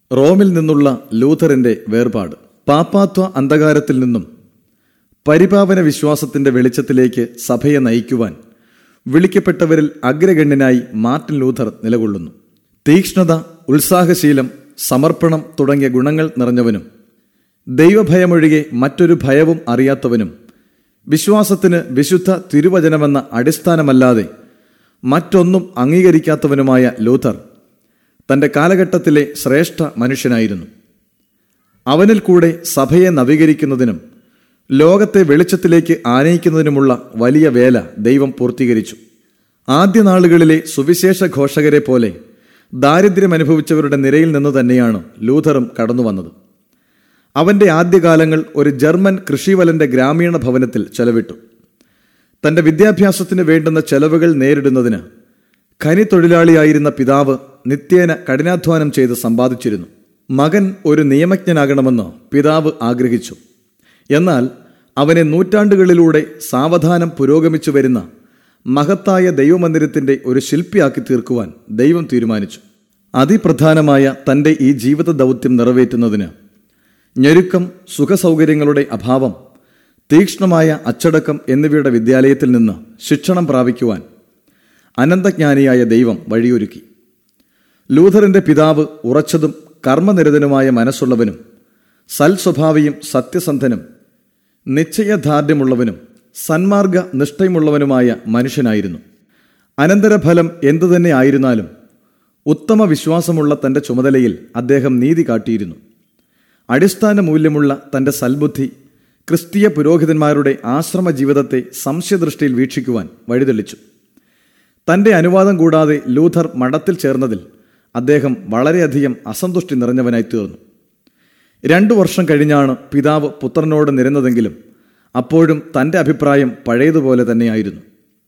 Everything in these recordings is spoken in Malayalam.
റോമിൽ നിന്നുള്ള ലൂഥറിന്റെ വേർപാട് പാപ്പാത്വ അന്ധകാരത്തിൽ നിന്നും പരിപാവന വിശ്വാസത്തിന്റെ വെളിച്ചത്തിലേക്ക് സഭയെ നയിക്കുവാൻ വിളിക്കപ്പെട്ടവരിൽ അഗ്രഗണ്യനായി മാർട്ടിൻ ലൂഥർ നിലകൊള്ളുന്നു തീക്ഷ്ണത ഉത്സാഹശീലം സമർപ്പണം തുടങ്ങിയ ഗുണങ്ങൾ നിറഞ്ഞവനും ദൈവഭയമൊഴികെ മറ്റൊരു ഭയവും അറിയാത്തവനും വിശ്വാസത്തിന് വിശുദ്ധ തിരുവചനമെന്ന അടിസ്ഥാനമല്ലാതെ മറ്റൊന്നും അംഗീകരിക്കാത്തവനുമായ ലൂഥർ തന്റെ കാലഘട്ടത്തിലെ ശ്രേഷ്ഠ മനുഷ്യനായിരുന്നു അവനിൽ കൂടെ സഭയെ നവീകരിക്കുന്നതിനും ലോകത്തെ വെളിച്ചത്തിലേക്ക് ആനയിക്കുന്നതിനുമുള്ള വലിയ വേല ദൈവം പൂർത്തീകരിച്ചു ആദ്യ നാളുകളിലെ സുവിശേഷ ഘോഷകരെ പോലെ ദാരിദ്ര്യം അനുഭവിച്ചവരുടെ നിരയിൽ നിന്ന് തന്നെയാണ് ലൂഥറും കടന്നു വന്നത് അവന്റെ ആദ്യകാലങ്ങൾ ഒരു ജർമ്മൻ കൃഷിവലന്റെ ഗ്രാമീണ ഭവനത്തിൽ ചെലവിട്ടു തന്റെ വിദ്യാഭ്യാസത്തിന് വേണ്ടുന്ന ചെലവുകൾ നേരിടുന്നതിന് ഖനി തൊഴിലാളിയായിരുന്ന പിതാവ് നിത്യേന കഠിനാധ്വാനം ചെയ്ത് സമ്പാദിച്ചിരുന്നു മകൻ ഒരു നിയമജ്ഞനാകണമെന്ന് പിതാവ് ആഗ്രഹിച്ചു എന്നാൽ അവനെ നൂറ്റാണ്ടുകളിലൂടെ സാവധാനം പുരോഗമിച്ചു വരുന്ന മഹത്തായ ദൈവമന്ദിരത്തിന്റെ ഒരു ശില്പിയാക്കി തീർക്കുവാൻ ദൈവം തീരുമാനിച്ചു അതിപ്രധാനമായ തന്റെ ഈ ജീവിത ദൗത്യം നിറവേറ്റുന്നതിന് ഞെരുക്കം സുഖസൗകര്യങ്ങളുടെ അഭാവം തീക്ഷ്ണമായ അച്ചടക്കം എന്നിവയുടെ വിദ്യാലയത്തിൽ നിന്ന് ശിക്ഷണം പ്രാപിക്കുവാൻ അനന്തജ്ഞാനിയായ ദൈവം വഴിയൊരുക്കി ലൂഥറിന്റെ പിതാവ് ഉറച്ചതും കർമ്മനിരതനുമായ മനസ്സുള്ളവനും സൽസ്വഭാവിയും സത്യസന്ധനും നിശ്ചയദാർഢ്യമുള്ളവനും സന്മാർഗ നിഷ്ഠയുമുള്ളവനുമായ മനുഷ്യനായിരുന്നു അനന്തരഫലം എന്തുതന്നെ ആയിരുന്നാലും ഉത്തമ വിശ്വാസമുള്ള തന്റെ ചുമതലയിൽ അദ്ദേഹം നീതി കാട്ടിയിരുന്നു അടിസ്ഥാന മൂല്യമുള്ള തന്റെ സൽബുദ്ധി ക്രിസ്തീയ പുരോഹിതന്മാരുടെ ആശ്രമ ജീവിതത്തെ സംശയദൃഷ്ടിയിൽ വീക്ഷിക്കുവാൻ വഴിതെളിച്ചു തന്റെ അനുവാദം കൂടാതെ ലൂഥർ മഠത്തിൽ ചേർന്നതിൽ അദ്ദേഹം വളരെയധികം അസന്തുഷ്ടി നിറഞ്ഞവനായി തീർന്നു രണ്ടു വർഷം കഴിഞ്ഞാണ് പിതാവ് പുത്രനോട് നിരന്നതെങ്കിലും അപ്പോഴും തന്റെ അഭിപ്രായം പഴയതുപോലെ തന്നെയായിരുന്നു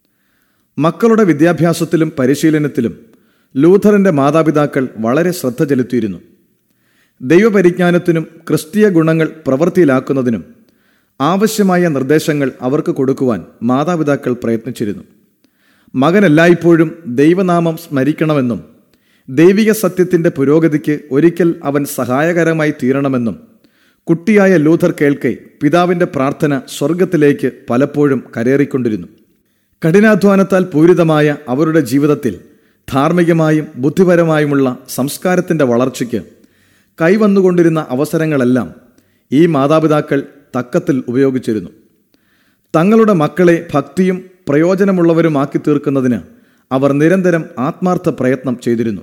മക്കളുടെ വിദ്യാഭ്യാസത്തിലും പരിശീലനത്തിലും ലൂഥറിന്റെ മാതാപിതാക്കൾ വളരെ ശ്രദ്ധ ചെലുത്തിയിരുന്നു ദൈവപരിജ്ഞാനത്തിനും ക്രിസ്തീയ ഗുണങ്ങൾ പ്രവൃത്തിയിലാക്കുന്നതിനും ആവശ്യമായ നിർദ്ദേശങ്ങൾ അവർക്ക് കൊടുക്കുവാൻ മാതാപിതാക്കൾ പ്രയത്നിച്ചിരുന്നു മകൻ എല്ലായ്പ്പോഴും ദൈവനാമം സ്മരിക്കണമെന്നും ദൈവിക സത്യത്തിന്റെ പുരോഗതിക്ക് ഒരിക്കൽ അവൻ സഹായകരമായി തീരണമെന്നും കുട്ടിയായ ലൂഥർ കേൾക്കെ പിതാവിന്റെ പ്രാർത്ഥന സ്വർഗത്തിലേക്ക് പലപ്പോഴും കരേറിക്കൊണ്ടിരുന്നു കഠിനാധ്വാനത്താൽ പൂരിതമായ അവരുടെ ജീവിതത്തിൽ ധാർമ്മികമായും ബുദ്ധിപരമായുമുള്ള സംസ്കാരത്തിന്റെ വളർച്ചയ്ക്ക് കൈവന്നുകൊണ്ടിരുന്ന അവസരങ്ങളെല്ലാം ഈ മാതാപിതാക്കൾ തക്കത്തിൽ ഉപയോഗിച്ചിരുന്നു തങ്ങളുടെ മക്കളെ ഭക്തിയും പ്രയോജനമുള്ളവരുമാക്കി തീർക്കുന്നതിന് അവർ നിരന്തരം ആത്മാർത്ഥ പ്രയത്നം ചെയ്തിരുന്നു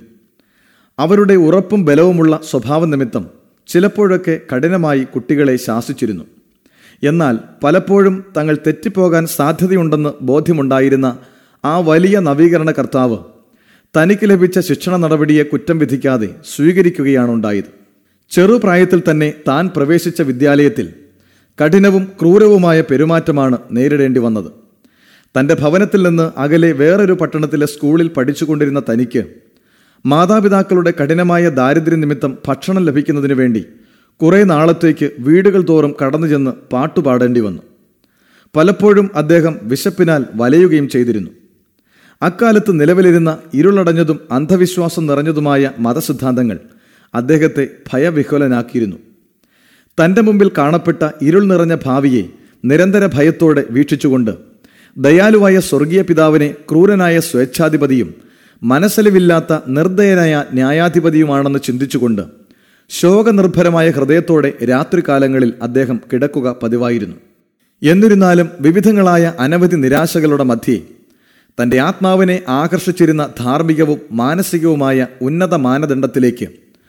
അവരുടെ ഉറപ്പും ബലവുമുള്ള സ്വഭാവ നിമിത്തം ചിലപ്പോഴൊക്കെ കഠിനമായി കുട്ടികളെ ശാസിച്ചിരുന്നു എന്നാൽ പലപ്പോഴും തങ്ങൾ തെറ്റിപ്പോകാൻ സാധ്യതയുണ്ടെന്ന് ബോധ്യമുണ്ടായിരുന്ന ആ വലിയ നവീകരണ കർത്താവ് തനിക്ക് ലഭിച്ച ശിക്ഷണ നടപടിയെ കുറ്റം വിധിക്കാതെ സ്വീകരിക്കുകയാണ് ഉണ്ടായത് ചെറുപ്രായത്തിൽ തന്നെ താൻ പ്രവേശിച്ച വിദ്യാലയത്തിൽ കഠിനവും ക്രൂരവുമായ പെരുമാറ്റമാണ് നേരിടേണ്ടി വന്നത് തന്റെ ഭവനത്തിൽ നിന്ന് അകലെ വേറൊരു പട്ടണത്തിലെ സ്കൂളിൽ പഠിച്ചുകൊണ്ടിരുന്ന തനിക്ക് മാതാപിതാക്കളുടെ കഠിനമായ ദാരിദ്ര്യ നിമിത്തം ഭക്ഷണം ലഭിക്കുന്നതിന് വേണ്ടി കുറെ നാളത്തേക്ക് വീടുകൾ തോറും കടന്നു ചെന്ന് പാട്ടുപാടേണ്ടി വന്നു പലപ്പോഴും അദ്ദേഹം വിശപ്പിനാൽ വലയുകയും ചെയ്തിരുന്നു അക്കാലത്ത് നിലവിലിരുന്ന ഇരുളടഞ്ഞതും അന്ധവിശ്വാസം നിറഞ്ഞതുമായ മതസിദ്ധാന്തങ്ങൾ അദ്ദേഹത്തെ ഭയവിഹ്വലനാക്കിയിരുന്നു തന്റെ മുമ്പിൽ കാണപ്പെട്ട ഇരുൾ നിറഞ്ഞ ഭാവിയെ നിരന്തര ഭയത്തോടെ വീക്ഷിച്ചുകൊണ്ട് ദയാലുവായ സ്വർഗീയ പിതാവിനെ ക്രൂരനായ സ്വേച്ഛാധിപതിയും മനസ്സലിവില്ലാത്ത നിർദ്ദയനായ ന്യായാധിപതിയുമാണെന്ന് ചിന്തിച്ചുകൊണ്ട് ശോകനിർഭരമായ ഹൃദയത്തോടെ രാത്രികാലങ്ങളിൽ അദ്ദേഹം കിടക്കുക പതിവായിരുന്നു എന്നിരുന്നാലും വിവിധങ്ങളായ അനവധി നിരാശകളുടെ മധ്യേ തന്റെ ആത്മാവിനെ ആകർഷിച്ചിരുന്ന ധാർമ്മികവും മാനസികവുമായ ഉന്നത മാനദണ്ഡത്തിലേക്ക്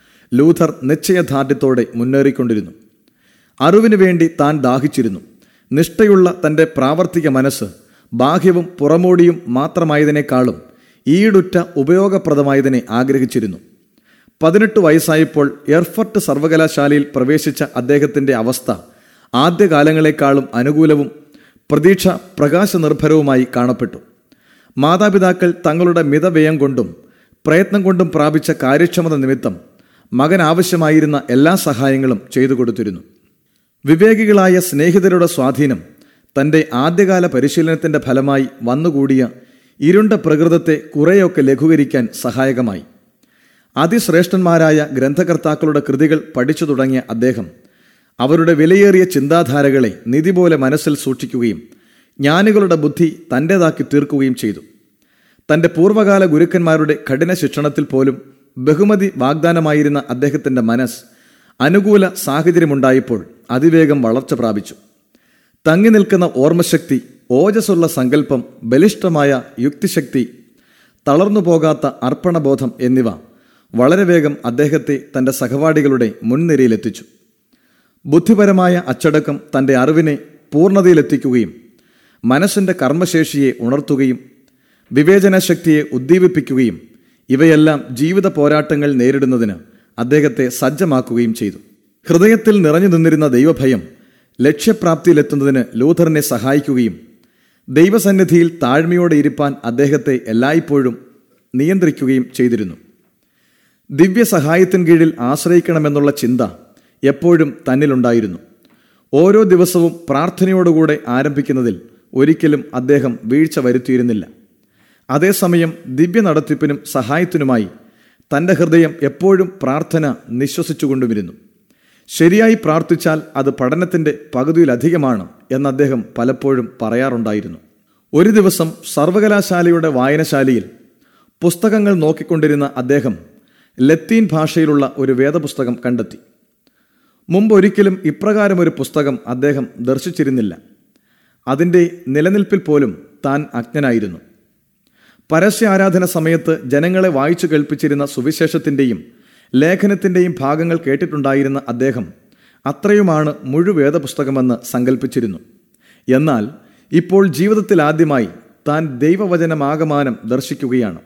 ലൂഥർ നിശ്ചയദാർഢ്യത്തോടെ മുന്നേറിക്കൊണ്ടിരുന്നു അറിവിനു വേണ്ടി താൻ ദാഹിച്ചിരുന്നു നിഷ്ഠയുള്ള തന്റെ പ്രാവർത്തിക മനസ്സ് ബാഹ്യവും പുറമോടിയും മാത്രമായതിനേക്കാളും ഈടുറ്റ ഉപയോഗപ്രദമായതിനെ ആഗ്രഹിച്ചിരുന്നു പതിനെട്ട് വയസ്സായപ്പോൾ എർഫർട്ട് സർവകലാശാലയിൽ പ്രവേശിച്ച അദ്ദേഹത്തിന്റെ അവസ്ഥ ആദ്യകാലങ്ങളെക്കാളും അനുകൂലവും പ്രതീക്ഷ പ്രകാശനിർഭരവുമായി കാണപ്പെട്ടു മാതാപിതാക്കൾ തങ്ങളുടെ മിതവ്യയം കൊണ്ടും പ്രയത്നം കൊണ്ടും പ്രാപിച്ച കാര്യക്ഷമത നിമിത്തം മകൻ ആവശ്യമായിരുന്ന എല്ലാ സഹായങ്ങളും ചെയ്തു കൊടുത്തിരുന്നു വിവേകികളായ സ്നേഹിതരുടെ സ്വാധീനം തന്റെ ആദ്യകാല പരിശീലനത്തിന്റെ ഫലമായി വന്നുകൂടിയ ഇരുണ്ട പ്രകൃതത്തെ കുറേയൊക്കെ ലഘൂകരിക്കാൻ സഹായകമായി അതിശ്രേഷ്ഠന്മാരായ ഗ്രന്ഥകർത്താക്കളുടെ കൃതികൾ പഠിച്ചു തുടങ്ങിയ അദ്ദേഹം അവരുടെ വിലയേറിയ ചിന്താധാരകളെ നിധി പോലെ മനസ്സിൽ സൂക്ഷിക്കുകയും ജ്ഞാനികളുടെ ബുദ്ധി തൻ്റേതാക്കി തീർക്കുകയും ചെയ്തു തൻ്റെ പൂർവ്വകാല ഗുരുക്കന്മാരുടെ കഠിന ശിക്ഷണത്തിൽ പോലും ബഹുമതി വാഗ്ദാനമായിരുന്ന അദ്ദേഹത്തിൻ്റെ മനസ്സ് അനുകൂല സാഹചര്യമുണ്ടായപ്പോൾ അതിവേഗം വളർച്ച പ്രാപിച്ചു തങ്ങി നിൽക്കുന്ന ഓർമ്മശക്തി ഓജസ്സുള്ള സങ്കല്പം ബലിഷ്ഠമായ യുക്തിശക്തി തളർന്നു പോകാത്ത അർപ്പണബോധം എന്നിവ വളരെ വേഗം അദ്ദേഹത്തെ തൻ്റെ സഹപാഠികളുടെ മുൻനിരയിലെത്തിച്ചു ബുദ്ധിപരമായ അച്ചടക്കം തൻ്റെ അറിവിനെ പൂർണ്ണതയിലെത്തിക്കുകയും മനസ്സിൻ്റെ കർമ്മശേഷിയെ ഉണർത്തുകയും വിവേചനശക്തിയെ ഉദ്ദീപിപ്പിക്കുകയും ഇവയെല്ലാം ജീവിത പോരാട്ടങ്ങൾ നേരിടുന്നതിന് അദ്ദേഹത്തെ സജ്ജമാക്കുകയും ചെയ്തു ഹൃദയത്തിൽ നിറഞ്ഞു നിന്നിരുന്ന ദൈവഭയം ലക്ഷ്യപ്രാപ്തിയിലെത്തുന്നതിന് ലൂഥറിനെ സഹായിക്കുകയും ദൈവസന്നിധിയിൽ താഴ്മയോടെ ഇരിപ്പാൻ അദ്ദേഹത്തെ എല്ലായ്പ്പോഴും നിയന്ത്രിക്കുകയും ചെയ്തിരുന്നു ദിവ്യ സഹായത്തിൻ കീഴിൽ ആശ്രയിക്കണമെന്നുള്ള ചിന്ത എപ്പോഴും തന്നിലുണ്ടായിരുന്നു ഓരോ ദിവസവും പ്രാർത്ഥനയോടുകൂടെ ആരംഭിക്കുന്നതിൽ ഒരിക്കലും അദ്ദേഹം വീഴ്ച വരുത്തിയിരുന്നില്ല അതേസമയം ദിവ്യ നടത്തിപ്പിനും സഹായത്തിനുമായി തൻ്റെ ഹൃദയം എപ്പോഴും പ്രാർത്ഥന നിശ്വസിച്ചുകൊണ്ടുമിരുന്നു ശരിയായി പ്രാർത്ഥിച്ചാൽ അത് പഠനത്തിൻ്റെ പകുതിയിലധികമാണ് എന്ന് അദ്ദേഹം പലപ്പോഴും പറയാറുണ്ടായിരുന്നു ഒരു ദിവസം സർവകലാശാലയുടെ വായനശാലയിൽ പുസ്തകങ്ങൾ നോക്കിക്കൊണ്ടിരുന്ന അദ്ദേഹം ലത്തീൻ ഭാഷയിലുള്ള ഒരു വേദപുസ്തകം കണ്ടെത്തി മുമ്പ് ഒരിക്കലും ഇപ്രകാരമൊരു പുസ്തകം അദ്ദേഹം ദർശിച്ചിരുന്നില്ല അതിൻ്റെ നിലനിൽപ്പിൽ പോലും താൻ അജ്ഞനായിരുന്നു പരസ്യ ആരാധന സമയത്ത് ജനങ്ങളെ വായിച്ചു കേൾപ്പിച്ചിരുന്ന സുവിശേഷത്തിൻ്റെയും ലേഖനത്തിൻ്റെയും ഭാഗങ്ങൾ കേട്ടിട്ടുണ്ടായിരുന്ന അദ്ദേഹം അത്രയുമാണ് മുഴുവേദപുസ്തകമെന്ന് സങ്കല്പിച്ചിരുന്നു എന്നാൽ ഇപ്പോൾ ജീവിതത്തിൽ ആദ്യമായി താൻ ദൈവവചനമാകമാനം ദർശിക്കുകയാണ്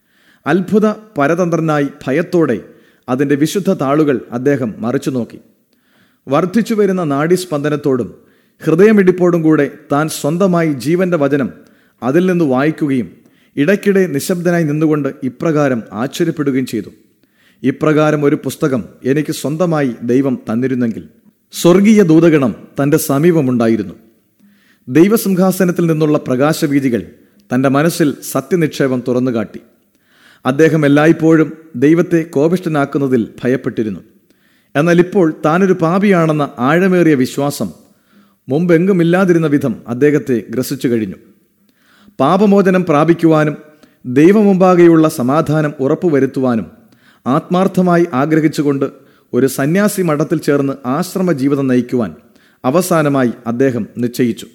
അത്ഭുത പരതന്ത്രനായി ഭയത്തോടെ അതിൻ്റെ വിശുദ്ധ താളുകൾ അദ്ദേഹം മറിച്ചു നോക്കി വർദ്ധിച്ചു വരുന്ന നാഡീസ്പന്ദനത്തോടും ഹൃദയമിടിപ്പോടും കൂടെ താൻ സ്വന്തമായി ജീവന്റെ വചനം അതിൽ നിന്ന് വായിക്കുകയും ഇടയ്ക്കിടെ നിശബ്ദനായി നിന്നുകൊണ്ട് ഇപ്രകാരം ആശ്ചര്യപ്പെടുകയും ചെയ്തു ഇപ്രകാരം ഒരു പുസ്തകം എനിക്ക് സ്വന്തമായി ദൈവം തന്നിരുന്നെങ്കിൽ സ്വർഗീയ ദൂതഗണം തൻ്റെ സമീപമുണ്ടായിരുന്നു ദൈവസിംഹാസനത്തിൽ നിന്നുള്ള പ്രകാശവീതികൾ തൻ്റെ മനസ്സിൽ സത്യനിക്ഷേപം തുറന്നുകാട്ടി അദ്ദേഹം എല്ലായ്പ്പോഴും ദൈവത്തെ കോപിഷ്ഠനാക്കുന്നതിൽ ഭയപ്പെട്ടിരുന്നു എന്നാൽ ഇപ്പോൾ താനൊരു പാപിയാണെന്ന ആഴമേറിയ വിശ്വാസം മുമ്പെങ്കുമില്ലാതിരുന്ന വിധം അദ്ദേഹത്തെ ഗ്രസിച്ചു കഴിഞ്ഞു പാപമോചനം പ്രാപിക്കുവാനും ദൈവമുമ്പാകെയുള്ള സമാധാനം ഉറപ്പുവരുത്തുവാനും ആത്മാർത്ഥമായി ആഗ്രഹിച്ചുകൊണ്ട് ഒരു സന്യാസി മഠത്തിൽ ചേർന്ന് ആശ്രമ ജീവിതം നയിക്കുവാൻ അവസാനമായി അദ്ദേഹം നിശ്ചയിച്ചു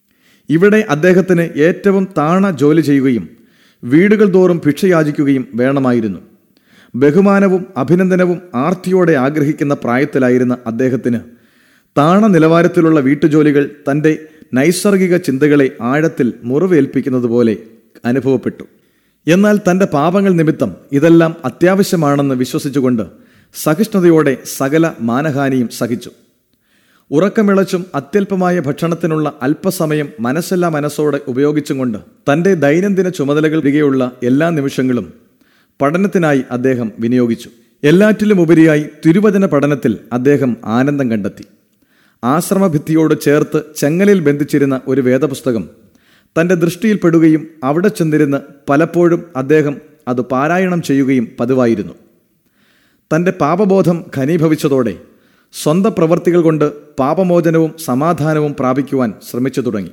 ഇവിടെ അദ്ദേഹത്തിന് ഏറ്റവും താണ ജോലി ചെയ്യുകയും വീടുകൾ തോറും ഭിക്ഷയാചിക്കുകയും വേണമായിരുന്നു ബഹുമാനവും അഭിനന്ദനവും ആർത്തിയോടെ ആഗ്രഹിക്കുന്ന പ്രായത്തിലായിരുന്ന അദ്ദേഹത്തിന് താണ നിലവാരത്തിലുള്ള വീട്ടുജോലികൾ തൻ്റെ നൈസർഗിക ചിന്തകളെ ആഴത്തിൽ മുറിവേൽപ്പിക്കുന്നത് പോലെ അനുഭവപ്പെട്ടു എന്നാൽ തൻ്റെ പാപങ്ങൾ നിമിത്തം ഇതെല്ലാം അത്യാവശ്യമാണെന്ന് വിശ്വസിച്ചുകൊണ്ട് സഹിഷ്ണുതയോടെ സകല മാനഹാനിയും സഹിച്ചു ഉറക്കമിളച്ചും അത്യല്പമായ ഭക്ഷണത്തിനുള്ള അല്പസമയം മനസ്സെല്ലാ മനസ്സോടെ ഉപയോഗിച്ചും കൊണ്ട് തൻ്റെ ദൈനംദിന ചുമതലകൾ തിരികെയുള്ള എല്ലാ നിമിഷങ്ങളും പഠനത്തിനായി അദ്ദേഹം വിനിയോഗിച്ചു എല്ലാറ്റിലും ഉപരിയായി തിരുവചന പഠനത്തിൽ അദ്ദേഹം ആനന്ദം കണ്ടെത്തി ആശ്രമഭിത്തിയോട് ചേർത്ത് ചെങ്ങലിൽ ബന്ധിച്ചിരുന്ന ഒരു വേദപുസ്തകം തൻ്റെ ദൃഷ്ടിയിൽപ്പെടുകയും അവിടെ ചെന്നിരുന്ന് പലപ്പോഴും അദ്ദേഹം അത് പാരായണം ചെയ്യുകയും പതിവായിരുന്നു തൻ്റെ പാപബോധം ഘനീഭവിച്ചതോടെ സ്വന്തം പ്രവർത്തികൾ കൊണ്ട് പാപമോചനവും സമാധാനവും പ്രാപിക്കുവാൻ ശ്രമിച്ചു തുടങ്ങി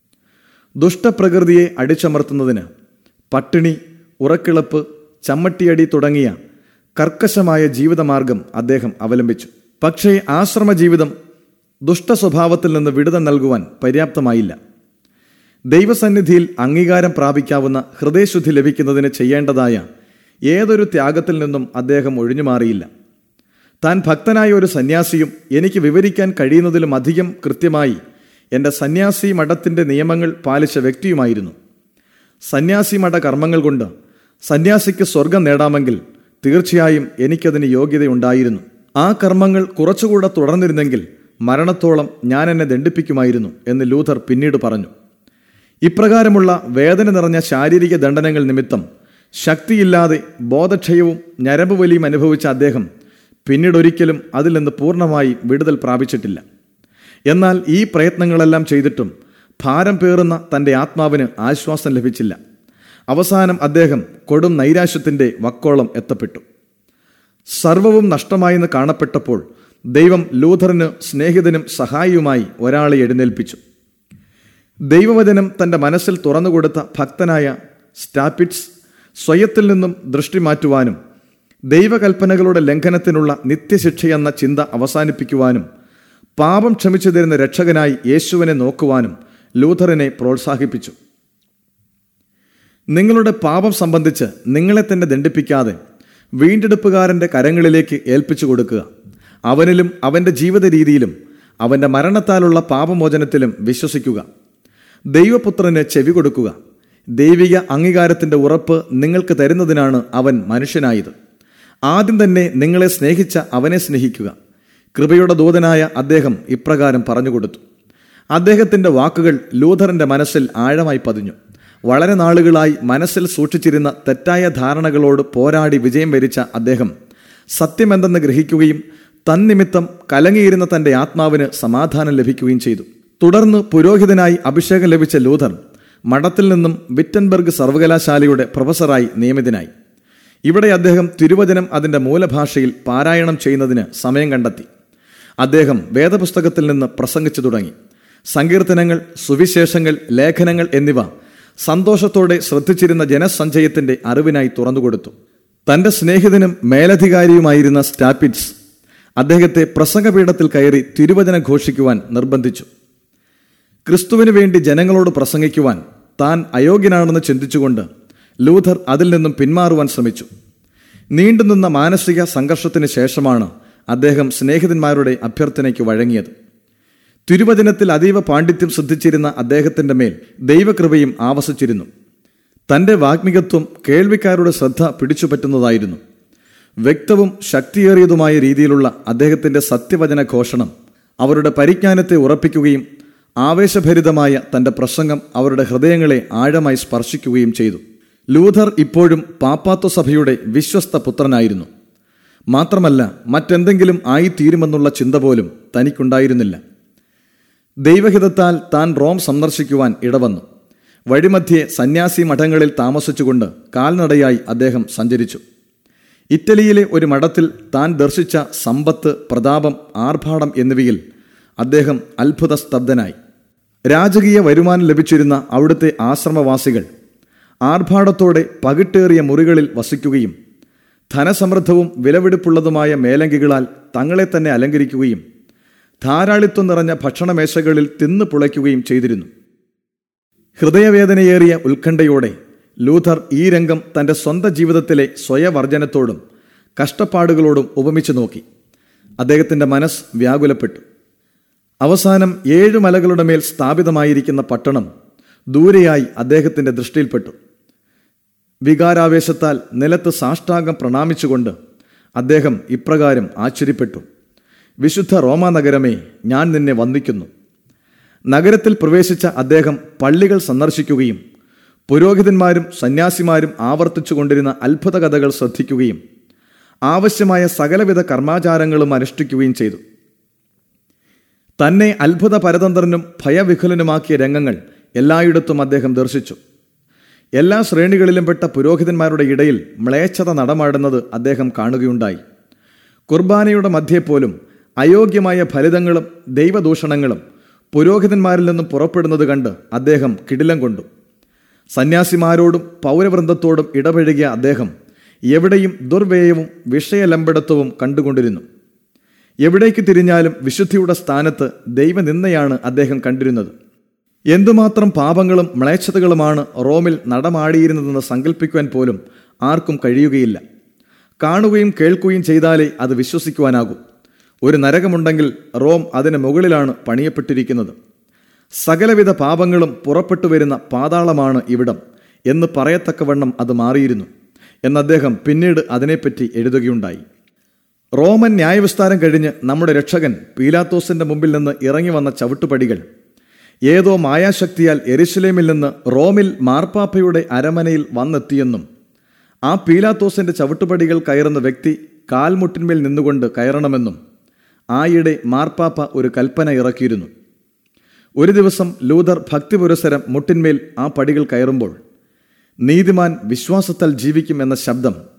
ദുഷ്ടപ്രകൃതിയെ അടിച്ചമർത്തുന്നതിന് പട്ടിണി ഉറക്കിളപ്പ് ചമ്മട്ടിയടി തുടങ്ങിയ കർക്കശമായ ജീവിതമാർഗം അദ്ദേഹം അവലംബിച്ചു പക്ഷേ ആശ്രമ ജീവിതം ദുഷ്ടസ്വഭാവത്തിൽ നിന്ന് വിടുതൽ നൽകുവാൻ പര്യാപ്തമായില്ല ദൈവസന്നിധിയിൽ അംഗീകാരം പ്രാപിക്കാവുന്ന ഹൃദയശുദ്ധി ലഭിക്കുന്നതിന് ചെയ്യേണ്ടതായ ഏതൊരു ത്യാഗത്തിൽ നിന്നും അദ്ദേഹം ഒഴിഞ്ഞുമാറിയില്ല താൻ ഭക്തനായ ഒരു സന്യാസിയും എനിക്ക് വിവരിക്കാൻ കഴിയുന്നതിലും അധികം കൃത്യമായി എൻ്റെ സന്യാസി മഠത്തിൻ്റെ നിയമങ്ങൾ പാലിച്ച വ്യക്തിയുമായിരുന്നു സന്യാസി മഠ കർമ്മങ്ങൾ കൊണ്ട് സന്യാസിക്ക് സ്വർഗം നേടാമെങ്കിൽ തീർച്ചയായും എനിക്കതിന് യോഗ്യതയുണ്ടായിരുന്നു ആ കർമ്മങ്ങൾ കുറച്ചുകൂടെ തുടർന്നിരുന്നെങ്കിൽ മരണത്തോളം ഞാൻ എന്നെ ദണ്ഡിപ്പിക്കുമായിരുന്നു എന്ന് ലൂഥർ പിന്നീട് പറഞ്ഞു ഇപ്രകാരമുള്ള വേദന നിറഞ്ഞ ശാരീരിക ദണ്ഡനങ്ങൾ നിമിത്തം ശക്തിയില്ലാതെ ബോധക്ഷയവും ഞരമ്പ് വലിയും അനുഭവിച്ച അദ്ദേഹം പിന്നീട് ഒരിക്കലും അതിൽ നിന്ന് പൂർണ്ണമായി വിടുതൽ പ്രാപിച്ചിട്ടില്ല എന്നാൽ ഈ പ്രയത്നങ്ങളെല്ലാം ചെയ്തിട്ടും ഭാരം പേറുന്ന തൻ്റെ ആത്മാവിന് ആശ്വാസം ലഭിച്ചില്ല അവസാനം അദ്ദേഹം കൊടും നൈരാശ്യത്തിൻ്റെ വക്കോളം എത്തപ്പെട്ടു സർവവും നഷ്ടമായെന്ന് കാണപ്പെട്ടപ്പോൾ ദൈവം ലൂഥറിന് സ്നേഹിതനും സഹായിയുമായി ഒരാളെ എഴുന്നേൽപ്പിച്ചു ദൈവവചനം തന്റെ മനസ്സിൽ തുറന്നുകൊടുത്ത ഭക്തനായ സ്റ്റാപ്പിറ്റ്സ് സ്വയത്തിൽ നിന്നും ദൃഷ്ടി മാറ്റുവാനും ദൈവകൽപ്പനകളുടെ ലംഘനത്തിനുള്ള നിത്യശിക്ഷയെന്ന ചിന്ത അവസാനിപ്പിക്കുവാനും പാപം ക്ഷമിച്ചു തരുന്ന രക്ഷകനായി യേശുവിനെ നോക്കുവാനും ലൂഥറിനെ പ്രോത്സാഹിപ്പിച്ചു നിങ്ങളുടെ പാപം സംബന്ധിച്ച് നിങ്ങളെ തന്നെ ദണ്ഡിപ്പിക്കാതെ വീണ്ടെടുപ്പുകാരൻ്റെ കരങ്ങളിലേക്ക് ഏൽപ്പിച്ചു കൊടുക്കുക അവനിലും അവൻ്റെ ജീവിത രീതിയിലും അവൻ്റെ മരണത്താലുള്ള പാപമോചനത്തിലും വിശ്വസിക്കുക ദൈവപുത്രന് ചെവി കൊടുക്കുക ദൈവിക അംഗീകാരത്തിൻ്റെ ഉറപ്പ് നിങ്ങൾക്ക് തരുന്നതിനാണ് അവൻ മനുഷ്യനായത് ആദ്യം തന്നെ നിങ്ങളെ സ്നേഹിച്ച അവനെ സ്നേഹിക്കുക കൃപയുടെ ദൂതനായ അദ്ദേഹം ഇപ്രകാരം പറഞ്ഞുകൊടുത്തു അദ്ദേഹത്തിൻ്റെ വാക്കുകൾ ലൂഥറിൻ്റെ മനസ്സിൽ ആഴമായി പതിഞ്ഞു വളരെ നാളുകളായി മനസ്സിൽ സൂക്ഷിച്ചിരുന്ന തെറ്റായ ധാരണകളോട് പോരാടി വിജയം വരിച്ച അദ്ദേഹം സത്യമെന്തെന്ന് ഗ്രഹിക്കുകയും തന്നിമിത്തം കലങ്ങിയിരുന്ന തന്റെ ആത്മാവിന് സമാധാനം ലഭിക്കുകയും ചെയ്തു തുടർന്ന് പുരോഹിതനായി അഭിഷേകം ലഭിച്ച ലൂഥർ മഠത്തിൽ നിന്നും വിറ്റൻബർഗ് സർവകലാശാലയുടെ പ്രൊഫസറായി നിയമിതനായി ഇവിടെ അദ്ദേഹം തിരുവചനം അതിന്റെ മൂലഭാഷയിൽ പാരായണം ചെയ്യുന്നതിന് സമയം കണ്ടെത്തി അദ്ദേഹം വേദപുസ്തകത്തിൽ നിന്ന് പ്രസംഗിച്ചു തുടങ്ങി സങ്കീർത്തനങ്ങൾ സുവിശേഷങ്ങൾ ലേഖനങ്ങൾ എന്നിവ സന്തോഷത്തോടെ ശ്രദ്ധിച്ചിരുന്ന ജനസഞ്ചയത്തിന്റെ അറിവിനായി തുറന്നുകൊടുത്തു തന്റെ സ്നേഹിതനും മേലധികാരിയുമായിരുന്ന സ്റ്റാപ്പിറ്റ്സ് അദ്ദേഹത്തെ പ്രസംഗപീഠത്തിൽ കയറി തിരുവചന ഘോഷിക്കുവാൻ നിർബന്ധിച്ചു ക്രിസ്തുവിന് വേണ്ടി ജനങ്ങളോട് പ്രസംഗിക്കുവാൻ താൻ അയോഗ്യനാണെന്ന് ചിന്തിച്ചുകൊണ്ട് ലൂഥർ അതിൽ നിന്നും പിന്മാറുവാൻ ശ്രമിച്ചു നീണ്ടുനിന്ന മാനസിക സംഘർഷത്തിന് ശേഷമാണ് അദ്ദേഹം സ്നേഹിതന്മാരുടെ അഭ്യർത്ഥനയ്ക്ക് വഴങ്ങിയത് തിരുവചനത്തിൽ അതീവ പാണ്ഡിത്യം ശ്രദ്ധിച്ചിരുന്ന അദ്ദേഹത്തിന്റെ മേൽ ദൈവകൃപയും ആവസിച്ചിരുന്നു തന്റെ വാഗ്മികത്വം കേൾവിക്കാരുടെ ശ്രദ്ധ പിടിച്ചുപറ്റുന്നതായിരുന്നു വ്യക്തവും ശക്തിയേറിയതുമായ രീതിയിലുള്ള അദ്ദേഹത്തിന്റെ സത്യവചന ഘോഷണം അവരുടെ പരിജ്ഞാനത്തെ ഉറപ്പിക്കുകയും ആവേശഭരിതമായ തന്റെ പ്രസംഗം അവരുടെ ഹൃദയങ്ങളെ ആഴമായി സ്പർശിക്കുകയും ചെയ്തു ലൂഥർ ഇപ്പോഴും പാപ്പാത്വ സഭയുടെ വിശ്വസ്ത പുത്രനായിരുന്നു മാത്രമല്ല മറ്റെന്തെങ്കിലും ആയിത്തീരുമെന്നുള്ള ചിന്ത പോലും തനിക്കുണ്ടായിരുന്നില്ല ദൈവഹിതത്താൽ താൻ റോം സന്ദർശിക്കുവാൻ ഇടവന്നു വഴിമധ്യേ സന്യാസി മഠങ്ങളിൽ താമസിച്ചുകൊണ്ട് കാൽനടയായി അദ്ദേഹം സഞ്ചരിച്ചു ഇറ്റലിയിലെ ഒരു മഠത്തിൽ താൻ ദർശിച്ച സമ്പത്ത് പ്രതാപം ആർഭാടം എന്നിവയിൽ അദ്ദേഹം അത്ഭുത സ്തബ്ധനായി രാജകീയ വരുമാനം ലഭിച്ചിരുന്ന അവിടുത്തെ ആശ്രമവാസികൾ ആർഭാടത്തോടെ പകിട്ടേറിയ മുറികളിൽ വസിക്കുകയും ധനസമൃദ്ധവും വിലപിടിപ്പുള്ളതുമായ മേലങ്കികളാൽ തങ്ങളെ തന്നെ അലങ്കരിക്കുകയും ധാരാളിത്വം നിറഞ്ഞ ഭക്ഷണമേശകളിൽ തിന്നു പുളയ്ക്കുകയും ചെയ്തിരുന്നു ഹൃദയവേദനയേറിയ ഉത്കണ്ഠയോടെ ലൂഥർ ഈ രംഗം തന്റെ സ്വന്തം ജീവിതത്തിലെ സ്വയവർജനത്തോടും കഷ്ടപ്പാടുകളോടും ഉപമിച്ചു നോക്കി അദ്ദേഹത്തിന്റെ മനസ്സ് വ്യാകുലപ്പെട്ടു അവസാനം ഏഴ് മലകളുടെ മേൽ സ്ഥാപിതമായിരിക്കുന്ന പട്ടണം ദൂരെയായി അദ്ദേഹത്തിന്റെ ദൃഷ്ടിയിൽപ്പെട്ടു വികാരാവേശത്താൽ നിലത്ത് സാഷ്ടാംഗം പ്രണാമിച്ചുകൊണ്ട് അദ്ദേഹം ഇപ്രകാരം ആശ്ചര്യപ്പെട്ടു വിശുദ്ധ റോമാനഗരമേ ഞാൻ നിന്നെ വന്ദിക്കുന്നു നഗരത്തിൽ പ്രവേശിച്ച അദ്ദേഹം പള്ളികൾ സന്ദർശിക്കുകയും പുരോഹിതന്മാരും സന്യാസിമാരും ആവർത്തിച്ചു കൊണ്ടിരുന്ന അത്ഭുത കഥകൾ ശ്രദ്ധിക്കുകയും ആവശ്യമായ സകലവിധ കർമാചാരങ്ങളും അനുഷ്ഠിക്കുകയും ചെയ്തു തന്നെ അത്ഭുത പരതന്ത്രനും ഭയവിഹുലനുമാക്കിയ രംഗങ്ങൾ എല്ലായിടത്തും അദ്ദേഹം ദർശിച്ചു എല്ലാ ശ്രേണികളിലും പെട്ട പുരോഹിതന്മാരുടെ ഇടയിൽ മ്ലേച്ഛത നടമാടുന്നത് അദ്ദേഹം കാണുകയുണ്ടായി കുർബാനയുടെ മധ്യേ പോലും അയോഗ്യമായ ഫലിതങ്ങളും ദൈവദൂഷണങ്ങളും പുരോഹിതന്മാരിൽ നിന്നും പുറപ്പെടുന്നത് കണ്ട് അദ്ദേഹം കിടിലം കൊണ്ടു സന്യാസിമാരോടും പൗരവൃന്ദത്തോടും ഇടപഴകിയ അദ്ദേഹം എവിടെയും ദുർവ്യയവും വിഷയലംബടത്വവും കണ്ടുകൊണ്ടിരുന്നു എവിടേക്ക് തിരിഞ്ഞാലും വിശുദ്ധിയുടെ സ്ഥാനത്ത് ദൈവനിന്ദയാണ് അദ്ദേഹം കണ്ടിരുന്നത് എന്തുമാത്രം പാപങ്ങളും മ്ലേച്ഛതകളുമാണ് റോമിൽ നടമാടിയിരുന്നതെന്ന് സങ്കല്പിക്കുവാൻ പോലും ആർക്കും കഴിയുകയില്ല കാണുകയും കേൾക്കുകയും ചെയ്താലേ അത് വിശ്വസിക്കുവാനാകൂ ഒരു നരകമുണ്ടെങ്കിൽ റോം അതിന് മുകളിലാണ് പണിയപ്പെട്ടിരിക്കുന്നത് സകലവിധ പാപങ്ങളും പുറപ്പെട്ടു വരുന്ന പാതാളമാണ് ഇവിടം എന്ന് പറയത്തക്കവണ്ണം അത് മാറിയിരുന്നു എന്ന് അദ്ദേഹം പിന്നീട് അതിനെപ്പറ്റി എഴുതുകയുണ്ടായി റോമൻ ന്യായവിസ്താരം കഴിഞ്ഞ് നമ്മുടെ രക്ഷകൻ പീലാത്തോസിന്റെ മുമ്പിൽ നിന്ന് ഇറങ്ങി വന്ന ചവിട്ടുപടികൾ ഏതോ മായാശക്തിയാൽ എരുശലേമിൽ നിന്ന് റോമിൽ മാർപ്പാപ്പയുടെ അരമനയിൽ വന്നെത്തിയെന്നും ആ പീലാത്തോസിന്റെ ചവിട്ടുപടികൾ കയറുന്ന വ്യക്തി കാൽമുട്ടിന്മേൽ നിന്നുകൊണ്ട് കയറണമെന്നും ആയിടെ മാർപ്പാപ്പ ഒരു കൽപ്പന ഇറക്കിയിരുന്നു ഒരു ദിവസം ലൂതർ ഭക്തി പുരസരം മുട്ടിന്മേൽ ആ പടികൾ കയറുമ്പോൾ നീതിമാൻ വിശ്വാസത്താൽ ജീവിക്കും എന്ന ശബ്ദം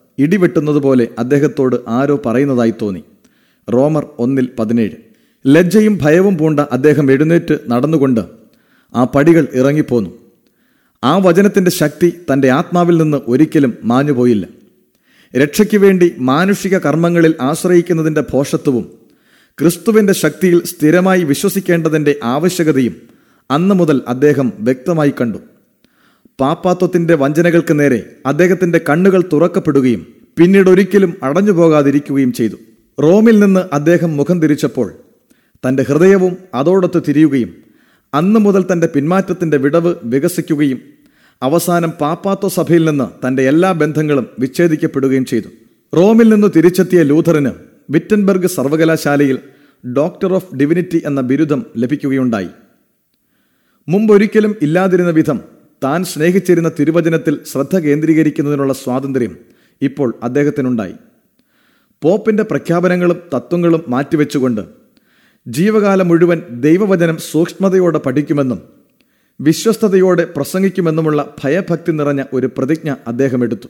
ഇടിവെട്ടുന്നതുപോലെ അദ്ദേഹത്തോട് ആരോ പറയുന്നതായി തോന്നി റോമർ ഒന്നിൽ പതിനേഴ് ലജ്ജയും ഭയവും പൂണ്ട അദ്ദേഹം എഴുന്നേറ്റ് നടന്നുകൊണ്ട് ആ പടികൾ ഇറങ്ങിപ്പോന്നു ആ വചനത്തിന്റെ ശക്തി തന്റെ ആത്മാവിൽ നിന്ന് ഒരിക്കലും മാഞ്ഞുപോയില്ല രക്ഷയ്ക്ക് വേണ്ടി മാനുഷിക കർമ്മങ്ങളിൽ ആശ്രയിക്കുന്നതിന്റെ ഭോഷത്വവും ക്രിസ്തുവിന്റെ ശക്തിയിൽ സ്ഥിരമായി വിശ്വസിക്കേണ്ടതിന്റെ ആവശ്യകതയും അന്നു മുതൽ അദ്ദേഹം വ്യക്തമായി കണ്ടു പാപ്പാത്വത്തിന്റെ വഞ്ചനകൾക്ക് നേരെ അദ്ദേഹത്തിന്റെ കണ്ണുകൾ തുറക്കപ്പെടുകയും പിന്നീട് ഒരിക്കലും അടഞ്ഞു പോകാതിരിക്കുകയും ചെയ്തു റോമിൽ നിന്ന് അദ്ദേഹം മുഖം തിരിച്ചപ്പോൾ തന്റെ ഹൃദയവും അതോടൊത്ത് തിരിയുകയും അന്നു മുതൽ തന്റെ പിന്മാറ്റത്തിന്റെ വിടവ് വികസിക്കുകയും അവസാനം പാപ്പാത്വ സഭയിൽ നിന്ന് തന്റെ എല്ലാ ബന്ധങ്ങളും വിച്ഛേദിക്കപ്പെടുകയും ചെയ്തു റോമിൽ നിന്ന് തിരിച്ചെത്തിയ ലൂഥറിന് വിറ്റൻബർഗ് സർവകലാശാലയിൽ ഡോക്ടർ ഓഫ് ഡിവിനിറ്റി എന്ന ബിരുദം ലഭിക്കുകയുണ്ടായി മുമ്പൊരിക്കലും ഇല്ലാതിരുന്ന വിധം താൻ സ്നേഹിച്ചിരുന്ന തിരുവചനത്തിൽ ശ്രദ്ധ കേന്ദ്രീകരിക്കുന്നതിനുള്ള സ്വാതന്ത്ര്യം ഇപ്പോൾ അദ്ദേഹത്തിനുണ്ടായി പോപ്പിന്റെ പ്രഖ്യാപനങ്ങളും തത്വങ്ങളും മാറ്റിവെച്ചുകൊണ്ട് ജീവകാലം മുഴുവൻ ദൈവവചനം സൂക്ഷ്മതയോടെ പഠിക്കുമെന്നും വിശ്വസ്തയോടെ പ്രസംഗിക്കുമെന്നുമുള്ള ഭയഭക്തി നിറഞ്ഞ ഒരു പ്രതിജ്ഞ അദ്ദേഹം എടുത്തു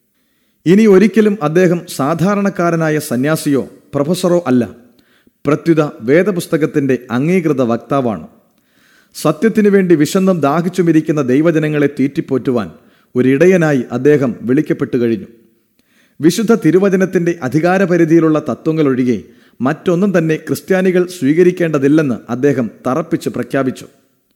ഇനി ഒരിക്കലും അദ്ദേഹം സാധാരണക്കാരനായ സന്യാസിയോ പ്രൊഫസറോ അല്ല പ്രത്യുത വേദപുസ്തകത്തിന്റെ അംഗീകൃത വക്താവാണ് സത്യത്തിനു വേണ്ടി വിശന്നും ദാഹിച്ചുമിരിക്കുന്ന ദൈവജനങ്ങളെ തീറ്റിപ്പോറ്റുവാൻ ഒരിടയനായി അദ്ദേഹം വിളിക്കപ്പെട്ടു കഴിഞ്ഞു വിശുദ്ധ തിരുവചനത്തിന്റെ അധികാരപരിധിയിലുള്ള തത്വങ്ങൾ ഒഴികെ മറ്റൊന്നും തന്നെ ക്രിസ്ത്യാനികൾ സ്വീകരിക്കേണ്ടതില്ലെന്ന് അദ്ദേഹം തറപ്പിച്ച് പ്രഖ്യാപിച്ചു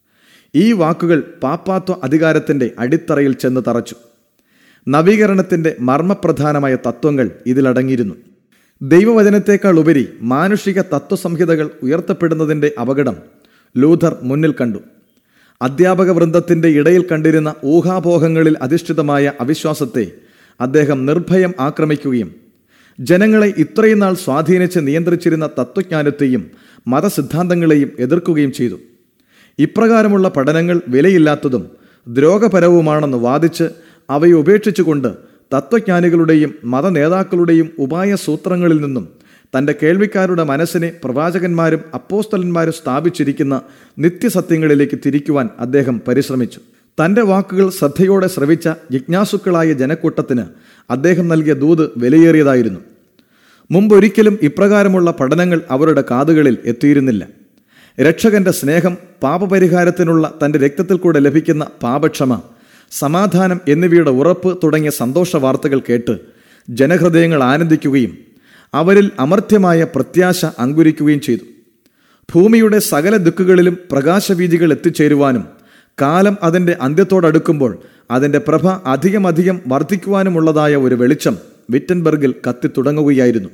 ഈ വാക്കുകൾ പാപ്പാത്വ അധികാരത്തിന്റെ അടിത്തറയിൽ ചെന്ന് തറച്ചു നവീകരണത്തിന്റെ മർമ്മപ്രധാനമായ തത്വങ്ങൾ ഇതിലടങ്ങിയിരുന്നു ദൈവവചനത്തേക്കാൾ ഉപരി മാനുഷിക തത്വസംഹിതകൾ ഉയർത്തപ്പെടുന്നതിന്റെ അപകടം ലൂഥർ മുന്നിൽ കണ്ടു അധ്യാപക വൃന്ദത്തിന്റെ ഇടയിൽ കണ്ടിരുന്ന ഊഹാപോഹങ്ങളിൽ അധിഷ്ഠിതമായ അവിശ്വാസത്തെ അദ്ദേഹം നിർഭയം ആക്രമിക്കുകയും ജനങ്ങളെ ഇത്രയും നാൾ സ്വാധീനിച്ച് നിയന്ത്രിച്ചിരുന്ന തത്വജ്ഞാനത്തെയും മതസിദ്ധാന്തങ്ങളെയും എതിർക്കുകയും ചെയ്തു ഇപ്രകാരമുള്ള പഠനങ്ങൾ വിലയില്ലാത്തതും ദ്രോഹപരവുമാണെന്ന് വാദിച്ച് അവയെ ഉപേക്ഷിച്ചുകൊണ്ട് തത്വജ്ഞാനികളുടെയും മതനേതാക്കളുടെയും ഉപായ സൂത്രങ്ങളിൽ നിന്നും തന്റെ കേൾവിക്കാരുടെ മനസ്സിനെ പ്രവാചകന്മാരും അപ്പോസ്തലന്മാരും സ്ഥാപിച്ചിരിക്കുന്ന നിത്യസത്യങ്ങളിലേക്ക് തിരിക്കുവാൻ അദ്ദേഹം പരിശ്രമിച്ചു തന്റെ വാക്കുകൾ ശ്രദ്ധയോടെ ശ്രവിച്ച ജിജ്ഞാസുക്കളായ ജനക്കൂട്ടത്തിന് അദ്ദേഹം നൽകിയ ദൂത് വിലയേറിയതായിരുന്നു മുമ്പൊരിക്കലും ഇപ്രകാരമുള്ള പഠനങ്ങൾ അവരുടെ കാതുകളിൽ എത്തിയിരുന്നില്ല രക്ഷകന്റെ സ്നേഹം പാപപരിഹാരത്തിനുള്ള തന്റെ രക്തത്തിൽ കൂടെ ലഭിക്കുന്ന പാപക്ഷമ സമാധാനം എന്നിവയുടെ ഉറപ്പ് തുടങ്ങിയ സന്തോഷ വാർത്തകൾ കേട്ട് ജനഹൃദയങ്ങൾ ആനന്ദിക്കുകയും അവരിൽ അമർത്യമായ പ്രത്യാശ അങ്കുരിക്കുകയും ചെയ്തു ഭൂമിയുടെ സകല ദിക്കുകളിലും പ്രകാശവീതികൾ എത്തിച്ചേരുവാനും കാലം അതിൻ്റെ അന്ത്യത്തോടടുക്കുമ്പോൾ അതിൻ്റെ പ്രഭ അധികമധികം വർദ്ധിക്കുവാനുമുള്ളതായ ഒരു വെളിച്ചം വിറ്റൻബർഗിൽ കത്തിത്തുടങ്ങുകയായിരുന്നു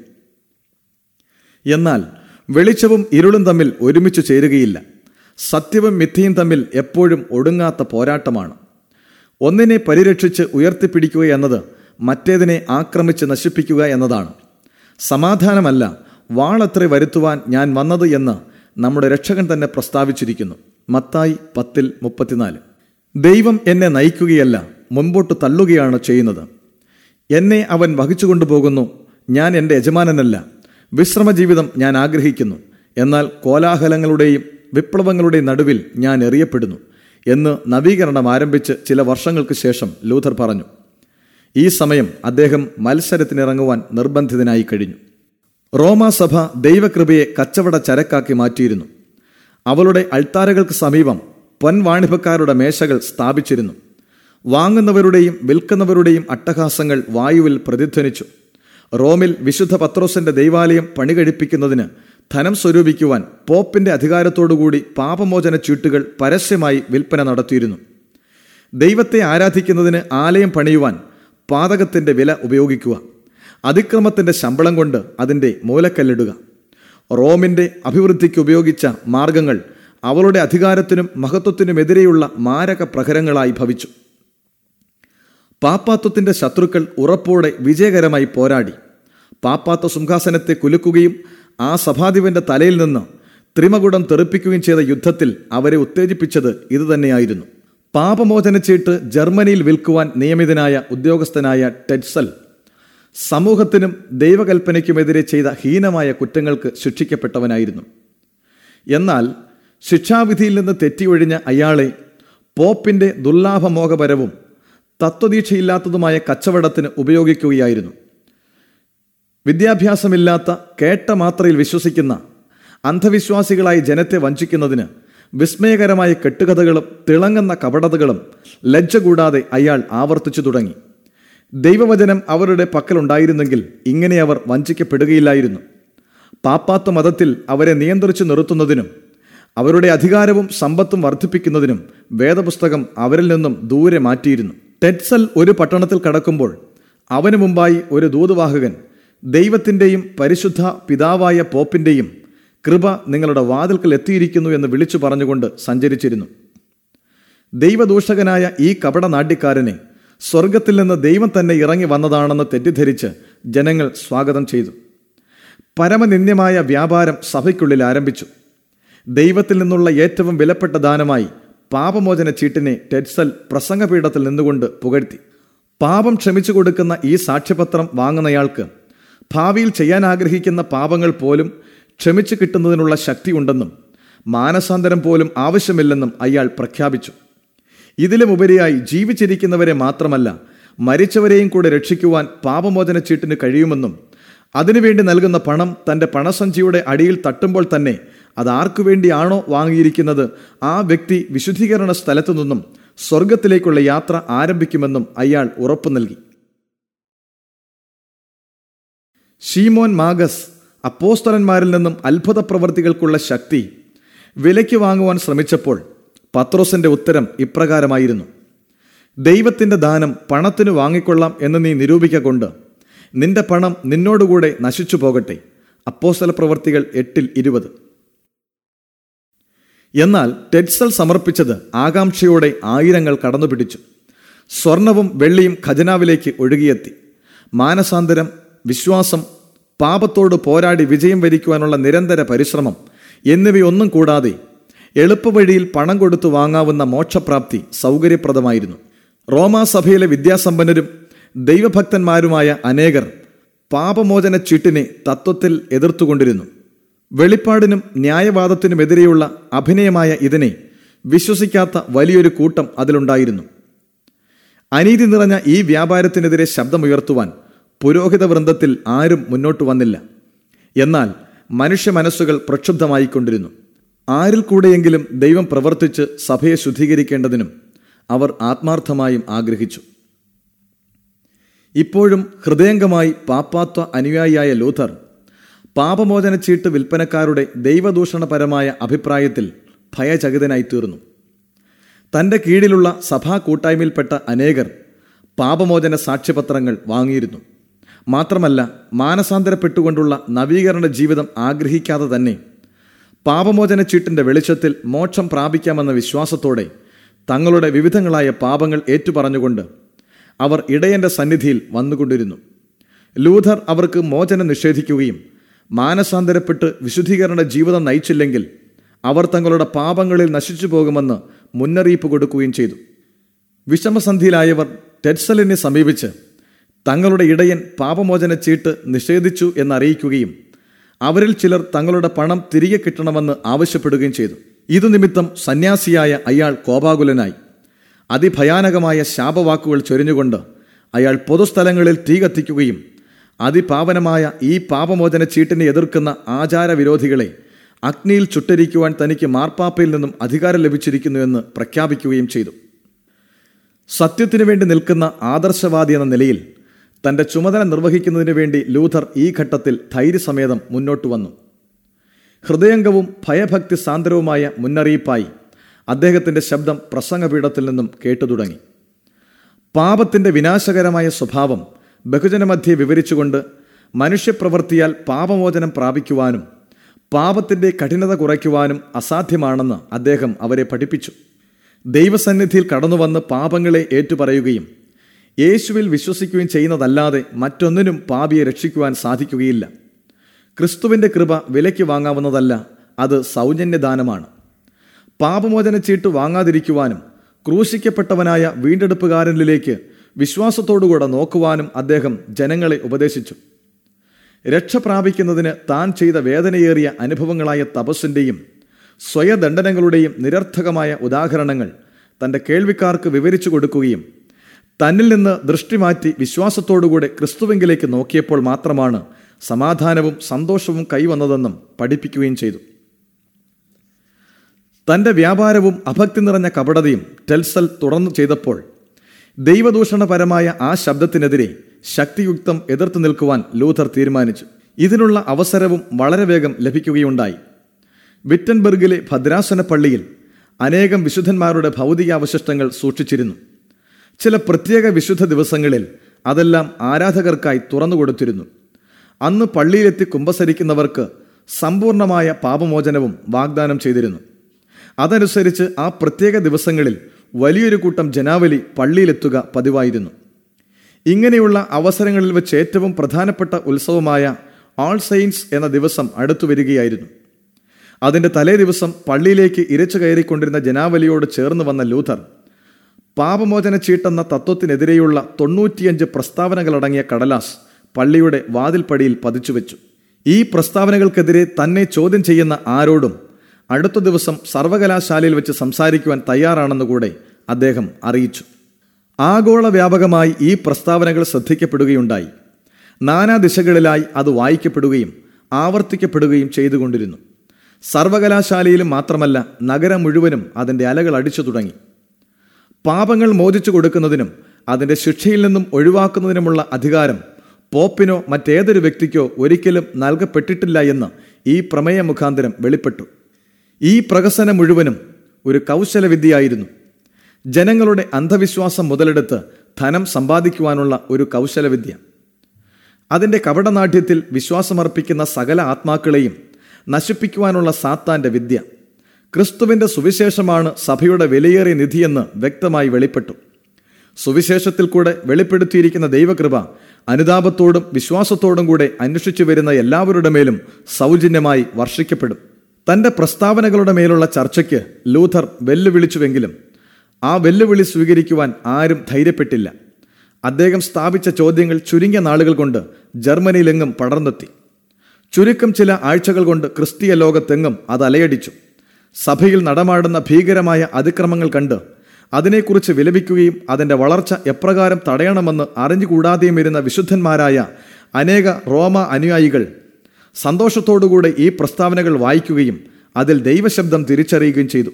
എന്നാൽ വെളിച്ചവും ഇരുളും തമ്മിൽ ഒരുമിച്ച് ചേരുകയില്ല സത്യവും മിഥ്യയും തമ്മിൽ എപ്പോഴും ഒടുങ്ങാത്ത പോരാട്ടമാണ് ഒന്നിനെ പരിരക്ഷിച്ച് ഉയർത്തിപ്പിടിക്കുക എന്നത് മറ്റേതിനെ ആക്രമിച്ച് നശിപ്പിക്കുക എന്നതാണ് സമാധാനമല്ല വാളത്ര വരുത്തുവാൻ ഞാൻ വന്നത് എന്ന് നമ്മുടെ രക്ഷകൻ തന്നെ പ്രസ്താവിച്ചിരിക്കുന്നു മത്തായി പത്തിൽ മുപ്പത്തിനാല് ദൈവം എന്നെ നയിക്കുകയല്ല മുൻപോട്ട് തള്ളുകയാണ് ചെയ്യുന്നത് എന്നെ അവൻ വഹിച്ചുകൊണ്ടുപോകുന്നു ഞാൻ എൻ്റെ യജമാനനല്ല വിശ്രമജീവിതം ഞാൻ ആഗ്രഹിക്കുന്നു എന്നാൽ കോലാഹലങ്ങളുടെയും വിപ്ലവങ്ങളുടെയും നടുവിൽ ഞാൻ എറിയപ്പെടുന്നു എന്ന് നവീകരണം ആരംഭിച്ച് ചില വർഷങ്ങൾക്ക് ശേഷം ലൂഥർ പറഞ്ഞു ഈ സമയം അദ്ദേഹം മത്സരത്തിനിറങ്ങുവാൻ നിർബന്ധിതനായി കഴിഞ്ഞു റോമാസഭ ദൈവകൃപയെ കച്ചവട ചരക്കാക്കി മാറ്റിയിരുന്നു അവളുടെ അൾത്താരകൾക്ക് സമീപം പൊൻവാണിഭക്കാരുടെ മേശകൾ സ്ഥാപിച്ചിരുന്നു വാങ്ങുന്നവരുടെയും വിൽക്കുന്നവരുടെയും അട്ടഹാസങ്ങൾ വായുവിൽ പ്രതിധ്വനിച്ചു റോമിൽ വിശുദ്ധ പത്രോസിന്റെ ദൈവാലയം പണികഴിപ്പിക്കുന്നതിന് ധനം സ്വരൂപിക്കുവാൻ പോപ്പിന്റെ അധികാരത്തോടുകൂടി പാപമോചന ചീട്ടുകൾ പരസ്യമായി വിൽപ്പന നടത്തിയിരുന്നു ദൈവത്തെ ആരാധിക്കുന്നതിന് ആലയം പണിയുവാൻ പാതകത്തിന്റെ വില ഉപയോഗിക്കുക അതിക്രമത്തിന്റെ ശമ്പളം കൊണ്ട് അതിന്റെ മൂലക്കല്ലിടുക റോമിന്റെ അഭിവൃദ്ധിക്ക് ഉപയോഗിച്ച മാർഗങ്ങൾ അവളുടെ അധികാരത്തിനും മഹത്വത്തിനുമെതിരെയുള്ള മാരക പ്രഹരങ്ങളായി ഭവിച്ചു പാപ്പാത്വത്തിന്റെ ശത്രുക്കൾ ഉറപ്പോടെ വിജയകരമായി പോരാടി പാപ്പാത്വ സിംഹാസനത്തെ കുലുക്കുകയും ആ സഭാധിപന്റെ തലയിൽ നിന്ന് ത്രിമകുടം തെറിപ്പിക്കുകയും ചെയ്ത യുദ്ധത്തിൽ അവരെ ഉത്തേജിപ്പിച്ചത് ഇതുതന്നെയായിരുന്നു പാപമോചന ചീട്ട് ജർമ്മനിയിൽ വിൽക്കുവാൻ നിയമിതനായ ഉദ്യോഗസ്ഥനായ ടെഡ്സൽ സമൂഹത്തിനും ദൈവകൽപ്പനയ്ക്കുമെതിരെ ചെയ്ത ഹീനമായ കുറ്റങ്ങൾക്ക് ശിക്ഷിക്കപ്പെട്ടവനായിരുന്നു എന്നാൽ ശിക്ഷാവിധിയിൽ നിന്ന് തെറ്റിയൊഴിഞ്ഞ അയാളെ പോപ്പിന്റെ ദുർലാഭമോഹപരവും തത്വദീക്ഷയില്ലാത്തതുമായ കച്ചവടത്തിന് ഉപയോഗിക്കുകയായിരുന്നു വിദ്യാഭ്യാസമില്ലാത്ത കേട്ട മാത്രയിൽ വിശ്വസിക്കുന്ന അന്ധവിശ്വാസികളായി ജനത്തെ വഞ്ചിക്കുന്നതിന് വിസ്മയകരമായ കെട്ടുകഥകളും തിളങ്ങുന്ന കപടതകളും ലജ്ജ കൂടാതെ അയാൾ ആവർത്തിച്ചു തുടങ്ങി ദൈവവചനം അവരുടെ പക്കലുണ്ടായിരുന്നെങ്കിൽ ഇങ്ങനെ അവർ വഞ്ചിക്കപ്പെടുകയില്ലായിരുന്നു പാപ്പാത്ത മതത്തിൽ അവരെ നിയന്ത്രിച്ചു നിർത്തുന്നതിനും അവരുടെ അധികാരവും സമ്പത്തും വർദ്ധിപ്പിക്കുന്നതിനും വേദപുസ്തകം അവരിൽ നിന്നും ദൂരെ മാറ്റിയിരുന്നു ടെറ്റ്സൽ ഒരു പട്ടണത്തിൽ കടക്കുമ്പോൾ അവന് മുമ്പായി ഒരു ദൂതുവാഹകൻ ദൈവത്തിൻ്റെയും പരിശുദ്ധ പിതാവായ പോപ്പിൻ്റെയും കൃപ നിങ്ങളുടെ വാതിൽക്കൽ എത്തിയിരിക്കുന്നു എന്ന് വിളിച്ചു പറഞ്ഞുകൊണ്ട് സഞ്ചരിച്ചിരുന്നു ദൈവദൂഷകനായ ഈ കപട നാട്യക്കാരനെ സ്വർഗത്തിൽ നിന്ന് ദൈവം തന്നെ ഇറങ്ങി വന്നതാണെന്ന് തെറ്റിദ്ധരിച്ച് ജനങ്ങൾ സ്വാഗതം ചെയ്തു പരമനിന്ദ്യമായ വ്യാപാരം സഭയ്ക്കുള്ളിൽ ആരംഭിച്ചു ദൈവത്തിൽ നിന്നുള്ള ഏറ്റവും വിലപ്പെട്ട ദാനമായി പാപമോചന ചീട്ടിനെ ടെറ്റ്സൽ പ്രസംഗപീഠത്തിൽ നിന്നുകൊണ്ട് പുകഴ്ത്തി പാപം ക്ഷമിച്ചു കൊടുക്കുന്ന ഈ സാക്ഷ്യപത്രം വാങ്ങുന്നയാൾക്ക് ഭാവിയിൽ ചെയ്യാൻ ആഗ്രഹിക്കുന്ന പാപങ്ങൾ പോലും ക്ഷമിച്ചു കിട്ടുന്നതിനുള്ള ശക്തിയുണ്ടെന്നും മാനസാന്തരം പോലും ആവശ്യമില്ലെന്നും അയാൾ പ്രഖ്യാപിച്ചു ഇതിലും ഉപരിയായി ജീവിച്ചിരിക്കുന്നവരെ മാത്രമല്ല മരിച്ചവരെയും കൂടെ രക്ഷിക്കുവാൻ പാപമോചന ചീട്ടിന് കഴിയുമെന്നും അതിനുവേണ്ടി നൽകുന്ന പണം തന്റെ പണസഞ്ചിയുടെ അടിയിൽ തട്ടുമ്പോൾ തന്നെ അത് ആർക്കു വേണ്ടിയാണോ വാങ്ങിയിരിക്കുന്നത് ആ വ്യക്തി വിശുദ്ധീകരണ സ്ഥലത്തു നിന്നും സ്വർഗത്തിലേക്കുള്ള യാത്ര ആരംഭിക്കുമെന്നും അയാൾ ഉറപ്പു നൽകി ഷീമോൻ മാഗസ് അപ്പോസ്തലന്മാരിൽ നിന്നും അത്ഭുത പ്രവർത്തികൾക്കുള്ള ശക്തി വിലയ്ക്ക് വാങ്ങുവാൻ ശ്രമിച്ചപ്പോൾ പത്രോസിന്റെ ഉത്തരം ഇപ്രകാരമായിരുന്നു ദൈവത്തിന്റെ ദാനം പണത്തിന് വാങ്ങിക്കൊള്ളാം എന്ന് നീ നിരൂപിക്കൊണ്ട് നിന്റെ പണം നിന്നോടുകൂടെ നശിച്ചു പോകട്ടെ അപ്പോസ്തല പ്രവർത്തികൾ എട്ടിൽ ഇരുപത് എന്നാൽ ടെറ്റ്സൽ സമർപ്പിച്ചത് ആകാംക്ഷയോടെ ആയിരങ്ങൾ കടന്നുപിടിച്ചു സ്വർണവും വെള്ളിയും ഖജനാവിലേക്ക് ഒഴുകിയെത്തി മാനസാന്തരം വിശ്വാസം പാപത്തോട് പോരാടി വിജയം വരിക്കുവാനുള്ള നിരന്തര പരിശ്രമം എന്നിവയൊന്നും കൂടാതെ എളുപ്പവഴിയിൽ പണം കൊടുത്തു വാങ്ങാവുന്ന മോക്ഷപ്രാപ്തി സൗകര്യപ്രദമായിരുന്നു റോമാസഭയിലെ വിദ്യാസമ്പന്നരും ദൈവഭക്തന്മാരുമായ അനേകർ പാപമോചന ചീട്ടിനെ തത്വത്തിൽ എതിർത്തുകൊണ്ടിരുന്നു വെളിപ്പാടിനും ന്യായവാദത്തിനുമെതിരെയുള്ള അഭിനയമായ ഇതിനെ വിശ്വസിക്കാത്ത വലിയൊരു കൂട്ടം അതിലുണ്ടായിരുന്നു അനീതി നിറഞ്ഞ ഈ വ്യാപാരത്തിനെതിരെ ശബ്ദമുയർത്തുവാൻ പുരോഹിത വൃന്ദത്തിൽ ആരും മുന്നോട്ട് വന്നില്ല എന്നാൽ മനുഷ്യ മനസ്സുകൾ പ്രക്ഷുബ്ധമായിക്കൊണ്ടിരുന്നു ആരിൽ കൂടെയെങ്കിലും ദൈവം പ്രവർത്തിച്ച് സഭയെ ശുദ്ധീകരിക്കേണ്ടതിനും അവർ ആത്മാർത്ഥമായും ആഗ്രഹിച്ചു ഇപ്പോഴും ഹൃദയംഗമായി പാപ്പാത്വ അനുയായിയായ ലൂഥർ പാപമോചന ചീട്ട് വിൽപ്പനക്കാരുടെ ദൈവദൂഷണപരമായ അഭിപ്രായത്തിൽ ഭയചകിതനായി തീർന്നു തന്റെ കീഴിലുള്ള സഭാ കൂട്ടായ്മയിൽപ്പെട്ട അനേകർ പാപമോചന സാക്ഷ്യപത്രങ്ങൾ വാങ്ങിയിരുന്നു മാത്രമല്ല മാനസാന്തരപ്പെട്ടുകൊണ്ടുള്ള നവീകരണ ജീവിതം ആഗ്രഹിക്കാതെ തന്നെ പാപമോചന ചീട്ടിന്റെ വെളിച്ചത്തിൽ മോക്ഷം പ്രാപിക്കാമെന്ന വിശ്വാസത്തോടെ തങ്ങളുടെ വിവിധങ്ങളായ പാപങ്ങൾ ഏറ്റുപറഞ്ഞുകൊണ്ട് അവർ ഇടയന്റെ സന്നിധിയിൽ വന്നുകൊണ്ടിരുന്നു ലൂഥർ അവർക്ക് മോചനം നിഷേധിക്കുകയും മാനസാന്തരപ്പെട്ട് വിശുദ്ധീകരണ ജീവിതം നയിച്ചില്ലെങ്കിൽ അവർ തങ്ങളുടെ പാപങ്ങളിൽ നശിച്ചു പോകുമെന്ന് മുന്നറിയിപ്പ് കൊടുക്കുകയും ചെയ്തു വിഷമസന്ധിയിലായവർ ടെറ്റ്സലിനെ സമീപിച്ച് തങ്ങളുടെ ഇടയൻ പാപമോചന ചീട്ട് നിഷേധിച്ചു എന്നറിയിക്കുകയും അവരിൽ ചിലർ തങ്ങളുടെ പണം തിരികെ കിട്ടണമെന്ന് ആവശ്യപ്പെടുകയും ചെയ്തു ഇതു നിമിത്തം സന്യാസിയായ അയാൾ കോപാകുലനായി അതിഭയാനകമായ ശാപവാക്കുകൾ ചൊരിഞ്ഞുകൊണ്ട് അയാൾ പൊതുസ്ഥലങ്ങളിൽ തീ കത്തിക്കുകയും അതിപാവനമായ ഈ പാപമോചന ചീട്ടിനെ എതിർക്കുന്ന ആചാരവിരോധികളെ അഗ്നിയിൽ ചുട്ടരിക്കുവാൻ തനിക്ക് മാർപ്പാപ്പയിൽ നിന്നും അധികാരം ലഭിച്ചിരിക്കുന്നുവെന്ന് പ്രഖ്യാപിക്കുകയും ചെയ്തു സത്യത്തിനു വേണ്ടി നിൽക്കുന്ന ആദർശവാദി എന്ന നിലയിൽ തന്റെ ചുമതല നിർവഹിക്കുന്നതിനു വേണ്ടി ലൂഥർ ഈ ഘട്ടത്തിൽ ധൈര്യസമേതം മുന്നോട്ട് വന്നു ഹൃദയംഗവും ഭയഭക്തി സാന്ദ്രവുമായ മുന്നറിയിപ്പായി അദ്ദേഹത്തിന്റെ ശബ്ദം പ്രസംഗപീഠത്തിൽ നിന്നും കേട്ടു തുടങ്ങി പാപത്തിന്റെ വിനാശകരമായ സ്വഭാവം ബഹുജനമധ്യേ വിവരിച്ചുകൊണ്ട് മനുഷ്യപ്രവൃത്തിയാൽ പാപമോചനം പ്രാപിക്കുവാനും പാപത്തിന്റെ കഠിനത കുറയ്ക്കുവാനും അസാധ്യമാണെന്ന് അദ്ദേഹം അവരെ പഠിപ്പിച്ചു ദൈവസന്നിധിയിൽ കടന്നുവന്ന് പാപങ്ങളെ ഏറ്റുപറയുകയും യേശുവിൽ വിശ്വസിക്കുകയും ചെയ്യുന്നതല്ലാതെ മറ്റൊന്നിനും പാപിയെ രക്ഷിക്കുവാൻ സാധിക്കുകയില്ല ക്രിസ്തുവിന്റെ കൃപ വിലയ്ക്ക് വാങ്ങാവുന്നതല്ല അത് സൗജന്യദാനമാണ് പാപമോചന ചീട്ട് വാങ്ങാതിരിക്കുവാനും ക്രൂശിക്കപ്പെട്ടവനായ വീണ്ടെടുപ്പുകാരനിലേക്ക് വിശ്വാസത്തോടുകൂടെ നോക്കുവാനും അദ്ദേഹം ജനങ്ങളെ ഉപദേശിച്ചു രക്ഷ പ്രാപിക്കുന്നതിന് താൻ ചെയ്ത വേദനയേറിയ അനുഭവങ്ങളായ തപസ്സിൻ്റെയും സ്വയദണ്ഡനങ്ങളുടെയും നിരർത്ഥകമായ ഉദാഹരണങ്ങൾ തൻ്റെ കേൾവിക്കാർക്ക് വിവരിച്ചു കൊടുക്കുകയും തന്നിൽ നിന്ന് ദൃഷ്ടി മാറ്റി വിശ്വാസത്തോടുകൂടെ ക്രിസ്തുവെങ്കിലേക്ക് നോക്കിയപ്പോൾ മാത്രമാണ് സമാധാനവും സന്തോഷവും കൈവന്നതെന്നും പഠിപ്പിക്കുകയും ചെയ്തു തന്റെ വ്യാപാരവും അഭക്തി നിറഞ്ഞ കപടതയും ടെൽസൽ തുടർന്നു ചെയ്തപ്പോൾ ദൈവദൂഷണപരമായ ആ ശബ്ദത്തിനെതിരെ ശക്തിയുക്തം എതിർത്ത് നിൽക്കുവാൻ ലൂഥർ തീരുമാനിച്ചു ഇതിനുള്ള അവസരവും വളരെ വേഗം ലഭിക്കുകയുണ്ടായി വിറ്റൻബർഗിലെ ഭദ്രാസന പള്ളിയിൽ അനേകം വിശുദ്ധന്മാരുടെ ഭൗതികാവശിഷ്ടങ്ങൾ സൂക്ഷിച്ചിരുന്നു ചില പ്രത്യേക വിശുദ്ധ ദിവസങ്ങളിൽ അതെല്ലാം ആരാധകർക്കായി തുറന്നുകൊടുത്തിരുന്നു അന്ന് പള്ളിയിലെത്തി കുമ്പസരിക്കുന്നവർക്ക് സമ്പൂർണമായ പാപമോചനവും വാഗ്ദാനം ചെയ്തിരുന്നു അതനുസരിച്ച് ആ പ്രത്യേക ദിവസങ്ങളിൽ വലിയൊരു കൂട്ടം ജനാവലി പള്ളിയിലെത്തുക പതിവായിരുന്നു ഇങ്ങനെയുള്ള അവസരങ്ങളിൽ വെച്ച് ഏറ്റവും പ്രധാനപ്പെട്ട ഉത്സവമായ ആൾ സെയിൻസ് എന്ന ദിവസം അടുത്തു വരികയായിരുന്നു അതിന്റെ തലേ ദിവസം പള്ളിയിലേക്ക് ഇരച്ചു കയറിക്കൊണ്ടിരുന്ന ജനാവലിയോട് ചേർന്ന് വന്ന ലൂഥർ പാപമോചന ചീട്ടെന്ന തത്വത്തിനെതിരെയുള്ള തൊണ്ണൂറ്റിയഞ്ച് പ്രസ്താവനകളടങ്ങിയ കടലാസ് പള്ളിയുടെ വാതിൽപ്പടിയിൽ പതിച്ചുവെച്ചു ഈ പ്രസ്താവനകൾക്കെതിരെ തന്നെ ചോദ്യം ചെയ്യുന്ന ആരോടും അടുത്ത ദിവസം സർവകലാശാലയിൽ വെച്ച് സംസാരിക്കുവാൻ തയ്യാറാണെന്ന് കൂടെ അദ്ദേഹം അറിയിച്ചു ആഗോള വ്യാപകമായി ഈ പ്രസ്താവനകൾ ശ്രദ്ധിക്കപ്പെടുകയുണ്ടായി നാനാ ദിശകളിലായി അത് വായിക്കപ്പെടുകയും ആവർത്തിക്കപ്പെടുകയും ചെയ്തുകൊണ്ടിരുന്നു സർവകലാശാലയിലും മാത്രമല്ല നഗരം മുഴുവനും അതിൻ്റെ അലകൾ അടിച്ചു തുടങ്ങി പാപങ്ങൾ മോചിച്ചു കൊടുക്കുന്നതിനും അതിൻ്റെ ശിക്ഷയിൽ നിന്നും ഒഴിവാക്കുന്നതിനുമുള്ള അധികാരം പോപ്പിനോ മറ്റേതൊരു വ്യക്തിക്കോ ഒരിക്കലും നൽകപ്പെട്ടിട്ടില്ല എന്ന് ഈ പ്രമേയ മുഖാന്തരം വെളിപ്പെട്ടു ഈ പ്രഹസനം മുഴുവനും ഒരു കൗശലവിദ്യയായിരുന്നു ജനങ്ങളുടെ അന്ധവിശ്വാസം മുതലെടുത്ത് ധനം സമ്പാദിക്കുവാനുള്ള ഒരു കൗശലവിദ്യ അതിൻ്റെ കപടനാട്യത്തിൽ വിശ്വാസമർപ്പിക്കുന്ന സകല ആത്മാക്കളെയും നശിപ്പിക്കുവാനുള്ള സാത്താന്റെ വിദ്യ ക്രിസ്തുവിന്റെ സുവിശേഷമാണ് സഭയുടെ വിലയേറിയ നിധിയെന്ന് വ്യക്തമായി വെളിപ്പെട്ടു സുവിശേഷത്തിൽ കൂടെ വെളിപ്പെടുത്തിയിരിക്കുന്ന ദൈവകൃപ അനുതാപത്തോടും വിശ്വാസത്തോടും കൂടെ അന്വേഷിച്ചു വരുന്ന എല്ലാവരുടെ മേലും സൗജന്യമായി വർഷിക്കപ്പെടും തന്റെ പ്രസ്താവനകളുടെ മേലുള്ള ചർച്ചയ്ക്ക് ലൂഥർ വെല്ലുവിളിച്ചുവെങ്കിലും ആ വെല്ലുവിളി സ്വീകരിക്കുവാൻ ആരും ധൈര്യപ്പെട്ടില്ല അദ്ദേഹം സ്ഥാപിച്ച ചോദ്യങ്ങൾ ചുരുങ്ങിയ നാളുകൾ കൊണ്ട് ജർമ്മനിയിലെങ്ങും പടർന്നെത്തി ചുരുക്കം ചില ആഴ്ചകൾ കൊണ്ട് ക്രിസ്തീയ ലോകത്തെങ്ങും അത് അലയടിച്ചു സഭയിൽ നടമാടുന്ന ഭീകരമായ അതിക്രമങ്ങൾ കണ്ട് അതിനെക്കുറിച്ച് വിലപിക്കുകയും അതിൻ്റെ വളർച്ച എപ്രകാരം തടയണമെന്ന് അറിഞ്ഞുകൂടാതെയും ഇരുന്ന വിശുദ്ധന്മാരായ അനേക റോമ അനുയായികൾ സന്തോഷത്തോടുകൂടെ ഈ പ്രസ്താവനകൾ വായിക്കുകയും അതിൽ ദൈവശബ്ദം തിരിച്ചറിയുകയും ചെയ്തു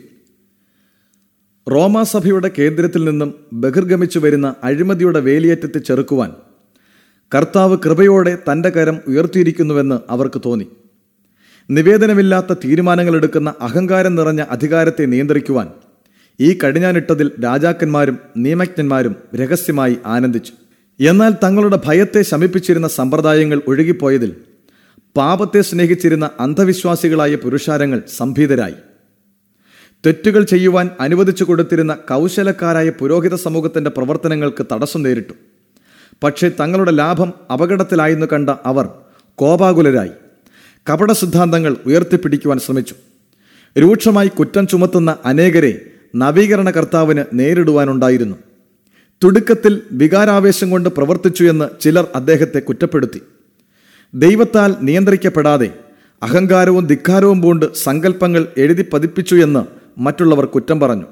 റോമാസഭയുടെ കേന്ദ്രത്തിൽ നിന്നും ബഹിർഗമിച്ചു വരുന്ന അഴിമതിയുടെ വേലിയേറ്റത്തെ ചെറുക്കുവാൻ കർത്താവ് കൃപയോടെ തൻ്റെ കരം ഉയർത്തിയിരിക്കുന്നുവെന്ന് അവർക്ക് തോന്നി നിവേദനമില്ലാത്ത തീരുമാനങ്ങൾ എടുക്കുന്ന അഹങ്കാരം നിറഞ്ഞ അധികാരത്തെ നിയന്ത്രിക്കുവാൻ ഈ കടിഞ്ഞാനിട്ടതിൽ രാജാക്കന്മാരും നിയമജ്ഞന്മാരും രഹസ്യമായി ആനന്ദിച്ചു എന്നാൽ തങ്ങളുടെ ഭയത്തെ ശമിപ്പിച്ചിരുന്ന സമ്പ്രദായങ്ങൾ ഒഴുകിപ്പോയതിൽ പാപത്തെ സ്നേഹിച്ചിരുന്ന അന്ധവിശ്വാസികളായ പുരുഷാരങ്ങൾ സംഭീതരായി തെറ്റുകൾ ചെയ്യുവാൻ അനുവദിച്ചു കൊടുത്തിരുന്ന കൗശലക്കാരായ പുരോഹിത സമൂഹത്തിന്റെ പ്രവർത്തനങ്ങൾക്ക് തടസ്സം നേരിട്ടു പക്ഷേ തങ്ങളുടെ ലാഭം അപകടത്തിലായെന്ന് കണ്ട അവർ കോപാകുലരായി കപട സിദ്ധാന്തങ്ങൾ ഉയർത്തിപ്പിടിക്കുവാൻ ശ്രമിച്ചു രൂക്ഷമായി കുറ്റം ചുമത്തുന്ന അനേകരെ നവീകരണ കർത്താവിന് നേരിടുവാനുണ്ടായിരുന്നു തുടുക്കത്തിൽ വികാരാവേശം കൊണ്ട് പ്രവർത്തിച്ചു എന്ന് ചിലർ അദ്ദേഹത്തെ കുറ്റപ്പെടുത്തി ദൈവത്താൽ നിയന്ത്രിക്കപ്പെടാതെ അഹങ്കാരവും ധിക്കാരവും പൂണ്ട് സങ്കല്പങ്ങൾ എഴുതി പതിപ്പിച്ചു എന്ന് മറ്റുള്ളവർ കുറ്റം പറഞ്ഞു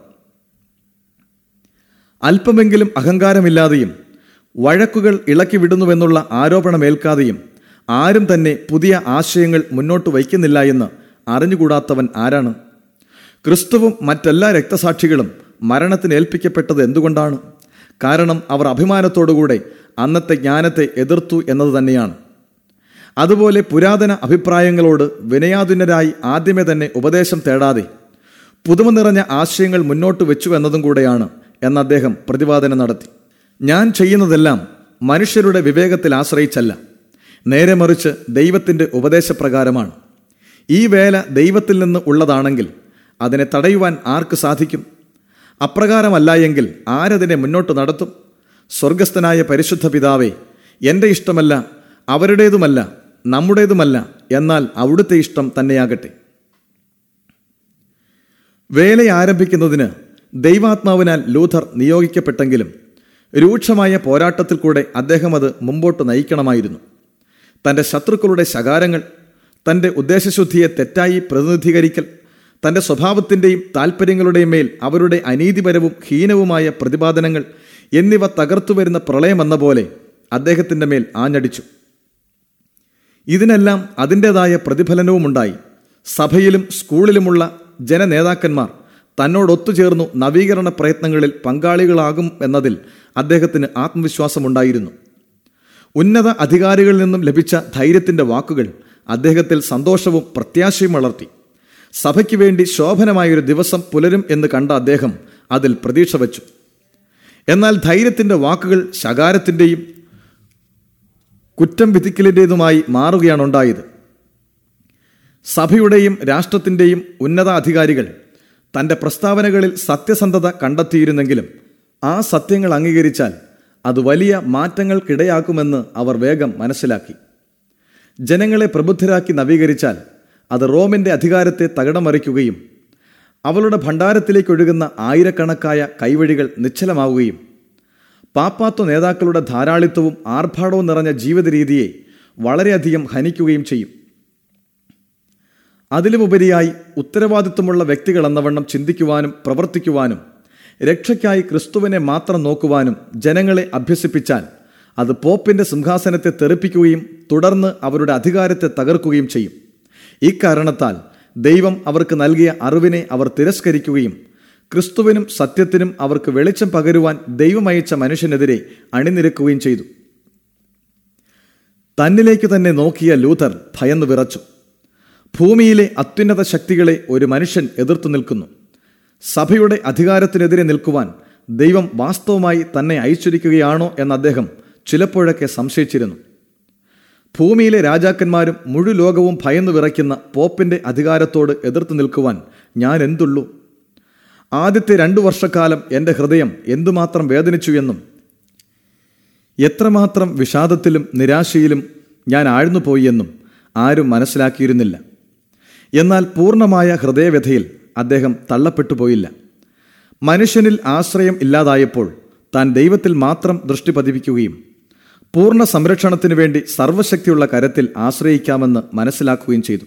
അല്പമെങ്കിലും അഹങ്കാരമില്ലാതെയും വഴക്കുകൾ ഇളക്കി വിടുന്നുവെന്നുള്ള ആരോപണമേൽക്കാതെയും ആരും തന്നെ പുതിയ ആശയങ്ങൾ മുന്നോട്ട് വയ്ക്കുന്നില്ല എന്ന് അറിഞ്ഞുകൂടാത്തവൻ ആരാണ് ക്രിസ്തുവും മറ്റെല്ലാ രക്തസാക്ഷികളും മരണത്തിന് ഏൽപ്പിക്കപ്പെട്ടത് എന്തുകൊണ്ടാണ് കാരണം അവർ അഭിമാനത്തോടുകൂടെ അന്നത്തെ ജ്ഞാനത്തെ എതിർത്തു എന്നത് തന്നെയാണ് അതുപോലെ പുരാതന അഭിപ്രായങ്ങളോട് വിനയാതുനരായി ആദ്യമേ തന്നെ ഉപദേശം തേടാതെ പുതുമ നിറഞ്ഞ ആശയങ്ങൾ മുന്നോട്ട് വെച്ചു എന്നതും കൂടെയാണ് എന്ന് അദ്ദേഹം പ്രതിപാദനം നടത്തി ഞാൻ ചെയ്യുന്നതെല്ലാം മനുഷ്യരുടെ വിവേകത്തിൽ ആശ്രയിച്ചല്ല നേരെ മറിച്ച് ദൈവത്തിൻ്റെ ഉപദേശപ്രകാരമാണ് ഈ വേല ദൈവത്തിൽ നിന്ന് ഉള്ളതാണെങ്കിൽ അതിനെ തടയുവാൻ ആർക്ക് സാധിക്കും അപ്രകാരമല്ല എങ്കിൽ ആരതിനെ മുന്നോട്ട് നടത്തും സ്വർഗസ്ഥനായ പരിശുദ്ധ പിതാവേ എൻ്റെ ഇഷ്ടമല്ല അവരുടേതുമല്ല നമ്മുടേതുമല്ല എന്നാൽ അവിടുത്തെ ഇഷ്ടം തന്നെയാകട്ടെ വേല ആരംഭിക്കുന്നതിന് ദൈവാത്മാവിനാൽ ലൂഥർ നിയോഗിക്കപ്പെട്ടെങ്കിലും രൂക്ഷമായ പോരാട്ടത്തിൽ കൂടെ അദ്ദേഹം അത് മുമ്പോട്ട് നയിക്കണമായിരുന്നു തൻ്റെ ശത്രുക്കളുടെ ശകാരങ്ങൾ തൻ്റെ ഉദ്ദേശശുദ്ധിയെ തെറ്റായി പ്രതിനിധീകരിക്കൽ തൻ്റെ സ്വഭാവത്തിൻ്റെയും താൽപ്പര്യങ്ങളുടെയും മേൽ അവരുടെ അനീതിപരവും ഹീനവുമായ പ്രതിപാദനങ്ങൾ എന്നിവ തകർത്തു വരുന്ന പ്രളയമെന്ന പോലെ അദ്ദേഹത്തിൻ്റെ മേൽ ആഞ്ഞടിച്ചു ഇതിനെല്ലാം അതിൻ്റെതായ പ്രതിഫലനവുമുണ്ടായി സഭയിലും സ്കൂളിലുമുള്ള ജനനേതാക്കന്മാർ തന്നോടൊത്തുചേർന്നു നവീകരണ പ്രയത്നങ്ങളിൽ പങ്കാളികളാകും എന്നതിൽ അദ്ദേഹത്തിന് ആത്മവിശ്വാസമുണ്ടായിരുന്നു ഉന്നത അധികാരികളിൽ നിന്നും ലഭിച്ച ധൈര്യത്തിന്റെ വാക്കുകൾ അദ്ദേഹത്തിൽ സന്തോഷവും പ്രത്യാശയും വളർത്തി സഭയ്ക്ക് വേണ്ടി ശോഭനമായൊരു ദിവസം പുലരും എന്ന് കണ്ട അദ്ദേഹം അതിൽ പ്രതീക്ഷ വച്ചു എന്നാൽ ധൈര്യത്തിന്റെ വാക്കുകൾ ശകാരത്തിന്റെയും കുറ്റം വിധിക്കലിൻ്റെതുമായി മാറുകയാണ് ഉണ്ടായത് സഭയുടെയും രാഷ്ട്രത്തിൻ്റെയും ഉന്നത അധികാരികൾ തൻ്റെ പ്രസ്താവനകളിൽ സത്യസന്ധത കണ്ടെത്തിയിരുന്നെങ്കിലും ആ സത്യങ്ങൾ അംഗീകരിച്ചാൽ അത് വലിയ മാറ്റങ്ങൾക്കിടയാക്കുമെന്ന് അവർ വേഗം മനസ്സിലാക്കി ജനങ്ങളെ പ്രബുദ്ധരാക്കി നവീകരിച്ചാൽ അത് റോമിൻ്റെ അധികാരത്തെ തകിടം മറിക്കുകയും അവളുടെ ഭണ്ഡാരത്തിലേക്ക് ഒഴുകുന്ന ആയിരക്കണക്കായ കൈവഴികൾ നിശ്ചലമാവുകയും പാപ്പാത്വ നേതാക്കളുടെ ധാരാളിത്വവും ആർഭാടവും നിറഞ്ഞ ജീവിത രീതിയെ വളരെയധികം ഹനിക്കുകയും ചെയ്യും അതിലുമുപരിയായി ഉത്തരവാദിത്വമുള്ള വ്യക്തികൾ എന്നവണ്ണം ചിന്തിക്കുവാനും പ്രവർത്തിക്കുവാനും രക്ഷയ്ക്കായി ക്രിസ്തുവിനെ മാത്രം നോക്കുവാനും ജനങ്ങളെ അഭ്യസിപ്പിച്ചാൽ അത് പോപ്പിന്റെ സിംഹാസനത്തെ തെറിപ്പിക്കുകയും തുടർന്ന് അവരുടെ അധികാരത്തെ തകർക്കുകയും ചെയ്യും ഇക്കാരണത്താൽ ദൈവം അവർക്ക് നൽകിയ അറിവിനെ അവർ തിരസ്കരിക്കുകയും ക്രിസ്തുവിനും സത്യത്തിനും അവർക്ക് വെളിച്ചം പകരുവാൻ ദൈവമയച്ച മനുഷ്യനെതിരെ അണിനിരക്കുകയും ചെയ്തു തന്നിലേക്ക് തന്നെ നോക്കിയ ലൂഥർ ഭയന്നു വിറച്ചു ഭൂമിയിലെ അത്യുന്നത ശക്തികളെ ഒരു മനുഷ്യൻ എതിർത്തു നിൽക്കുന്നു സഭയുടെ അധികാരത്തിനെതിരെ നിൽക്കുവാൻ ദൈവം വാസ്തവമായി തന്നെ അയച്ചിരിക്കുകയാണോ എന്ന് അദ്ദേഹം ചിലപ്പോഴൊക്കെ സംശയിച്ചിരുന്നു ഭൂമിയിലെ രാജാക്കന്മാരും മുഴു ലോകവും ഭയന്നു വിറയ്ക്കുന്ന പോപ്പിന്റെ അധികാരത്തോട് എതിർത്ത് നിൽക്കുവാൻ ഞാൻ എന്തുള്ളൂ ആദ്യത്തെ രണ്ടു വർഷക്കാലം എൻ്റെ ഹൃദയം എന്തുമാത്രം വേദനിച്ചു എന്നും എത്രമാത്രം വിഷാദത്തിലും നിരാശയിലും ഞാൻ ആഴ്ന്നുപോയി എന്നും ആരും മനസ്സിലാക്കിയിരുന്നില്ല എന്നാൽ പൂർണ്ണമായ ഹൃദയവ്യഥയിൽ അദ്ദേഹം തള്ളപ്പെട്ടു പോയില്ല മനുഷ്യനിൽ ആശ്രയം ഇല്ലാതായപ്പോൾ താൻ ദൈവത്തിൽ മാത്രം ദൃഷ്ടി പതിപ്പിക്കുകയും പൂർണ്ണ സംരക്ഷണത്തിനു വേണ്ടി സർവശക്തിയുള്ള കരത്തിൽ ആശ്രയിക്കാമെന്ന് മനസ്സിലാക്കുകയും ചെയ്തു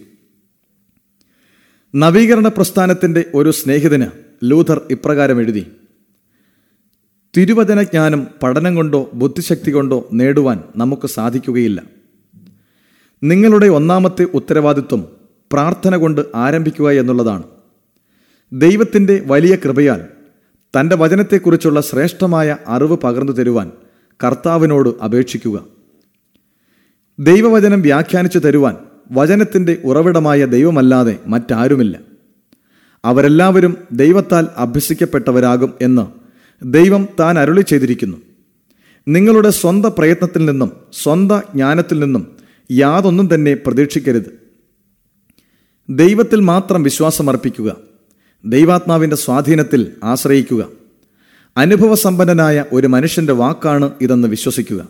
നവീകരണ പ്രസ്ഥാനത്തിന്റെ ഒരു സ്നേഹിതന് ലൂഥർ ഇപ്രകാരം എഴുതി തിരുവചനജ്ഞാനം പഠനം കൊണ്ടോ ബുദ്ധിശക്തി കൊണ്ടോ നേടുവാൻ നമുക്ക് സാധിക്കുകയില്ല നിങ്ങളുടെ ഒന്നാമത്തെ ഉത്തരവാദിത്വം പ്രാർത്ഥന കൊണ്ട് ആരംഭിക്കുക എന്നുള്ളതാണ് ദൈവത്തിൻ്റെ വലിയ കൃപയാൽ തൻ്റെ വചനത്തെക്കുറിച്ചുള്ള ശ്രേഷ്ഠമായ അറിവ് പകർന്നു തരുവാൻ കർത്താവിനോട് അപേക്ഷിക്കുക ദൈവവചനം വ്യാഖ്യാനിച്ചു തരുവാൻ വചനത്തിൻ്റെ ഉറവിടമായ ദൈവമല്ലാതെ മറ്റാരുമില്ല അവരെല്ലാവരും ദൈവത്താൽ അഭ്യസിക്കപ്പെട്ടവരാകും എന്ന് ദൈവം താൻ അരുളി ചെയ്തിരിക്കുന്നു നിങ്ങളുടെ സ്വന്തം പ്രയത്നത്തിൽ നിന്നും സ്വന്തം ജ്ഞാനത്തിൽ നിന്നും യാതൊന്നും തന്നെ പ്രതീക്ഷിക്കരുത് ദൈവത്തിൽ മാത്രം വിശ്വാസമർപ്പിക്കുക ദൈവാത്മാവിൻ്റെ സ്വാധീനത്തിൽ ആശ്രയിക്കുക അനുഭവസമ്പന്നനായ ഒരു മനുഷ്യന്റെ വാക്കാണ് ഇതെന്ന് വിശ്വസിക്കുക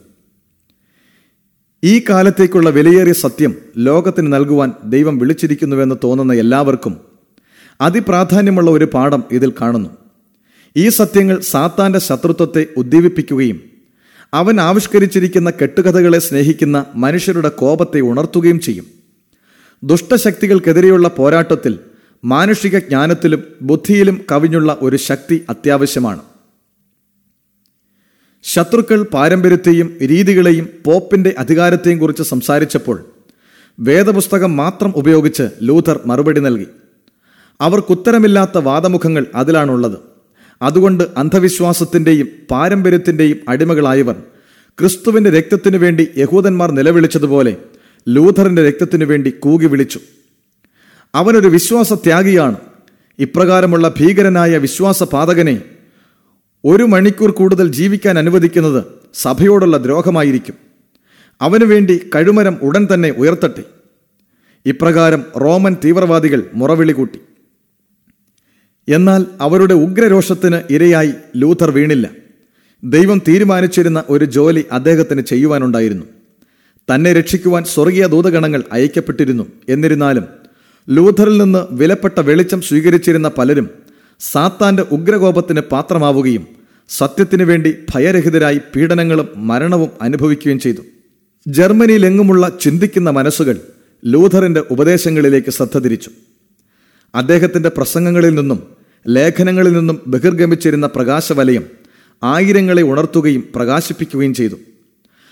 ഈ കാലത്തേക്കുള്ള വിലയേറിയ സത്യം ലോകത്തിന് നൽകുവാൻ ദൈവം വിളിച്ചിരിക്കുന്നുവെന്ന് തോന്നുന്ന എല്ലാവർക്കും അതിപ്രാധാന്യമുള്ള ഒരു പാഠം ഇതിൽ കാണുന്നു ഈ സത്യങ്ങൾ സാത്താന്റെ ശത്രുത്വത്തെ ഉദ്ദീപിപ്പിക്കുകയും അവൻ ആവിഷ്കരിച്ചിരിക്കുന്ന കെട്ടുകഥകളെ സ്നേഹിക്കുന്ന മനുഷ്യരുടെ കോപത്തെ ഉണർത്തുകയും ചെയ്യും ദുഷ്ടശക്തികൾക്കെതിരെയുള്ള പോരാട്ടത്തിൽ മാനുഷിക ജ്ഞാനത്തിലും ബുദ്ധിയിലും കവിഞ്ഞുള്ള ഒരു ശക്തി അത്യാവശ്യമാണ് ശത്രുക്കൾ പാരമ്പര്യത്തെയും രീതികളെയും പോപ്പിന്റെ അധികാരത്തെയും കുറിച്ച് സംസാരിച്ചപ്പോൾ വേദപുസ്തകം മാത്രം ഉപയോഗിച്ച് ലൂഥർ മറുപടി നൽകി അവർക്കുത്തരമില്ലാത്ത വാദമുഖങ്ങൾ അതിലാണുള്ളത് അതുകൊണ്ട് അന്ധവിശ്വാസത്തിന്റെയും പാരമ്പര്യത്തിന്റെയും അടിമകളായവർ ക്രിസ്തുവിന്റെ രക്തത്തിനു വേണ്ടി യഹൂദന്മാർ നിലവിളിച്ചതുപോലെ ലൂഥറിന്റെ രക്തത്തിനു വേണ്ടി കൂകി വിളിച്ചു അവനൊരു വിശ്വാസത്യാഗിയാണ് ഇപ്രകാരമുള്ള ഭീകരനായ വിശ്വാസപാതകനെ ഒരു മണിക്കൂർ കൂടുതൽ ജീവിക്കാൻ അനുവദിക്കുന്നത് സഭയോടുള്ള ദ്രോഹമായിരിക്കും അവനു വേണ്ടി കഴുമരം ഉടൻ തന്നെ ഉയർത്തട്ടെ ഇപ്രകാരം റോമൻ തീവ്രവാദികൾ മുറവിളി കൂട്ടി എന്നാൽ അവരുടെ ഉഗ്രരോഷത്തിന് ഇരയായി ലൂഥർ വീണില്ല ദൈവം തീരുമാനിച്ചിരുന്ന ഒരു ജോലി അദ്ദേഹത്തിന് ചെയ്യുവാനുണ്ടായിരുന്നു തന്നെ രക്ഷിക്കുവാൻ സ്വർഗീയ ദൂതഗണങ്ങൾ അയക്കപ്പെട്ടിരുന്നു എന്നിരുന്നാലും ലൂഥറിൽ നിന്ന് വിലപ്പെട്ട വെളിച്ചം സ്വീകരിച്ചിരുന്ന പലരും സാത്താന്റെ ഉഗ്രകോപത്തിന് പാത്രമാവുകയും സത്യത്തിനു വേണ്ടി ഭയരഹിതരായി പീഡനങ്ങളും മരണവും അനുഭവിക്കുകയും ചെയ്തു ജർമ്മനിയിലെങ്ങുമുള്ള ചിന്തിക്കുന്ന മനസ്സുകൾ ലൂഥറിന്റെ ഉപദേശങ്ങളിലേക്ക് ശ്രദ്ധ തിരിച്ചു അദ്ദേഹത്തിന്റെ പ്രസംഗങ്ങളിൽ നിന്നും ലേഖനങ്ങളിൽ നിന്നും ബഹിർഗമിച്ചിരുന്ന പ്രകാശവലയം ആയിരങ്ങളെ ഉണർത്തുകയും പ്രകാശിപ്പിക്കുകയും ചെയ്തു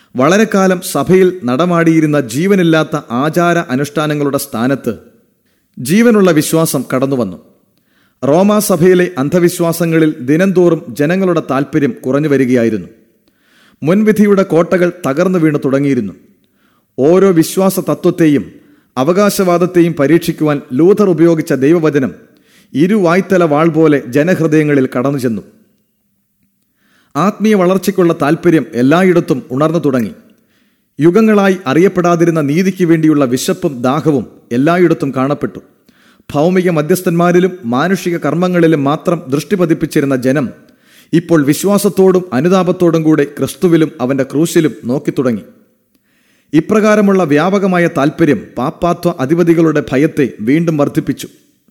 വളരെ കാലം സഭയിൽ നടമാടിയിരുന്ന ജീവനില്ലാത്ത ആചാര അനുഷ്ഠാനങ്ങളുടെ സ്ഥാനത്ത് ജീവനുള്ള വിശ്വാസം കടന്നുവന്നു റോമാ സഭയിലെ അന്ധവിശ്വാസങ്ങളിൽ ദിനംതോറും ജനങ്ങളുടെ താൽപ്പര്യം കുറഞ്ഞു വരികയായിരുന്നു മുൻവിധിയുടെ കോട്ടകൾ തകർന്നു വീണു തുടങ്ങിയിരുന്നു ഓരോ വിശ്വാസ തത്വത്തെയും അവകാശവാദത്തെയും പരീക്ഷിക്കുവാൻ ലൂഥർ ഉപയോഗിച്ച ദൈവവചനം ഇരുവായ്ത്തല വാൾ പോലെ ജനഹൃദയങ്ങളിൽ കടന്നു ചെന്നു ആത്മീയ വളർച്ചയ്ക്കുള്ള താൽപ്പര്യം എല്ലായിടത്തും ഉണർന്നു തുടങ്ങി യുഗങ്ങളായി അറിയപ്പെടാതിരുന്ന നീതിക്ക് വേണ്ടിയുള്ള വിശപ്പും ദാഹവും എല്ലായിടത്തും കാണപ്പെട്ടു ഭൗമിക മധ്യസ്ഥന്മാരിലും മാനുഷിക കർമ്മങ്ങളിലും മാത്രം ദൃഷ്ടി പതിപ്പിച്ചിരുന്ന ജനം ഇപ്പോൾ വിശ്വാസത്തോടും അനുതാപത്തോടും കൂടെ ക്രിസ്തുവിലും അവന്റെ ക്രൂശിലും നോക്കിത്തുടങ്ങി ഇപ്രകാരമുള്ള വ്യാപകമായ താൽപ്പര്യം പാപ്പാത്വ അധിപതികളുടെ ഭയത്തെ വീണ്ടും വർദ്ധിപ്പിച്ചു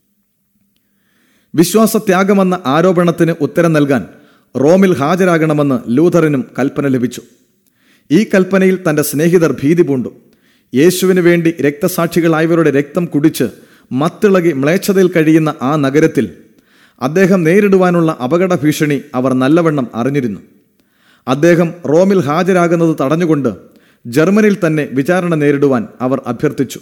വിശ്വാസത്യാഗമെന്ന ആരോപണത്തിന് ഉത്തരം നൽകാൻ റോമിൽ ഹാജരാകണമെന്ന് ലൂഥറിനും കൽപ്പന ലഭിച്ചു ഈ കൽപ്പനയിൽ തന്റെ സ്നേഹിതർ ഭീതി പൂണ്ടു യേശുവിന് വേണ്ടി രക്തസാക്ഷികളായവരുടെ രക്തം കുടിച്ച് മത്തിളകി മ്ലേച്ഛതയിൽ കഴിയുന്ന ആ നഗരത്തിൽ അദ്ദേഹം നേരിടുവാനുള്ള അപകട ഭീഷണി അവർ നല്ലവണ്ണം അറിഞ്ഞിരുന്നു അദ്ദേഹം റോമിൽ ഹാജരാകുന്നത് തടഞ്ഞുകൊണ്ട് ജർമ്മനിയിൽ തന്നെ വിചാരണ നേരിടുവാൻ അവർ അഭ്യർത്ഥിച്ചു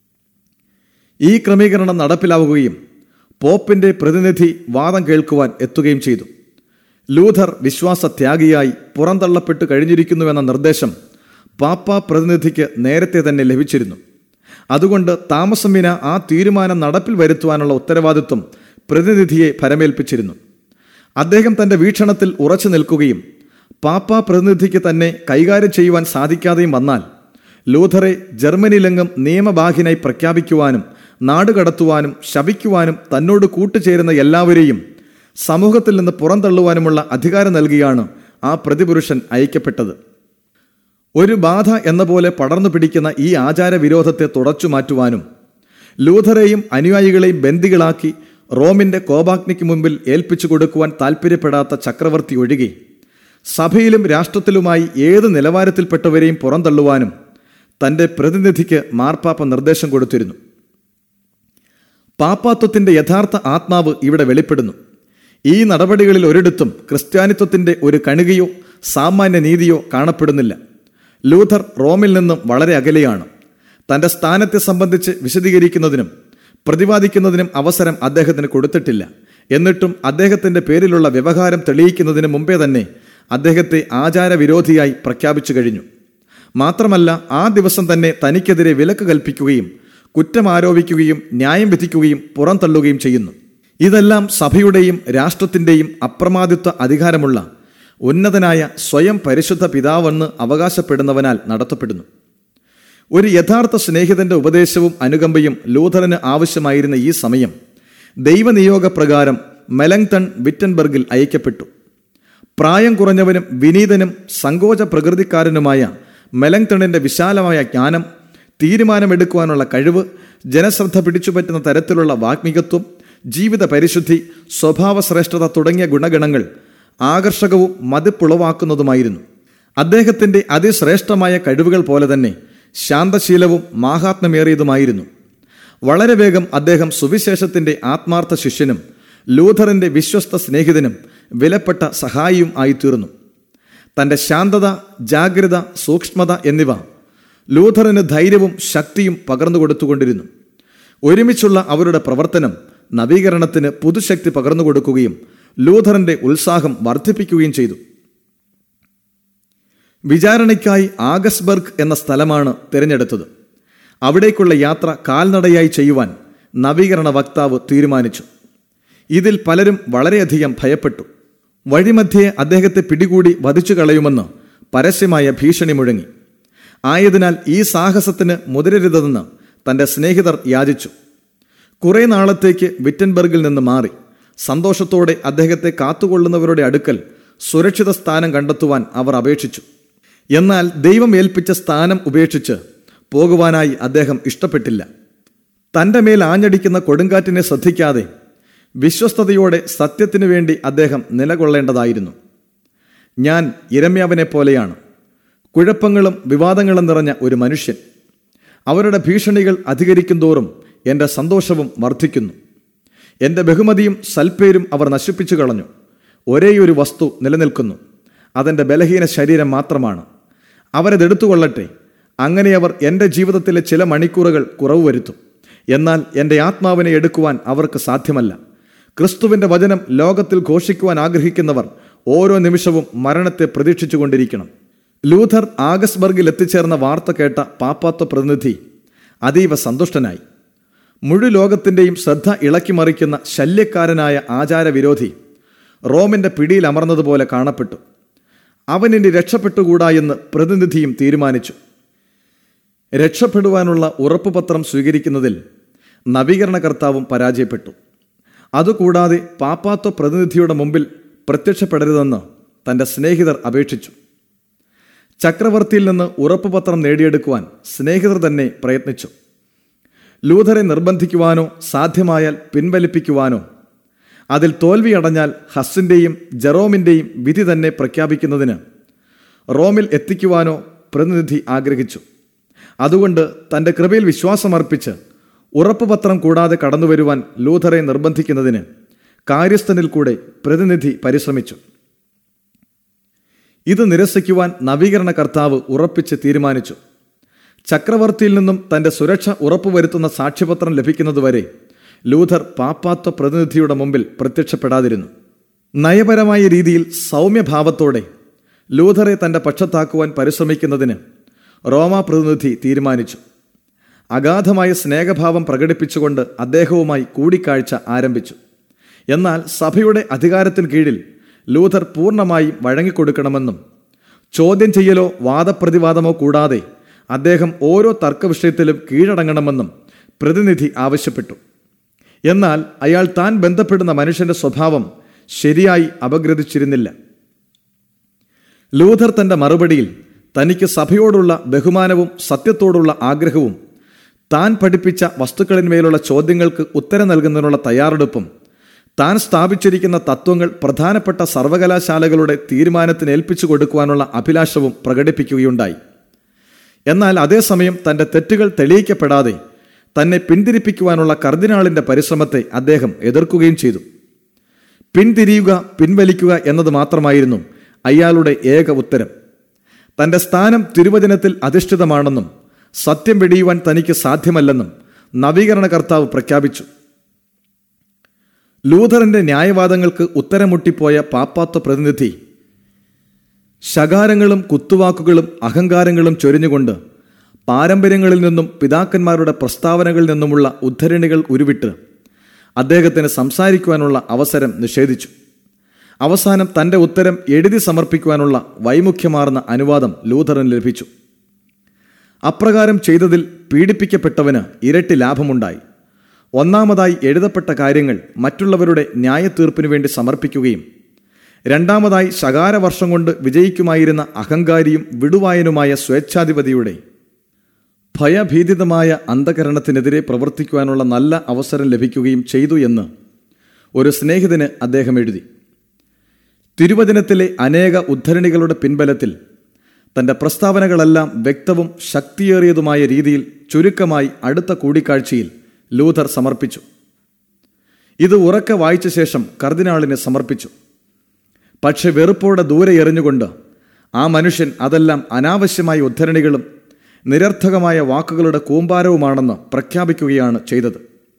ഈ ക്രമീകരണം നടപ്പിലാവുകയും പോപ്പിന്റെ പ്രതിനിധി വാദം കേൾക്കുവാൻ എത്തുകയും ചെയ്തു ലൂഥർ വിശ്വാസത്യാഗിയായി പുറന്തള്ളപ്പെട്ട് കഴിഞ്ഞിരിക്കുന്നുവെന്ന നിർദ്ദേശം പാപ്പ പ്രതിനിധിക്ക് നേരത്തെ തന്നെ ലഭിച്ചിരുന്നു അതുകൊണ്ട് താമസം വിന ആ തീരുമാനം നടപ്പിൽ വരുത്തുവാനുള്ള ഉത്തരവാദിത്വം പ്രതിനിധിയെ ഫരമേൽപ്പിച്ചിരുന്നു അദ്ദേഹം തന്റെ വീക്ഷണത്തിൽ ഉറച്ചു നിൽക്കുകയും പാപ്പ പ്രതിനിധിക്ക് തന്നെ കൈകാര്യം ചെയ്യുവാൻ സാധിക്കാതെയും വന്നാൽ ലൂഥറെ ജർമ്മനിയിലെങ്ങും നിയമബാഹിനായി പ്രഖ്യാപിക്കുവാനും നാടുകടത്തുവാനും ശപിക്കുവാനും തന്നോട് കൂട്ടുചേരുന്ന എല്ലാവരെയും സമൂഹത്തിൽ നിന്ന് പുറന്തള്ളുവാനുമുള്ള അധികാരം നൽകിയാണ് ആ പ്രതിപുരുഷൻ അയക്കപ്പെട്ടത് ഒരു ബാധ എന്ന പോലെ പടർന്നു പിടിക്കുന്ന ഈ ആചാരവിരോധത്തെ തുടച്ചു മാറ്റുവാനും ലൂഥറെയും അനുയായികളെയും ബന്ദികളാക്കി റോമിന്റെ കോപാഗ്നിക്ക് മുമ്പിൽ ഏൽപ്പിച്ചു കൊടുക്കുവാൻ താൽപ്പര്യപ്പെടാത്ത ചക്രവർത്തി ഒഴികെ സഭയിലും രാഷ്ട്രത്തിലുമായി ഏത് നിലവാരത്തിൽപ്പെട്ടവരെയും പുറന്തള്ളുവാനും തന്റെ പ്രതിനിധിക്ക് മാർപ്പാപ്പ നിർദ്ദേശം കൊടുത്തിരുന്നു പാപ്പാത്വത്തിന്റെ യഥാർത്ഥ ആത്മാവ് ഇവിടെ വെളിപ്പെടുന്നു ഈ നടപടികളിൽ ഒരിടത്തും ക്രിസ്ത്യാനിത്വത്തിന്റെ ഒരു കണികയോ സാമാന്യ നീതിയോ കാണപ്പെടുന്നില്ല ലൂഥർ റോമിൽ നിന്നും വളരെ അകലെയാണ് തന്റെ സ്ഥാനത്തെ സംബന്ധിച്ച് വിശദീകരിക്കുന്നതിനും പ്രതിപാദിക്കുന്നതിനും അവസരം അദ്ദേഹത്തിന് കൊടുത്തിട്ടില്ല എന്നിട്ടും അദ്ദേഹത്തിന്റെ പേരിലുള്ള വ്യവഹാരം തെളിയിക്കുന്നതിന് മുമ്പേ തന്നെ അദ്ദേഹത്തെ ആചാരവിരോധിയായി പ്രഖ്യാപിച്ചു കഴിഞ്ഞു മാത്രമല്ല ആ ദിവസം തന്നെ തനിക്കെതിരെ വിലക്ക് കൽപ്പിക്കുകയും കുറ്റം ആരോപിക്കുകയും ന്യായം വിധിക്കുകയും പുറന്തള്ളുകയും ചെയ്യുന്നു ഇതെല്ലാം സഭയുടെയും രാഷ്ട്രത്തിന്റെയും അപ്രമാദിത്വ അധികാരമുള്ള ഉന്നതനായ സ്വയം പരിശുദ്ധ പിതാവെന്ന് അവകാശപ്പെടുന്നവനാൽ നടത്തപ്പെടുന്നു ഒരു യഥാർത്ഥ സ്നേഹിതന്റെ ഉപദേശവും അനുകമ്പയും ലൂഥറിന് ആവശ്യമായിരുന്ന ഈ സമയം ദൈവനിയോഗപ്രകാരം മെലങ്തൺ വിറ്റൻബർഗിൽ അയക്കപ്പെട്ടു പ്രായം കുറഞ്ഞവനും വിനീതനും സങ്കോച പ്രകൃതിക്കാരനുമായ മെലങ്തണിന്റെ വിശാലമായ ജ്ഞാനം തീരുമാനമെടുക്കുവാനുള്ള കഴിവ് ജനശ്രദ്ധ പിടിച്ചുപറ്റുന്ന തരത്തിലുള്ള വാഗ്മികത്വം ജീവിത പരിശുദ്ധി സ്വഭാവശ്രേഷ്ഠത തുടങ്ങിയ ഗുണഗണങ്ങൾ ആകർഷകവും മതിപ്പുളവാക്കുന്നതുമായിരുന്നു അദ്ദേഹത്തിന്റെ അതിശ്രേഷ്ഠമായ കഴിവുകൾ പോലെ തന്നെ ശാന്തശീലവും മാഹാത്മ്യമേറിയതുമായിരുന്നു വളരെ വേഗം അദ്ദേഹം സുവിശേഷത്തിന്റെ ആത്മാർത്ഥ ശിഷ്യനും ലൂഥറിന്റെ വിശ്വസ്ത സ്നേഹിതനും വിലപ്പെട്ട സഹായിയും ആയിത്തീർന്നു തന്റെ ശാന്തത ജാഗ്രത സൂക്ഷ്മത എന്നിവ ലൂഥറിന് ധൈര്യവും ശക്തിയും പകർന്നു കൊടുത്തുകൊണ്ടിരുന്നു ഒരുമിച്ചുള്ള അവരുടെ പ്രവർത്തനം നവീകരണത്തിന് പുതുശക്തി പകർന്നു കൊടുക്കുകയും ലൂഥറിന്റെ ഉത്സാഹം വർദ്ധിപ്പിക്കുകയും ചെയ്തു വിചാരണയ്ക്കായി ആഗസ്ബർഗ് എന്ന സ്ഥലമാണ് തിരഞ്ഞെടുത്തത് അവിടേക്കുള്ള യാത്ര കാൽനടയായി ചെയ്യുവാൻ നവീകരണ വക്താവ് തീരുമാനിച്ചു ഇതിൽ പലരും വളരെയധികം ഭയപ്പെട്ടു വഴിമധ്യേ അദ്ദേഹത്തെ പിടികൂടി വധിച്ചു കളയുമെന്ന് പരസ്യമായ ഭീഷണി മുഴങ്ങി ആയതിനാൽ ഈ സാഹസത്തിന് മുതിരരുതെന്ന് തന്റെ സ്നേഹിതർ യാചിച്ചു കുറെ നാളത്തേക്ക് വിറ്റൻബർഗിൽ നിന്ന് മാറി സന്തോഷത്തോടെ അദ്ദേഹത്തെ കാത്തുകൊള്ളുന്നവരുടെ അടുക്കൽ സുരക്ഷിത സ്ഥാനം കണ്ടെത്തുവാൻ അവർ അപേക്ഷിച്ചു എന്നാൽ ദൈവം ഏൽപ്പിച്ച സ്ഥാനം ഉപേക്ഷിച്ച് പോകുവാനായി അദ്ദേഹം ഇഷ്ടപ്പെട്ടില്ല തന്റെ മേൽ ആഞ്ഞടിക്കുന്ന കൊടുങ്കാറ്റിനെ ശ്രദ്ധിക്കാതെ വിശ്വസ്തയോടെ സത്യത്തിനു വേണ്ടി അദ്ദേഹം നിലകൊള്ളേണ്ടതായിരുന്നു ഞാൻ ഇരമ്യാവിനെ പോലെയാണ് കുഴപ്പങ്ങളും വിവാദങ്ങളും നിറഞ്ഞ ഒരു മനുഷ്യൻ അവരുടെ ഭീഷണികൾ അധികരിക്കും തോറും എൻ്റെ സന്തോഷവും വർദ്ധിക്കുന്നു എൻ്റെ ബഹുമതിയും സൽപ്പേരും അവർ നശിപ്പിച്ചു കളഞ്ഞു ഒരേയൊരു വസ്തു നിലനിൽക്കുന്നു അതെൻ്റെ ബലഹീന ശരീരം മാത്രമാണ് അവരതെടുത്തുകൊള്ളട്ടെ അങ്ങനെ അവർ എൻ്റെ ജീവിതത്തിലെ ചില മണിക്കൂറുകൾ കുറവ് വരുത്തും എന്നാൽ എൻ്റെ ആത്മാവിനെ എടുക്കുവാൻ അവർക്ക് സാധ്യമല്ല ക്രിസ്തുവിൻ്റെ വചനം ലോകത്തിൽ ഘോഷിക്കുവാൻ ആഗ്രഹിക്കുന്നവർ ഓരോ നിമിഷവും മരണത്തെ പ്രതീക്ഷിച്ചുകൊണ്ടിരിക്കണം ലൂഥർ ആഗസ്ബർഗിൽ എത്തിച്ചേർന്ന വാർത്ത കേട്ട പാപ്പാത്വ പ്രതിനിധി അതീവ സന്തുഷ്ടനായി മുഴു ലോകത്തിൻ്റെയും ശ്രദ്ധ ഇളക്കിമറിക്കുന്ന ശല്യക്കാരനായ ആചാരവിരോധി റോമിൻ്റെ പിടിയിൽ അമർന്നതുപോലെ കാണപ്പെട്ടു അവനിനി രക്ഷപ്പെട്ടുകൂടാ എന്ന് പ്രതിനിധിയും തീരുമാനിച്ചു രക്ഷപ്പെടുവാനുള്ള ഉറപ്പുപത്രം സ്വീകരിക്കുന്നതിൽ നവീകരണകർത്താവും പരാജയപ്പെട്ടു അതുകൂടാതെ പാപ്പാത്വ പ്രതിനിധിയുടെ മുമ്പിൽ പ്രത്യക്ഷപ്പെടരുതെന്ന് തൻ്റെ സ്നേഹിതർ അപേക്ഷിച്ചു ചക്രവർത്തിയിൽ നിന്ന് ഉറപ്പുപത്രം നേടിയെടുക്കുവാൻ സ്നേഹിതർ തന്നെ പ്രയത്നിച്ചു ലൂഥറെ നിർബന്ധിക്കുവാനോ സാധ്യമായാൽ പിൻവലിപ്പിക്കുവാനോ അതിൽ തോൽവിയടഞ്ഞാൽ ഹസ്സിൻ്റെയും ജെറോമിൻ്റെയും വിധി തന്നെ പ്രഖ്യാപിക്കുന്നതിന് റോമിൽ എത്തിക്കുവാനോ പ്രതിനിധി ആഗ്രഹിച്ചു അതുകൊണ്ട് തൻ്റെ കൃപയിൽ വിശ്വാസമർപ്പിച്ച് ഉറപ്പുപത്രം കൂടാതെ കടന്നുവരുവാൻ ലൂഥറെ നിർബന്ധിക്കുന്നതിന് കാര്യസ്ഥനിൽ കൂടെ പ്രതിനിധി പരിശ്രമിച്ചു ഇത് നിരസിക്കുവാൻ നവീകരണ കർത്താവ് ഉറപ്പിച്ച് തീരുമാനിച്ചു ചക്രവർത്തിയിൽ നിന്നും തന്റെ സുരക്ഷ ഉറപ്പുവരുത്തുന്ന സാക്ഷ്യപത്രം ലഭിക്കുന്നതുവരെ ലൂഥർ പാപ്പാത്വ പ്രതിനിധിയുടെ മുമ്പിൽ പ്രത്യക്ഷപ്പെടാതിരുന്നു നയപരമായ രീതിയിൽ സൗമ്യഭാവത്തോടെ ലൂഥറെ തന്റെ പക്ഷത്താക്കുവാൻ പരിശ്രമിക്കുന്നതിന് റോമ പ്രതിനിധി തീരുമാനിച്ചു അഗാധമായ സ്നേഹഭാവം പ്രകടിപ്പിച്ചുകൊണ്ട് അദ്ദേഹവുമായി കൂടിക്കാഴ്ച ആരംഭിച്ചു എന്നാൽ സഭയുടെ അധികാരത്തിന് കീഴിൽ ലൂഥർ പൂർണ്ണമായും വഴങ്ങിക്കൊടുക്കണമെന്നും ചോദ്യം ചെയ്യലോ വാദപ്രതിവാദമോ കൂടാതെ അദ്ദേഹം ഓരോ തർക്ക വിഷയത്തിലും കീഴടങ്ങണമെന്നും പ്രതിനിധി ആവശ്യപ്പെട്ടു എന്നാൽ അയാൾ താൻ ബന്ധപ്പെടുന്ന മനുഷ്യന്റെ സ്വഭാവം ശരിയായി അപഗ്രഥിച്ചിരുന്നില്ല ലൂഥർ തന്റെ മറുപടിയിൽ തനിക്ക് സഭയോടുള്ള ബഹുമാനവും സത്യത്തോടുള്ള ആഗ്രഹവും താൻ പഠിപ്പിച്ച വസ്തുക്കളിന്മേലുള്ള ചോദ്യങ്ങൾക്ക് ഉത്തരം നൽകുന്നതിനുള്ള തയ്യാറെടുപ്പും താൻ സ്ഥാപിച്ചിരിക്കുന്ന തത്വങ്ങൾ പ്രധാനപ്പെട്ട സർവകലാശാലകളുടെ തീരുമാനത്തിന് ഏൽപ്പിച്ചു കൊടുക്കുവാനുള്ള അഭിലാഷവും പ്രകടിപ്പിക്കുകയുണ്ടായി എന്നാൽ അതേസമയം തന്റെ തെറ്റുകൾ തെളിയിക്കപ്പെടാതെ തന്നെ പിന്തിരിപ്പിക്കുവാനുള്ള കർദിനാളിന്റെ പരിശ്രമത്തെ അദ്ദേഹം എതിർക്കുകയും ചെയ്തു പിന്തിരിയുക പിൻവലിക്കുക എന്നത് മാത്രമായിരുന്നു അയാളുടെ ഏക ഉത്തരം തന്റെ സ്ഥാനം തിരുവചനത്തിൽ അധിഷ്ഠിതമാണെന്നും സത്യം വെടിയുവാൻ തനിക്ക് സാധ്യമല്ലെന്നും നവീകരണ കർത്താവ് പ്രഖ്യാപിച്ചു ലൂഥറിന്റെ ന്യായവാദങ്ങൾക്ക് ഉത്തരമുട്ടിപ്പോയ പാപ്പാത്വ പ്രതിനിധി ശകാരങ്ങളും കുത്തുവാക്കുകളും അഹങ്കാരങ്ങളും ചൊരിഞ്ഞുകൊണ്ട് പാരമ്പര്യങ്ങളിൽ നിന്നും പിതാക്കന്മാരുടെ പ്രസ്താവനകളിൽ നിന്നുമുള്ള ഉദ്ധരണികൾ ഉരുവിട്ട് അദ്ദേഹത്തിന് സംസാരിക്കുവാനുള്ള അവസരം നിഷേധിച്ചു അവസാനം തന്റെ ഉത്തരം എഴുതി സമർപ്പിക്കുവാനുള്ള വൈമുഖ്യമാർന്ന അനുവാദം ലൂഥറിന് ലഭിച്ചു അപ്രകാരം ചെയ്തതിൽ പീഡിപ്പിക്കപ്പെട്ടവന് ഇരട്ടി ലാഭമുണ്ടായി ഒന്നാമതായി എഴുതപ്പെട്ട കാര്യങ്ങൾ മറ്റുള്ളവരുടെ ന്യായത്തീർപ്പിനു വേണ്ടി സമർപ്പിക്കുകയും രണ്ടാമതായി ശകാരവർഷം കൊണ്ട് വിജയിക്കുമായിരുന്ന അഹങ്കാരിയും വിടുവായനുമായ സ്വേച്ഛാധിപതിയുടെ ഭയഭീതിതമായ അന്ധകരണത്തിനെതിരെ പ്രവർത്തിക്കുവാനുള്ള നല്ല അവസരം ലഭിക്കുകയും ചെയ്തു എന്ന് ഒരു സ്നേഹിതന് അദ്ദേഹം എഴുതി തിരുവചനത്തിലെ അനേക ഉദ്ധരണികളുടെ പിൻബലത്തിൽ തന്റെ പ്രസ്താവനകളെല്ലാം വ്യക്തവും ശക്തിയേറിയതുമായ രീതിയിൽ ചുരുക്കമായി അടുത്ത കൂടിക്കാഴ്ചയിൽ ലൂഥർ സമർപ്പിച്ചു ഇത് ഉറക്കെ വായിച്ച ശേഷം കർദിനാളിനെ സമർപ്പിച്ചു പക്ഷെ വെറുപ്പോടെ ദൂരെ എറിഞ്ഞുകൊണ്ട് ആ മനുഷ്യൻ അതെല്ലാം അനാവശ്യമായ ഉദ്ധരണികളും നിരർത്ഥകമായ വാക്കുകളുടെ കൂമ്പാരവുമാണെന്ന് പ്രഖ്യാപിക്കുകയാണ് ചെയ്തത്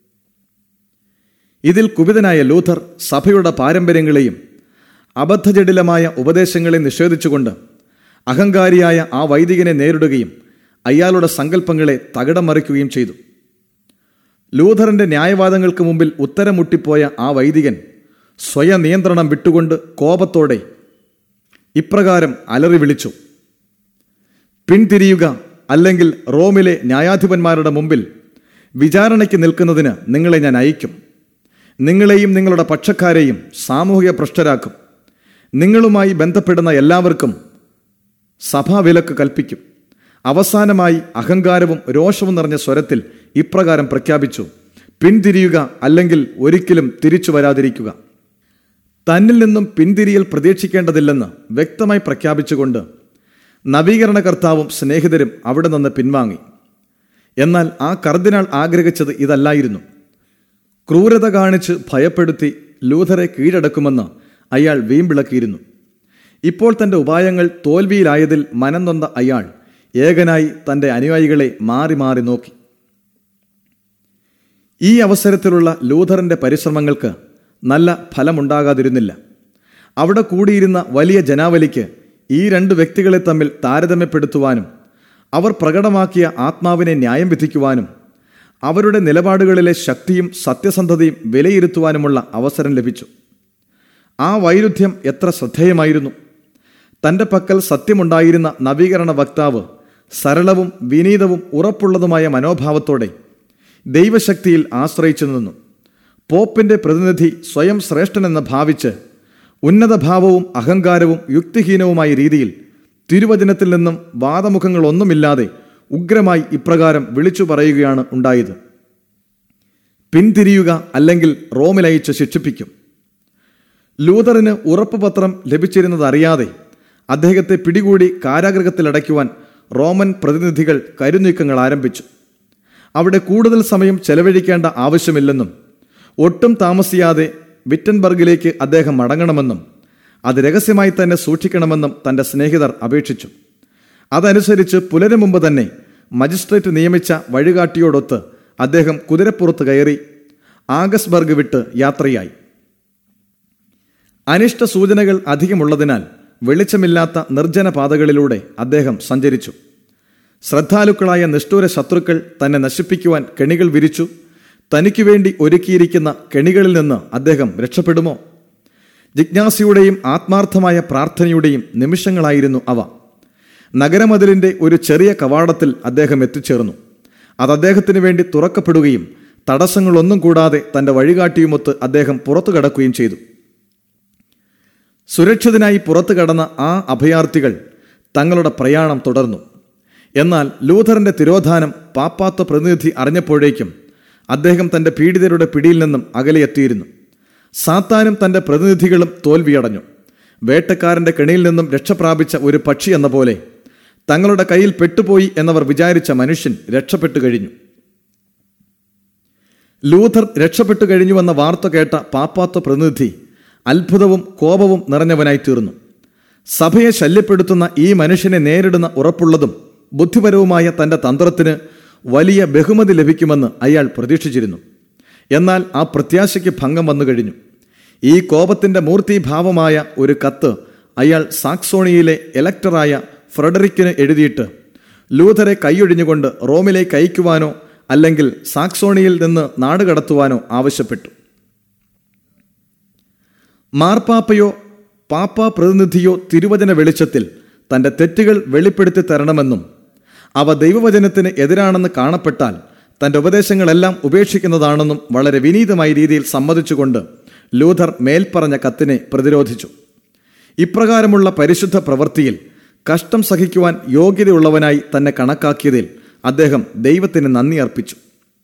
ഇതിൽ കുപിതനായ ലൂഥർ സഭയുടെ പാരമ്പര്യങ്ങളെയും അബദ്ധജടിലമായ ഉപദേശങ്ങളെ നിഷേധിച്ചുകൊണ്ട് അഹങ്കാരിയായ ആ വൈദികനെ നേരിടുകയും അയാളുടെ സങ്കല്പങ്ങളെ തകിടം മറിക്കുകയും ചെയ്തു ലൂഥറിന്റെ ന്യായവാദങ്ങൾക്ക് മുമ്പിൽ ഉത്തരം മുട്ടിപ്പോയ ആ വൈദികൻ സ്വയനിയന്ത്രണം വിട്ടുകൊണ്ട് കോപത്തോടെ ഇപ്രകാരം അലറി വിളിച്ചു പിൻതിരിയുക അല്ലെങ്കിൽ റോമിലെ ന്യായാധിപന്മാരുടെ മുമ്പിൽ വിചാരണയ്ക്ക് നിൽക്കുന്നതിന് നിങ്ങളെ ഞാൻ അയക്കും നിങ്ങളെയും നിങ്ങളുടെ പക്ഷക്കാരെയും സാമൂഹിക ഭ്രഷ്ടരാക്കും നിങ്ങളുമായി ബന്ധപ്പെടുന്ന എല്ലാവർക്കും സഭാവിലക്ക് കൽപ്പിക്കും അവസാനമായി അഹങ്കാരവും രോഷവും നിറഞ്ഞ സ്വരത്തിൽ ഇപ്രകാരം പ്രഖ്യാപിച്ചു പിന്തിരിയുക അല്ലെങ്കിൽ ഒരിക്കലും തിരിച്ചു വരാതിരിക്കുക തന്നിൽ നിന്നും പിന്തിരിയൽ പ്രതീക്ഷിക്കേണ്ടതില്ലെന്ന് വ്യക്തമായി പ്രഖ്യാപിച്ചുകൊണ്ട് നവീകരണ കർത്താവും സ്നേഹിതരും അവിടെ നിന്ന് പിൻവാങ്ങി എന്നാൽ ആ കർദിനാൾ ആഗ്രഹിച്ചത് ഇതല്ലായിരുന്നു ക്രൂരത കാണിച്ച് ഭയപ്പെടുത്തി ലൂഥറെ കീഴടക്കുമെന്ന് അയാൾ വീമ്പിളക്കിയിരുന്നു ഇപ്പോൾ തന്റെ ഉപായങ്ങൾ തോൽവിയിലായതിൽ മനം നൊന്ത അയാൾ ഏകനായി തന്റെ അനുയായികളെ മാറി മാറി നോക്കി ഈ അവസരത്തിലുള്ള ലൂഥറിന്റെ പരിശ്രമങ്ങൾക്ക് നല്ല ഫലമുണ്ടാകാതിരുന്നില്ല അവിടെ കൂടിയിരുന്ന വലിയ ജനാവലിക്ക് ഈ രണ്ട് വ്യക്തികളെ തമ്മിൽ താരതമ്യപ്പെടുത്തുവാനും അവർ പ്രകടമാക്കിയ ആത്മാവിനെ ന്യായം വിധിക്കുവാനും അവരുടെ നിലപാടുകളിലെ ശക്തിയും സത്യസന്ധതയും വിലയിരുത്തുവാനുമുള്ള അവസരം ലഭിച്ചു ആ വൈരുദ്ധ്യം എത്ര ശ്രദ്ധേയമായിരുന്നു തന്റെ പക്കൽ സത്യമുണ്ടായിരുന്ന നവീകരണ വക്താവ് സരളവും വിനീതവും ഉറപ്പുള്ളതുമായ മനോഭാവത്തോടെ ദൈവശക്തിയിൽ ആശ്രയിച്ചു നിന്നു പോപ്പിന്റെ പ്രതിനിധി സ്വയം ശ്രേഷ്ഠനെന്ന് ഭാവിച്ച് ഉന്നതഭാവവും അഹങ്കാരവും യുക്തിഹീനവുമായ രീതിയിൽ തിരുവചനത്തിൽ നിന്നും വാദമുഖങ്ങളൊന്നുമില്ലാതെ ഉഗ്രമായി ഇപ്രകാരം വിളിച്ചു പറയുകയാണ് ഉണ്ടായത് പിന്തിരിയുക അല്ലെങ്കിൽ റോമിലയച്ച് ശിക്ഷിപ്പിക്കും ലൂതറിന് ഉറപ്പുപത്രം ലഭിച്ചിരുന്നതറിയാതെ അദ്ദേഹത്തെ പിടികൂടി കാരാഗൃഹത്തിലടയ്ക്കുവാൻ റോമൻ പ്രതിനിധികൾ കരുനീക്കങ്ങൾ ആരംഭിച്ചു അവിടെ കൂടുതൽ സമയം ചെലവഴിക്കേണ്ട ആവശ്യമില്ലെന്നും ഒട്ടും താമസിയാതെ വിറ്റൻബർഗിലേക്ക് അദ്ദേഹം മടങ്ങണമെന്നും അത് രഹസ്യമായി തന്നെ സൂക്ഷിക്കണമെന്നും തന്റെ സ്നേഹിതർ അപേക്ഷിച്ചു അതനുസരിച്ച് പുലരും മുമ്പ് തന്നെ മജിസ്ട്രേറ്റ് നിയമിച്ച വഴികാട്ടിയോടൊത്ത് അദ്ദേഹം കുതിരപ്പുറത്ത് കയറി ആഗസ്ബർഗ് വിട്ട് യാത്രയായി അനിഷ്ട സൂചനകൾ അധികമുള്ളതിനാൽ വെളിച്ചമില്ലാത്ത നിർജ്ജന പാതകളിലൂടെ അദ്ദേഹം സഞ്ചരിച്ചു ശ്രദ്ധാലുക്കളായ നിഷ്ഠൂര ശത്രുക്കൾ തന്നെ നശിപ്പിക്കുവാൻ കെണികൾ വിരിച്ചു തനിക്കു വേണ്ടി ഒരുക്കിയിരിക്കുന്ന കെണികളിൽ നിന്ന് അദ്ദേഹം രക്ഷപ്പെടുമോ ജിജ്ഞാസയുടെയും ആത്മാർത്ഥമായ പ്രാർത്ഥനയുടെയും നിമിഷങ്ങളായിരുന്നു അവ നഗരമതിലിന്റെ ഒരു ചെറിയ കവാടത്തിൽ അദ്ദേഹം എത്തിച്ചേർന്നു അത് അദ്ദേഹത്തിന് വേണ്ടി തുറക്കപ്പെടുകയും തടസ്സങ്ങളൊന്നും കൂടാതെ തന്റെ വഴികാട്ടിയുമൊത്ത് അദ്ദേഹം പുറത്തു കടക്കുകയും ചെയ്തു സുരക്ഷിതനായി പുറത്തു കടന്ന ആ അഭയാർത്ഥികൾ തങ്ങളുടെ പ്രയാണം തുടർന്നു എന്നാൽ ലൂഥറിന്റെ തിരോധാനം പാപ്പാത്ത പ്രതിനിധി അറിഞ്ഞപ്പോഴേക്കും അദ്ദേഹം തന്റെ പീഡിതരുടെ പിടിയിൽ നിന്നും അകലെയെത്തിയിരുന്നു സാത്താനും തന്റെ പ്രതിനിധികളും തോൽവിയടഞ്ഞു വേട്ടക്കാരന്റെ കെണിയിൽ നിന്നും രക്ഷപ്രാപിച്ച ഒരു പക്ഷി എന്ന പോലെ തങ്ങളുടെ കയ്യിൽ പെട്ടുപോയി എന്നവർ വിചാരിച്ച മനുഷ്യൻ രക്ഷപ്പെട്ടു കഴിഞ്ഞു ലൂഥർ രക്ഷപ്പെട്ടു കഴിഞ്ഞുവെന്ന വാർത്ത കേട്ട പാപ്പാത്ത പ്രതിനിധി അത്ഭുതവും കോപവും നിറഞ്ഞവനായി തീർന്നു സഭയെ ശല്യപ്പെടുത്തുന്ന ഈ മനുഷ്യനെ നേരിടുന്ന ഉറപ്പുള്ളതും ബുദ്ധിപരവുമായ തന്റെ തന്ത്രത്തിന് വലിയ ബഹുമതി ലഭിക്കുമെന്ന് അയാൾ പ്രതീക്ഷിച്ചിരുന്നു എന്നാൽ ആ പ്രത്യാശയ്ക്ക് ഭംഗം വന്നു കഴിഞ്ഞു ഈ കോപത്തിന്റെ മൂർത്തിഭാവമായ ഒരു കത്ത് അയാൾ സാക്സോണിയിലെ എലക്ടറായ ഫ്രെഡറിക്കിന് എഴുതിയിട്ട് ലൂഥറെ കൈയൊഴിഞ്ഞുകൊണ്ട് റോമിലേക്ക് അയക്കുവാനോ അല്ലെങ്കിൽ സാക്സോണിയിൽ നിന്ന് നാടുകടത്തുവാനോ ആവശ്യപ്പെട്ടു മാർപ്പാപ്പയോ പാപ്പ പ്രതിനിധിയോ തിരുവചന വെളിച്ചത്തിൽ തന്റെ തെറ്റുകൾ വെളിപ്പെടുത്തി തരണമെന്നും അവ ദൈവവചനത്തിന് എതിരാണെന്ന് കാണപ്പെട്ടാൽ തന്റെ ഉപദേശങ്ങളെല്ലാം ഉപേക്ഷിക്കുന്നതാണെന്നും വളരെ വിനീതമായ രീതിയിൽ സമ്മതിച്ചുകൊണ്ട് ലൂഥർ മേൽപ്പറഞ്ഞ കത്തിനെ പ്രതിരോധിച്ചു ഇപ്രകാരമുള്ള പരിശുദ്ധ പ്രവൃത്തിയിൽ കഷ്ടം സഹിക്കുവാൻ യോഗ്യതയുള്ളവനായി തന്നെ കണക്കാക്കിയതിൽ അദ്ദേഹം ദൈവത്തിന് നന്ദി അർപ്പിച്ചു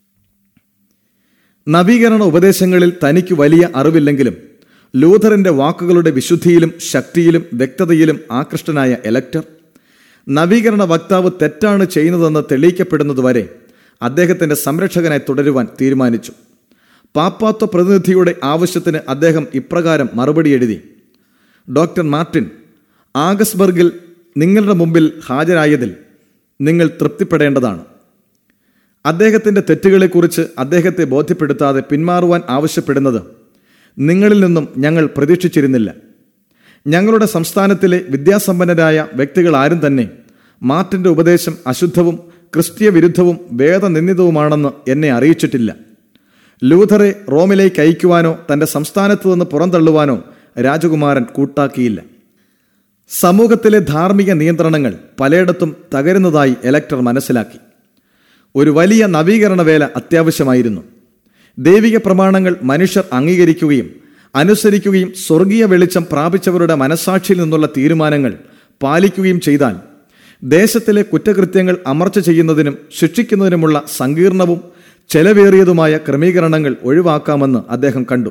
നവീകരണ ഉപദേശങ്ങളിൽ തനിക്ക് വലിയ അറിവില്ലെങ്കിലും ലൂഥറിന്റെ വാക്കുകളുടെ വിശുദ്ധിയിലും ശക്തിയിലും വ്യക്തതയിലും ആകൃഷ്ടനായ എലക്ടർ നവീകരണ വക്താവ് തെറ്റാണ് ചെയ്യുന്നതെന്ന് തെളിയിക്കപ്പെടുന്നതുവരെ അദ്ദേഹത്തിന്റെ സംരക്ഷകനായി തുടരുവാൻ തീരുമാനിച്ചു പാപ്പാത്വ പ്രതിനിധിയുടെ ആവശ്യത്തിന് അദ്ദേഹം ഇപ്രകാരം മറുപടി എഴുതി ഡോക്ടർ മാർട്ടിൻ ആഗസ്ബർഗിൽ നിങ്ങളുടെ മുമ്പിൽ ഹാജരായതിൽ നിങ്ങൾ തൃപ്തിപ്പെടേണ്ടതാണ് അദ്ദേഹത്തിന്റെ തെറ്റുകളെക്കുറിച്ച് അദ്ദേഹത്തെ ബോധ്യപ്പെടുത്താതെ പിന്മാറുവാൻ ആവശ്യപ്പെടുന്നത് നിങ്ങളിൽ നിന്നും ഞങ്ങൾ പ്രതീക്ഷിച്ചിരുന്നില്ല ഞങ്ങളുടെ സംസ്ഥാനത്തിലെ വിദ്യാസമ്പന്നരായ വ്യക്തികൾ ആരും തന്നെ മാർട്ടിന്റെ ഉപദേശം അശുദ്ധവും ക്രിസ്തീയ വിരുദ്ധവും വേദനിന്ദിതവുമാണെന്ന് എന്നെ അറിയിച്ചിട്ടില്ല ലൂഥറെ റോമിലേക്ക് അയക്കുവാനോ തന്റെ സംസ്ഥാനത്ത് നിന്ന് പുറന്തള്ളുവാനോ രാജകുമാരൻ കൂട്ടാക്കിയില്ല സമൂഹത്തിലെ ധാർമ്മിക നിയന്ത്രണങ്ങൾ പലയിടത്തും തകരുന്നതായി എലക്ടർ മനസ്സിലാക്കി ഒരു വലിയ നവീകരണ വേല അത്യാവശ്യമായിരുന്നു ദൈവിക പ്രമാണങ്ങൾ മനുഷ്യർ അംഗീകരിക്കുകയും അനുസരിക്കുകയും സ്വർഗീയ വെളിച്ചം പ്രാപിച്ചവരുടെ മനസാക്ഷിയിൽ നിന്നുള്ള തീരുമാനങ്ങൾ പാലിക്കുകയും ചെയ്താൽ ദേശത്തിലെ കുറ്റകൃത്യങ്ങൾ അമർച്ച ചെയ്യുന്നതിനും ശിക്ഷിക്കുന്നതിനുമുള്ള സങ്കീർണവും ചെലവേറിയതുമായ ക്രമീകരണങ്ങൾ ഒഴിവാക്കാമെന്ന് അദ്ദേഹം കണ്ടു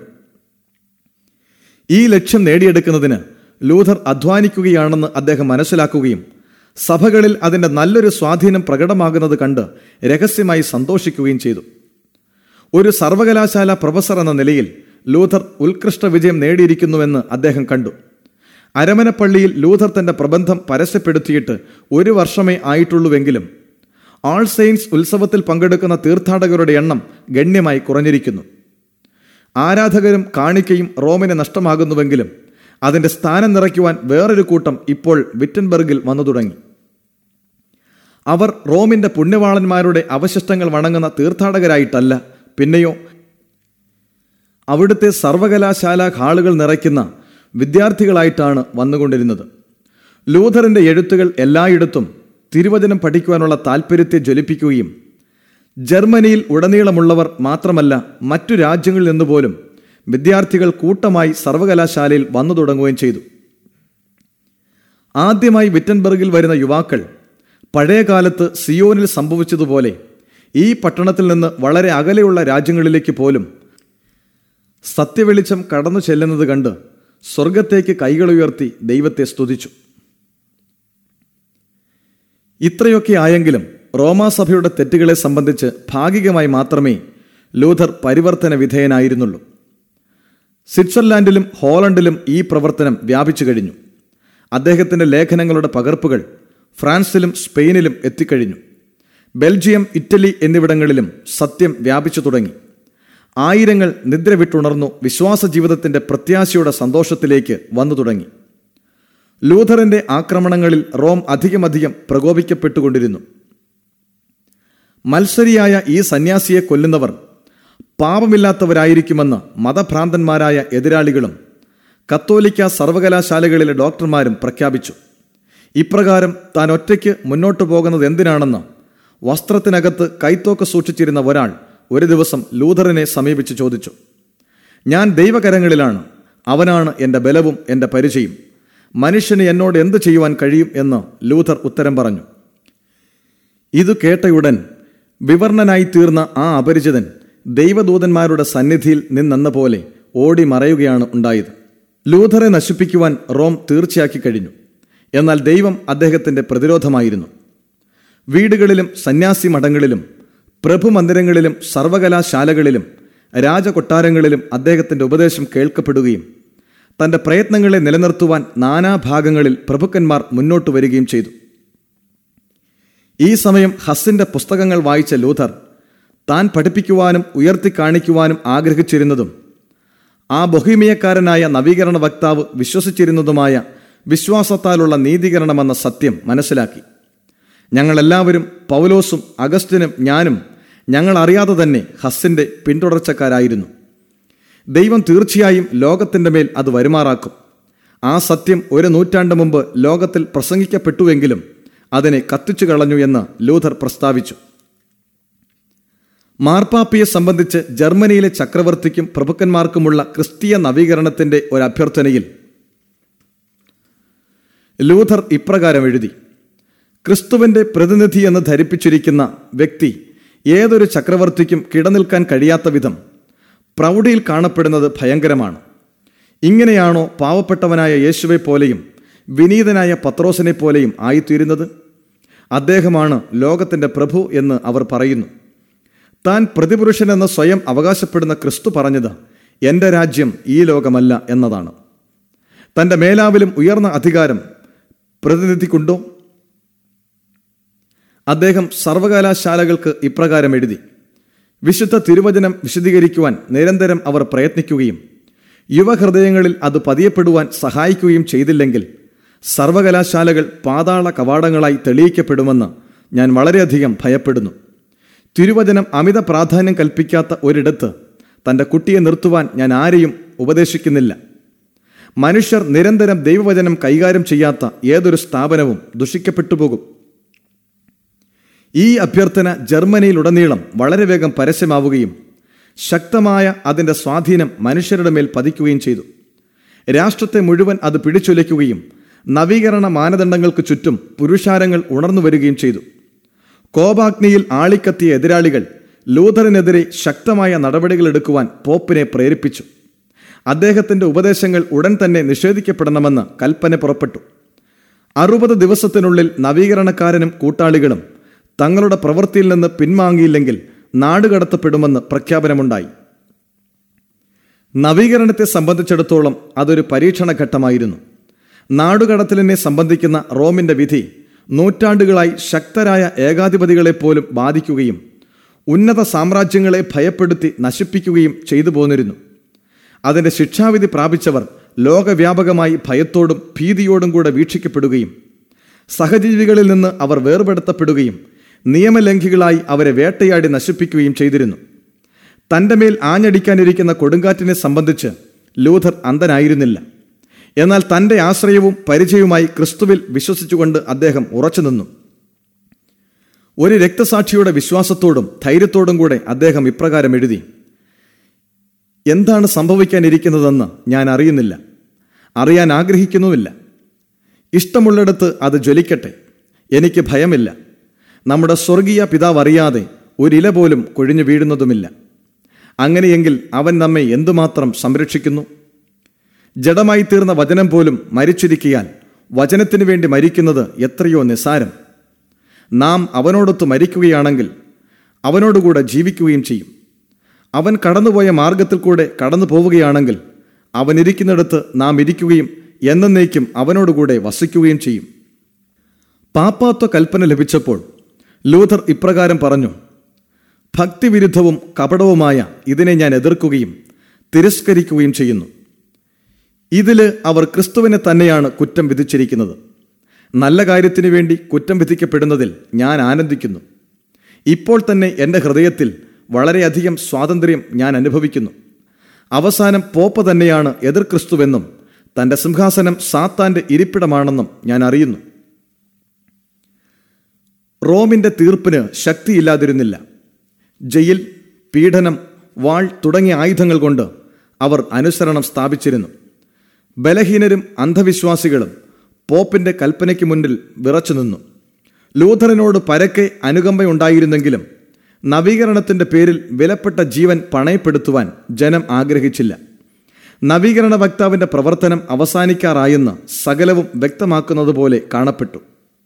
ഈ ലക്ഷ്യം നേടിയെടുക്കുന്നതിന് ലൂഥർ അധ്വാനിക്കുകയാണെന്ന് അദ്ദേഹം മനസ്സിലാക്കുകയും സഭകളിൽ അതിന്റെ നല്ലൊരു സ്വാധീനം പ്രകടമാകുന്നത് കണ്ട് രഹസ്യമായി സന്തോഷിക്കുകയും ചെയ്തു ഒരു സർവകലാശാല പ്രൊഫസർ എന്ന നിലയിൽ ലൂഥർ ഉത്കൃഷ്ട വിജയം നേടിയിരിക്കുന്നുവെന്ന് അദ്ദേഹം കണ്ടു അരമനപ്പള്ളിയിൽ ലൂഥർ തന്റെ പ്രബന്ധം പരസ്യപ്പെടുത്തിയിട്ട് ഒരു വർഷമേ ആയിട്ടുള്ളൂവെങ്കിലും ആൾ സെയിൻസ് ഉത്സവത്തിൽ പങ്കെടുക്കുന്ന തീർത്ഥാടകരുടെ എണ്ണം ഗണ്യമായി കുറഞ്ഞിരിക്കുന്നു ആരാധകരും കാണിക്കയും റോമിന് നഷ്ടമാകുന്നുവെങ്കിലും അതിന്റെ സ്ഥാനം നിറയ്ക്കുവാൻ വേറൊരു കൂട്ടം ഇപ്പോൾ വിറ്റൻബർഗിൽ വന്നു തുടങ്ങി അവർ റോമിന്റെ പുണ്യവാളന്മാരുടെ അവശിഷ്ടങ്ങൾ വണങ്ങുന്ന തീർത്ഥാടകരായിട്ടല്ല പിന്നെയോ അവിടുത്തെ സർവകലാശാല ഹാളുകൾ നിറയ്ക്കുന്ന വിദ്യാർത്ഥികളായിട്ടാണ് വന്നുകൊണ്ടിരുന്നത് ലൂഥറിന്റെ എഴുത്തുകൾ എല്ലായിടത്തും തിരുവചനം പഠിക്കുവാനുള്ള താൽപ്പര്യത്തെ ജ്വലിപ്പിക്കുകയും ജർമ്മനിയിൽ ഉടനീളമുള്ളവർ മാത്രമല്ല മറ്റു രാജ്യങ്ങളിൽ നിന്നുപോലും വിദ്യാർത്ഥികൾ കൂട്ടമായി സർവകലാശാലയിൽ വന്നു തുടങ്ങുകയും ചെയ്തു ആദ്യമായി വിറ്റൻബർഗിൽ വരുന്ന യുവാക്കൾ പഴയ കാലത്ത് സിയോനിൽ സംഭവിച്ചതുപോലെ ഈ പട്ടണത്തിൽ നിന്ന് വളരെ അകലെയുള്ള രാജ്യങ്ങളിലേക്ക് പോലും സത്യവെളിച്ചം കടന്നു ചെല്ലുന്നത് കണ്ട് സ്വർഗത്തേക്ക് കൈകളുയർത്തി ദൈവത്തെ സ്തുതിച്ചു ഇത്രയൊക്കെ ആയെങ്കിലും റോമാസഭയുടെ തെറ്റുകളെ സംബന്ധിച്ച് ഭാഗികമായി മാത്രമേ ലൂഥർ പരിവർത്തന വിധേയനായിരുന്നുള്ളൂ സ്വിറ്റ്സർലാൻഡിലും ഹോളണ്ടിലും ഈ പ്രവർത്തനം വ്യാപിച്ചു കഴിഞ്ഞു അദ്ദേഹത്തിന്റെ ലേഖനങ്ങളുടെ പകർപ്പുകൾ ഫ്രാൻസിലും സ്പെയിനിലും എത്തിക്കഴിഞ്ഞു ബെൽജിയം ഇറ്റലി എന്നിവിടങ്ങളിലും സത്യം വ്യാപിച്ചു തുടങ്ങി ആയിരങ്ങൾ നിദ്ര വിട്ടുണർന്നു വിശ്വാസ ജീവിതത്തിന്റെ പ്രത്യാശയുടെ സന്തോഷത്തിലേക്ക് വന്നു തുടങ്ങി ലൂഥറിന്റെ ആക്രമണങ്ങളിൽ റോം അധികമധികം പ്രകോപിക്കപ്പെട്ടുകൊണ്ടിരുന്നു മത്സരിയായ ഈ സന്യാസിയെ കൊല്ലുന്നവർ പാപമില്ലാത്തവരായിരിക്കുമെന്ന് മതഭ്രാന്തന്മാരായ എതിരാളികളും കത്തോലിക്ക സർവകലാശാലകളിലെ ഡോക്ടർമാരും പ്രഖ്യാപിച്ചു ഇപ്രകാരം താൻ ഒറ്റയ്ക്ക് മുന്നോട്ടു പോകുന്നത് എന്തിനാണെന്ന് വസ്ത്രത്തിനകത്ത് കൈത്തോക്ക് സൂക്ഷിച്ചിരുന്ന ഒരാൾ ഒരു ദിവസം ലൂഥറിനെ സമീപിച്ച് ചോദിച്ചു ഞാൻ ദൈവകരങ്ങളിലാണ് അവനാണ് എൻ്റെ ബലവും എൻ്റെ പരിചയം മനുഷ്യന് എന്നോട് എന്ത് ചെയ്യുവാൻ കഴിയും എന്ന് ലൂഥർ ഉത്തരം പറഞ്ഞു ഇത് കേട്ടയുടൻ വിവർണനായി തീർന്ന ആ അപരിചിതൻ ദൈവദൂതന്മാരുടെ സന്നിധിയിൽ നിന്നെന്ന പോലെ ഓടി മറയുകയാണ് ഉണ്ടായത് ലൂഥറെ നശിപ്പിക്കുവാൻ റോം തീർച്ചയാക്കി കഴിഞ്ഞു എന്നാൽ ദൈവം അദ്ദേഹത്തിന്റെ പ്രതിരോധമായിരുന്നു വീടുകളിലും സന്യാസി മഠങ്ങളിലും പ്രഭുമന്ദിരങ്ങളിലും സർവകലാശാലകളിലും രാജകൊട്ടാരങ്ങളിലും അദ്ദേഹത്തിന്റെ ഉപദേശം കേൾക്കപ്പെടുകയും തന്റെ പ്രയത്നങ്ങളെ നിലനിർത്തുവാൻ നാനാഭാഗങ്ങളിൽ പ്രഭുക്കന്മാർ മുന്നോട്ട് വരികയും ചെയ്തു ഈ സമയം ഹസ്സിന്റെ പുസ്തകങ്ങൾ വായിച്ച ലൂഥർ താൻ പഠിപ്പിക്കുവാനും ഉയർത്തി കാണിക്കുവാനും ആഗ്രഹിച്ചിരുന്നതും ആ ബൊഹീമിയക്കാരനായ നവീകരണ വക്താവ് വിശ്വസിച്ചിരുന്നതുമായ വിശ്വാസത്താലുള്ള നീതീകരണമെന്ന സത്യം മനസ്സിലാക്കി ഞങ്ങളെല്ലാവരും പൗലോസും അഗസ്റ്റിനും ഞാനും ഞങ്ങൾ അറിയാതെ തന്നെ ഹസ്സിന്റെ പിന്തുടർച്ചക്കാരായിരുന്നു ദൈവം തീർച്ചയായും ലോകത്തിന്റെ മേൽ അത് വരുമാറാക്കും ആ സത്യം ഒരു നൂറ്റാണ്ട് മുമ്പ് ലോകത്തിൽ പ്രസംഗിക്കപ്പെട്ടുവെങ്കിലും അതിനെ കത്തിച്ചു കളഞ്ഞു എന്ന് ലൂഥർ പ്രസ്താവിച്ചു മാർപ്പാപ്പിയെ സംബന്ധിച്ച് ജർമ്മനിയിലെ ചക്രവർത്തിക്കും പ്രഭുക്കന്മാർക്കുമുള്ള ക്രിസ്തീയ നവീകരണത്തിന്റെ ഒരു അഭ്യർത്ഥനയിൽ ലൂഥർ ഇപ്രകാരം എഴുതി ക്രിസ്തുവിന്റെ പ്രതിനിധി എന്ന് ധരിപ്പിച്ചിരിക്കുന്ന വ്യക്തി ഏതൊരു ചക്രവർത്തിക്കും കിടനിൽക്കാൻ കഴിയാത്ത വിധം പ്രൗഢിയിൽ കാണപ്പെടുന്നത് ഭയങ്കരമാണ് ഇങ്ങനെയാണോ പാവപ്പെട്ടവനായ യേശുവെ പോലെയും വിനീതനായ പത്രോസിനെ പോലെയും ആയിത്തീരുന്നത് അദ്ദേഹമാണ് ലോകത്തിന്റെ പ്രഭു എന്ന് അവർ പറയുന്നു താൻ പ്രതിപുരുഷനെന്ന് സ്വയം അവകാശപ്പെടുന്ന ക്രിസ്തു പറഞ്ഞത് എൻ്റെ രാജ്യം ഈ ലോകമല്ല എന്നതാണ് തൻ്റെ മേലാവിലും ഉയർന്ന അധികാരം പ്രതിനിധിക്കുണ്ടോ അദ്ദേഹം സർവകലാശാലകൾക്ക് ഇപ്രകാരം എഴുതി വിശുദ്ധ തിരുവചനം വിശദീകരിക്കുവാൻ നിരന്തരം അവർ പ്രയത്നിക്കുകയും യുവഹൃദയങ്ങളിൽ അത് പതിയപ്പെടുവാൻ സഹായിക്കുകയും ചെയ്തില്ലെങ്കിൽ സർവകലാശാലകൾ പാതാള കവാടങ്ങളായി തെളിയിക്കപ്പെടുമെന്ന് ഞാൻ വളരെയധികം ഭയപ്പെടുന്നു തിരുവചനം അമിത പ്രാധാന്യം കൽപ്പിക്കാത്ത ഒരിടത്ത് തൻ്റെ കുട്ടിയെ നിർത്തുവാൻ ഞാൻ ആരെയും ഉപദേശിക്കുന്നില്ല മനുഷ്യർ നിരന്തരം ദൈവവചനം കൈകാര്യം ചെയ്യാത്ത ഏതൊരു സ്ഥാപനവും ദുഷിക്കപ്പെട്ടു പോകും ഈ അഭ്യർത്ഥന ജർമ്മനിയിലുടനീളം വളരെ വേഗം പരസ്യമാവുകയും ശക്തമായ അതിൻ്റെ സ്വാധീനം മനുഷ്യരുടെ മേൽ പതിക്കുകയും ചെയ്തു രാഷ്ട്രത്തെ മുഴുവൻ അത് പിടിച്ചുലയ്ക്കുകയും നവീകരണ മാനദണ്ഡങ്ങൾക്ക് ചുറ്റും പുരുഷാരങ്ങൾ ഉണർന്നു വരികയും ചെയ്തു കോപാഗ്നിയിൽ ആളിക്കത്തിയ എതിരാളികൾ ലൂഥറിനെതിരെ ശക്തമായ നടപടികൾ എടുക്കുവാൻ പോപ്പിനെ പ്രേരിപ്പിച്ചു അദ്ദേഹത്തിന്റെ ഉപദേശങ്ങൾ ഉടൻ തന്നെ നിഷേധിക്കപ്പെടണമെന്ന് കൽപ്പന പുറപ്പെട്ടു അറുപത് ദിവസത്തിനുള്ളിൽ നവീകരണക്കാരനും കൂട്ടാളികളും തങ്ങളുടെ പ്രവൃത്തിയിൽ നിന്ന് പിൻവാങ്ങിയില്ലെങ്കിൽ നാടുകടത്തപ്പെടുമെന്ന് പ്രഖ്യാപനമുണ്ടായി നവീകരണത്തെ സംബന്ധിച്ചിടത്തോളം അതൊരു പരീക്ഷണ ഘട്ടമായിരുന്നു നാടുകടത്തലിനെ സംബന്ധിക്കുന്ന റോമിന്റെ വിധി നൂറ്റാണ്ടുകളായി ശക്തരായ ഏകാധിപതികളെപ്പോലും ബാധിക്കുകയും ഉന്നത സാമ്രാജ്യങ്ങളെ ഭയപ്പെടുത്തി നശിപ്പിക്കുകയും ചെയ്തു പോന്നിരുന്നു അതിന്റെ ശിക്ഷാവിധി പ്രാപിച്ചവർ ലോകവ്യാപകമായി ഭയത്തോടും ഭീതിയോടും കൂടെ വീക്ഷിക്കപ്പെടുകയും സഹജീവികളിൽ നിന്ന് അവർ വേർപെടുത്തപ്പെടുകയും നിയമലംഘികളായി അവരെ വേട്ടയാടി നശിപ്പിക്കുകയും ചെയ്തിരുന്നു തന്റെ മേൽ ആഞ്ഞടിക്കാനിരിക്കുന്ന കൊടുങ്കാറ്റിനെ സംബന്ധിച്ച് ലൂഥർ അന്ധനായിരുന്നില്ല എന്നാൽ തന്റെ ആശ്രയവും പരിചയവുമായി ക്രിസ്തുവിൽ വിശ്വസിച്ചുകൊണ്ട് അദ്ദേഹം ഉറച്ചുനിന്നു ഒരു രക്തസാക്ഷിയുടെ വിശ്വാസത്തോടും ധൈര്യത്തോടും കൂടെ അദ്ദേഹം ഇപ്രകാരം എഴുതി എന്താണ് സംഭവിക്കാനിരിക്കുന്നതെന്ന് ഞാൻ അറിയുന്നില്ല അറിയാൻ ആഗ്രഹിക്കുന്നുമില്ല ഇഷ്ടമുള്ളിടത്ത് അത് ജ്വലിക്കട്ടെ എനിക്ക് ഭയമില്ല നമ്മുടെ സ്വർഗീയ പിതാവ് അറിയാതെ ഒരില പോലും കൊഴിഞ്ഞു വീഴുന്നതുമില്ല അങ്ങനെയെങ്കിൽ അവൻ നമ്മെ എന്തുമാത്രം സംരക്ഷിക്കുന്നു ജഡമായി തീർന്ന വചനം പോലും മരിച്ചിരിക്കിയാൽ വചനത്തിനു വേണ്ടി മരിക്കുന്നത് എത്രയോ നിസാരം നാം അവനോടൊത്ത് മരിക്കുകയാണെങ്കിൽ അവനോടുകൂടെ ജീവിക്കുകയും ചെയ്യും അവൻ കടന്നുപോയ മാർഗത്തിൽ കൂടെ കടന്നു പോവുകയാണെങ്കിൽ അവൻ ഇരിക്കുന്നിടത്ത് നാം ഇരിക്കുകയും എന്നേക്കും അവനോടുകൂടെ വസിക്കുകയും ചെയ്യും പാപ്പാത്വ കൽപ്പന ലഭിച്ചപ്പോൾ ലൂഥർ ഇപ്രകാരം പറഞ്ഞു ഭക്തിവിരുദ്ധവും കപടവുമായ ഇതിനെ ഞാൻ എതിർക്കുകയും തിരസ്കരിക്കുകയും ചെയ്യുന്നു ഇതില് അവർ ക്രിസ്തുവിനെ തന്നെയാണ് കുറ്റം വിധിച്ചിരിക്കുന്നത് നല്ല കാര്യത്തിനു വേണ്ടി കുറ്റം വിധിക്കപ്പെടുന്നതിൽ ഞാൻ ആനന്ദിക്കുന്നു ഇപ്പോൾ തന്നെ എൻ്റെ ഹൃദയത്തിൽ വളരെയധികം സ്വാതന്ത്ര്യം ഞാൻ അനുഭവിക്കുന്നു അവസാനം പോപ്പ തന്നെയാണ് എതിർ ക്രിസ്തുവെന്നും തൻ്റെ സിംഹാസനം സാത്താന്റെ ഇരിപ്പിടമാണെന്നും ഞാൻ അറിയുന്നു റോമിന്റെ തീർപ്പിന് ശക്തിയില്ലാതിരുന്നില്ല ജയിൽ പീഡനം വാൾ തുടങ്ങിയ ആയുധങ്ങൾ കൊണ്ട് അവർ അനുസരണം സ്ഥാപിച്ചിരുന്നു ബലഹീനരും അന്ധവിശ്വാസികളും പോപ്പിന്റെ കൽപ്പനയ്ക്ക് മുന്നിൽ വിറച്ചു നിന്നു ലൂഥറിനോട് പരക്കെ അനുകമ്പയുണ്ടായിരുന്നെങ്കിലും നവീകരണത്തിന്റെ പേരിൽ വിലപ്പെട്ട ജീവൻ പണയപ്പെടുത്തുവാൻ ജനം ആഗ്രഹിച്ചില്ല നവീകരണ വക്താവിന്റെ പ്രവർത്തനം അവസാനിക്കാറായെന്ന് സകലവും വ്യക്തമാക്കുന്നതുപോലെ കാണപ്പെട്ടു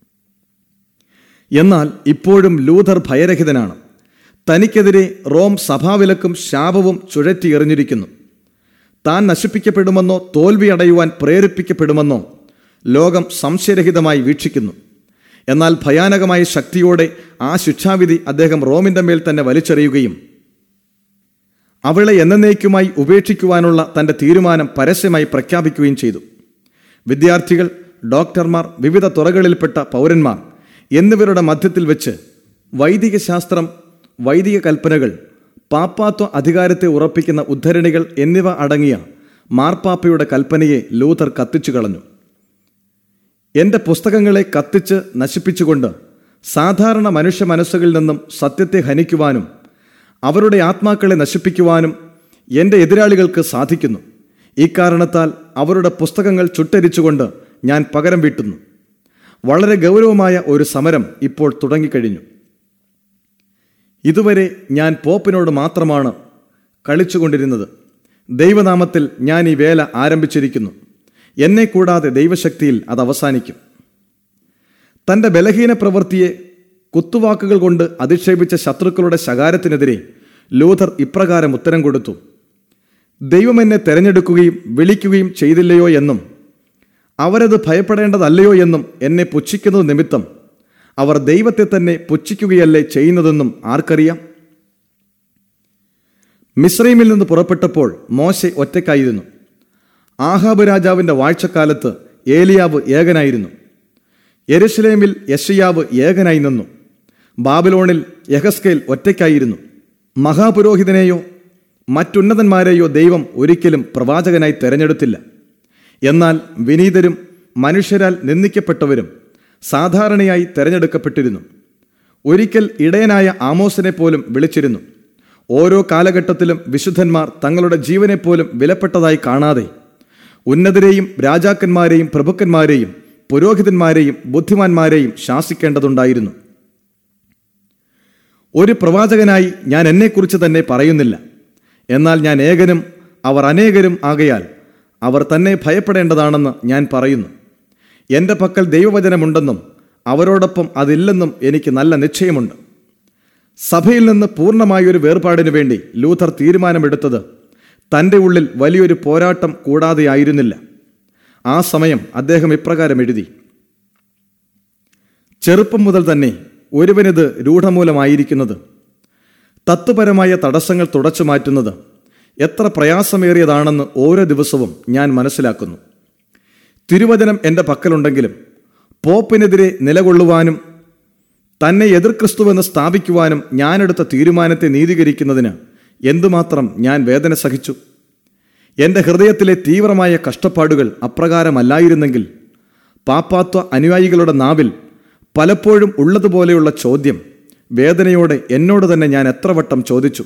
എന്നാൽ ഇപ്പോഴും ലൂഥർ ഭയരഹിതനാണ് തനിക്കെതിരെ റോം സഭാവിലക്കും ശാപവും ചുഴറ്റി എറിഞ്ഞിരിക്കുന്നു താൻ നശിപ്പിക്കപ്പെടുമെന്നോ തോൽവി അടയുവാൻ പ്രേരിപ്പിക്കപ്പെടുമെന്നോ ലോകം സംശയരഹിതമായി വീക്ഷിക്കുന്നു എന്നാൽ ഭയാനകമായ ശക്തിയോടെ ആ ശിക്ഷാവിധി അദ്ദേഹം റോമിന്റെ മേൽ തന്നെ വലിച്ചെറിയുകയും അവളെ എന്നേക്കുമായി ഉപേക്ഷിക്കുവാനുള്ള തന്റെ തീരുമാനം പരസ്യമായി പ്രഖ്യാപിക്കുകയും ചെയ്തു വിദ്യാർത്ഥികൾ ഡോക്ടർമാർ വിവിധ തുറകളിൽപ്പെട്ട പൗരന്മാർ എന്നിവരുടെ മധ്യത്തിൽ വെച്ച് വൈദിക ശാസ്ത്രം വൈദിക കൽപ്പനകൾ പാപ്പാത്വ അധികാരത്തെ ഉറപ്പിക്കുന്ന ഉദ്ധരണികൾ എന്നിവ അടങ്ങിയ മാർപ്പാപ്പയുടെ കൽപ്പനയെ ലൂഥർ കത്തിച്ചു കളഞ്ഞു എന്റെ പുസ്തകങ്ങളെ കത്തിച്ച് നശിപ്പിച്ചുകൊണ്ട് സാധാരണ മനുഷ്യ മനസ്സുകളിൽ നിന്നും സത്യത്തെ ഹനിക്കുവാനും അവരുടെ ആത്മാക്കളെ നശിപ്പിക്കുവാനും എൻ്റെ എതിരാളികൾക്ക് സാധിക്കുന്നു ഇക്കാരണത്താൽ അവരുടെ പുസ്തകങ്ങൾ ചുട്ടരിച്ചുകൊണ്ട് ഞാൻ പകരം വീട്ടുന്നു വളരെ ഗൗരവമായ ഒരു സമരം ഇപ്പോൾ തുടങ്ങിക്കഴിഞ്ഞു ഇതുവരെ ഞാൻ പോപ്പിനോട് മാത്രമാണ് കളിച്ചുകൊണ്ടിരുന്നത് ദൈവനാമത്തിൽ ഞാൻ ഈ വേല ആരംഭിച്ചിരിക്കുന്നു എന്നെ കൂടാതെ ദൈവശക്തിയിൽ അത് അവസാനിക്കും തന്റെ ബലഹീന പ്രവൃത്തിയെ കുത്തുവാക്കുകൾ കൊണ്ട് അധിക്ഷേപിച്ച ശത്രുക്കളുടെ ശകാരത്തിനെതിരെ ലൂഥർ ഇപ്രകാരം ഉത്തരം കൊടുത്തു ദൈവം എന്നെ തെരഞ്ഞെടുക്കുകയും വിളിക്കുകയും ചെയ്തില്ലയോ എന്നും അവരത് ഭയപ്പെടേണ്ടതല്ലയോ എന്നും എന്നെ പുച്ഛിക്കുന്നത് നിമിത്തം അവർ ദൈവത്തെ തന്നെ പുച്ഛിക്കുകയല്ലേ ചെയ്യുന്നതെന്നും ആർക്കറിയാം മിശ്രൈമിൽ നിന്ന് പുറപ്പെട്ടപ്പോൾ മോശെ ഒറ്റക്കായിരുന്നു ആഹാബ് രാജാവിന്റെ വാഴ്ചക്കാലത്ത് ഏലിയാവ് ഏകനായിരുന്നു യെരുശലേമിൽ യശയാവ് ഏകനായി നിന്നു ബാബിലോണിൽ യഹസ്കേൽ ഒറ്റയ്ക്കായിരുന്നു മഹാപുരോഹിതനെയോ മറ്റുന്നതന്മാരെയോ ദൈവം ഒരിക്കലും പ്രവാചകനായി തെരഞ്ഞെടുത്തില്ല എന്നാൽ വിനീതരും മനുഷ്യരാൽ നിന്ദിക്കപ്പെട്ടവരും സാധാരണയായി തെരഞ്ഞെടുക്കപ്പെട്ടിരുന്നു ഒരിക്കൽ ഇടയനായ ആമോസിനെ പോലും വിളിച്ചിരുന്നു ഓരോ കാലഘട്ടത്തിലും വിശുദ്ധന്മാർ തങ്ങളുടെ ജീവനെപ്പോലും വിലപ്പെട്ടതായി കാണാതെ ഉന്നതരെയും രാജാക്കന്മാരെയും പ്രഭുക്കന്മാരെയും പുരോഹിതന്മാരെയും ബുദ്ധിമാന്മാരെയും ശാസിക്കേണ്ടതുണ്ടായിരുന്നു ഒരു പ്രവാചകനായി ഞാൻ എന്നെക്കുറിച്ച് തന്നെ പറയുന്നില്ല എന്നാൽ ഞാൻ ഏകനും അവർ അനേകരും ആകയാൽ അവർ തന്നെ ഭയപ്പെടേണ്ടതാണെന്ന് ഞാൻ പറയുന്നു എൻ്റെ പക്കൽ ദൈവവചനമുണ്ടെന്നും അവരോടൊപ്പം അതില്ലെന്നും എനിക്ക് നല്ല നിശ്ചയമുണ്ട് സഭയിൽ നിന്ന് പൂർണ്ണമായൊരു വേർപാടിനു വേണ്ടി ലൂഥർ തീരുമാനമെടുത്തത് തൻ്റെ ഉള്ളിൽ വലിയൊരു പോരാട്ടം കൂടാതെയായിരുന്നില്ല ആ സമയം അദ്ദേഹം ഇപ്രകാരം എഴുതി ചെറുപ്പം മുതൽ തന്നെ ഒരുവനിത് രൂഢമൂലമായിരിക്കുന്നത് തത്വപരമായ തടസ്സങ്ങൾ തുടച്ചു മാറ്റുന്നത് എത്ര പ്രയാസമേറിയതാണെന്ന് ഓരോ ദിവസവും ഞാൻ മനസ്സിലാക്കുന്നു തിരുവചനം എൻ്റെ പക്കലുണ്ടെങ്കിലും പോപ്പിനെതിരെ നിലകൊള്ളുവാനും തന്നെ എതിർ ക്രിസ്തുവെന്ന് സ്ഥാപിക്കുവാനും ഞാനെടുത്ത തീരുമാനത്തെ നീതീകരിക്കുന്നതിന് എന്തുമാത്രം ഞാൻ വേദന സഹിച്ചു എൻ്റെ ഹൃദയത്തിലെ തീവ്രമായ കഷ്ടപ്പാടുകൾ അപ്രകാരമല്ലായിരുന്നെങ്കിൽ പാപ്പാത്വ അനുയായികളുടെ നാവിൽ പലപ്പോഴും ഉള്ളതുപോലെയുള്ള ചോദ്യം വേദനയോടെ എന്നോട് തന്നെ ഞാൻ എത്ര വട്ടം ചോദിച്ചു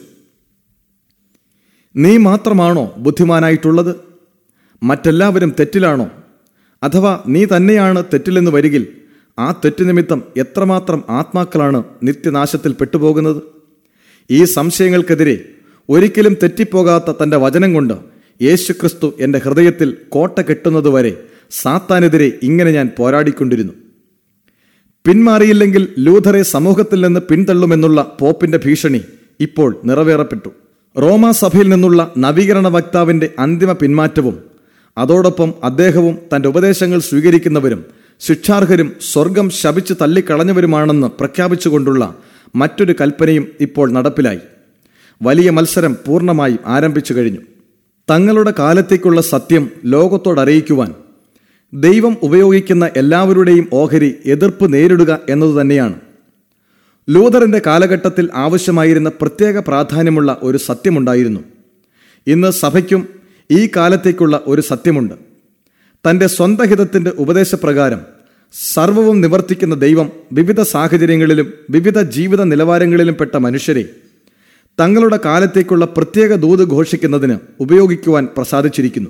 നീ മാത്രമാണോ ബുദ്ധിമാനായിട്ടുള്ളത് മറ്റെല്ലാവരും തെറ്റിലാണോ അഥവാ നീ തന്നെയാണ് തെറ്റിലെന്ന് വരികിൽ ആ തെറ്റ് നിമിത്തം എത്രമാത്രം ആത്മാക്കളാണ് നിത്യനാശത്തിൽ പെട്ടുപോകുന്നത് ഈ സംശയങ്ങൾക്കെതിരെ ഒരിക്കലും തെറ്റിപ്പോകാത്ത തന്റെ വചനം കൊണ്ട് യേശുക്രിസ്തു എൻ്റെ ഹൃദയത്തിൽ കോട്ട കെട്ടുന്നതുവരെ സാത്താനെതിരെ ഇങ്ങനെ ഞാൻ പോരാടിക്കൊണ്ടിരുന്നു പിന്മാറിയില്ലെങ്കിൽ ലൂഥറെ സമൂഹത്തിൽ നിന്ന് പിന്തള്ളുമെന്നുള്ള പോപ്പിന്റെ ഭീഷണി ഇപ്പോൾ നിറവേറപ്പെട്ടു റോമാ സഭയിൽ നിന്നുള്ള നവീകരണ വക്താവിന്റെ അന്തിമ പിന്മാറ്റവും അതോടൊപ്പം അദ്ദേഹവും തന്റെ ഉപദേശങ്ങൾ സ്വീകരിക്കുന്നവരും ശിക്ഷാർഹരും സ്വർഗം ശപിച്ച് തള്ളിക്കളഞ്ഞവരുമാണെന്ന് പ്രഖ്യാപിച്ചുകൊണ്ടുള്ള മറ്റൊരു കൽപ്പനയും ഇപ്പോൾ നടപ്പിലായി വലിയ മത്സരം പൂർണ്ണമായും ആരംഭിച്ചു കഴിഞ്ഞു തങ്ങളുടെ കാലത്തേക്കുള്ള സത്യം ലോകത്തോട് അറിയിക്കുവാൻ ദൈവം ഉപയോഗിക്കുന്ന എല്ലാവരുടെയും ഓഹരി എതിർപ്പ് നേരിടുക എന്നതു തന്നെയാണ് ലൂതറിന്റെ കാലഘട്ടത്തിൽ ആവശ്യമായിരുന്ന പ്രത്യേക പ്രാധാന്യമുള്ള ഒരു സത്യമുണ്ടായിരുന്നു ഇന്ന് സഭയ്ക്കും ഈ കാലത്തേക്കുള്ള ഒരു സത്യമുണ്ട് തന്റെ സ്വന്തം ഹിതത്തിന്റെ ഉപദേശപ്രകാരം സർവവും നിവർത്തിക്കുന്ന ദൈവം വിവിധ സാഹചര്യങ്ങളിലും വിവിധ ജീവിത നിലവാരങ്ങളിലും പെട്ട മനുഷ്യരെ തങ്ങളുടെ കാലത്തേക്കുള്ള പ്രത്യേക ദൂത് ഘോഷിക്കുന്നതിന് ഉപയോഗിക്കുവാൻ പ്രസാദിച്ചിരിക്കുന്നു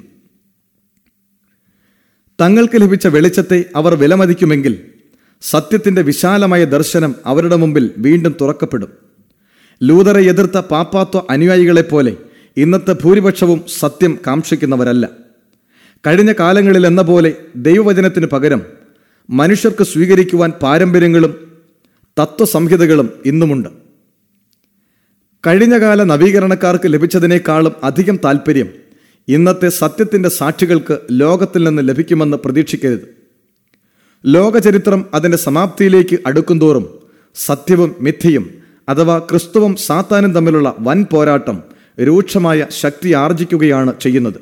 തങ്ങൾക്ക് ലഭിച്ച വെളിച്ചത്തെ അവർ വിലമതിക്കുമെങ്കിൽ സത്യത്തിന്റെ വിശാലമായ ദർശനം അവരുടെ മുമ്പിൽ വീണ്ടും തുറക്കപ്പെടും ലൂതറെ എതിർത്ത പാപ്പാത്വ അനുയായികളെപ്പോലെ ഇന്നത്തെ ഭൂരിപക്ഷവും സത്യം കാക്ഷിക്കുന്നവരല്ല കഴിഞ്ഞ കാലങ്ങളിൽ എന്ന പോലെ ദൈവവചനത്തിനു പകരം മനുഷ്യർക്ക് സ്വീകരിക്കുവാൻ പാരമ്പര്യങ്ങളും തത്വസംഹിതകളും ഇന്നുമുണ്ട് കഴിഞ്ഞകാല നവീകരണക്കാർക്ക് ലഭിച്ചതിനേക്കാളും അധികം താല്പര്യം ഇന്നത്തെ സത്യത്തിന്റെ സാക്ഷികൾക്ക് ലോകത്തിൽ നിന്ന് ലഭിക്കുമെന്ന് പ്രതീക്ഷിക്കരുത് ലോകചരിത്രം അതിന്റെ സമാപ്തിയിലേക്ക് അടുക്കുന്തോറും സത്യവും മിഥ്യയും അഥവാ ക്രിസ്തുവും സാത്താനും തമ്മിലുള്ള വൻ പോരാട്ടം രൂക്ഷമായ ശക്തി ആർജിക്കുകയാണ് ചെയ്യുന്നത്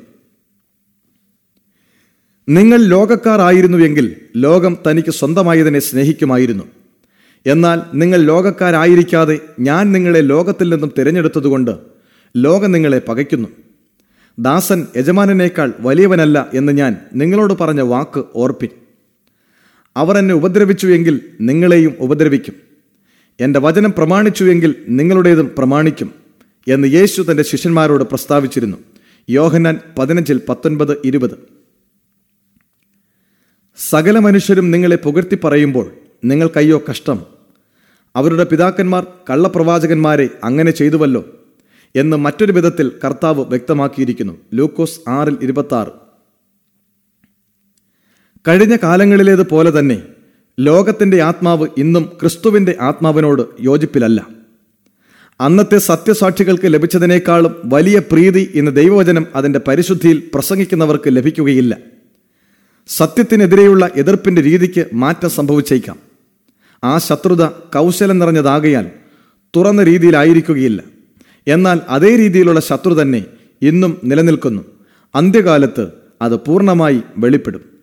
നിങ്ങൾ ലോകക്കാർ ആയിരുന്നുവെങ്കിൽ ലോകം തനിക്ക് സ്വന്തമായതിനെ സ്നേഹിക്കുമായിരുന്നു എന്നാൽ നിങ്ങൾ ലോകക്കാരായിരിക്കാതെ ഞാൻ നിങ്ങളെ ലോകത്തിൽ നിന്നും തിരഞ്ഞെടുത്തതുകൊണ്ട് ലോകം നിങ്ങളെ പകയ്ക്കുന്നു ദാസൻ യജമാനനേക്കാൾ വലിയവനല്ല എന്ന് ഞാൻ നിങ്ങളോട് പറഞ്ഞ വാക്ക് ഓർപ്പിൻ അവർ എന്നെ ഉപദ്രവിച്ചുവെങ്കിൽ നിങ്ങളെയും ഉപദ്രവിക്കും എൻ്റെ വചനം പ്രമാണിച്ചുവെങ്കിൽ നിങ്ങളുടേതും പ്രമാണിക്കും എന്ന് യേശു തൻ്റെ ശിഷ്യന്മാരോട് പ്രസ്താവിച്ചിരുന്നു യോഹന്നാൻ പതിനഞ്ചിൽ പത്തൊൻപത് ഇരുപത് സകല മനുഷ്യരും നിങ്ങളെ പുകഴ്ത്തി പറയുമ്പോൾ നിങ്ങൾക്കയ്യോ കഷ്ടം അവരുടെ പിതാക്കന്മാർ കള്ളപ്രവാചകന്മാരെ അങ്ങനെ ചെയ്തുവല്ലോ എന്ന് മറ്റൊരു വിധത്തിൽ കർത്താവ് വ്യക്തമാക്കിയിരിക്കുന്നു ലൂക്കോസ് ആറിൽ ഇരുപത്തി ആറ് കഴിഞ്ഞ കാലങ്ങളിലേതുപോലെ തന്നെ ലോകത്തിന്റെ ആത്മാവ് ഇന്നും ക്രിസ്തുവിന്റെ ആത്മാവിനോട് യോജിപ്പിലല്ല അന്നത്തെ സത്യസാക്ഷികൾക്ക് ലഭിച്ചതിനേക്കാളും വലിയ പ്രീതി ഇന്ന് ദൈവവചനം അതിന്റെ പരിശുദ്ധിയിൽ പ്രസംഗിക്കുന്നവർക്ക് ലഭിക്കുകയില്ല സത്യത്തിനെതിരെയുള്ള എതിർപ്പിന്റെ രീതിക്ക് മാറ്റം സംഭവിച്ചേക്കാം ആ ശത്രുത കൗശലം നിറഞ്ഞതാകയാൽ തുറന്ന രീതിയിലായിരിക്കുകയില്ല എന്നാൽ അതേ രീതിയിലുള്ള ശത്രു തന്നെ ഇന്നും നിലനിൽക്കുന്നു അന്ത്യകാലത്ത് അത് പൂർണ്ണമായി വെളിപ്പെടും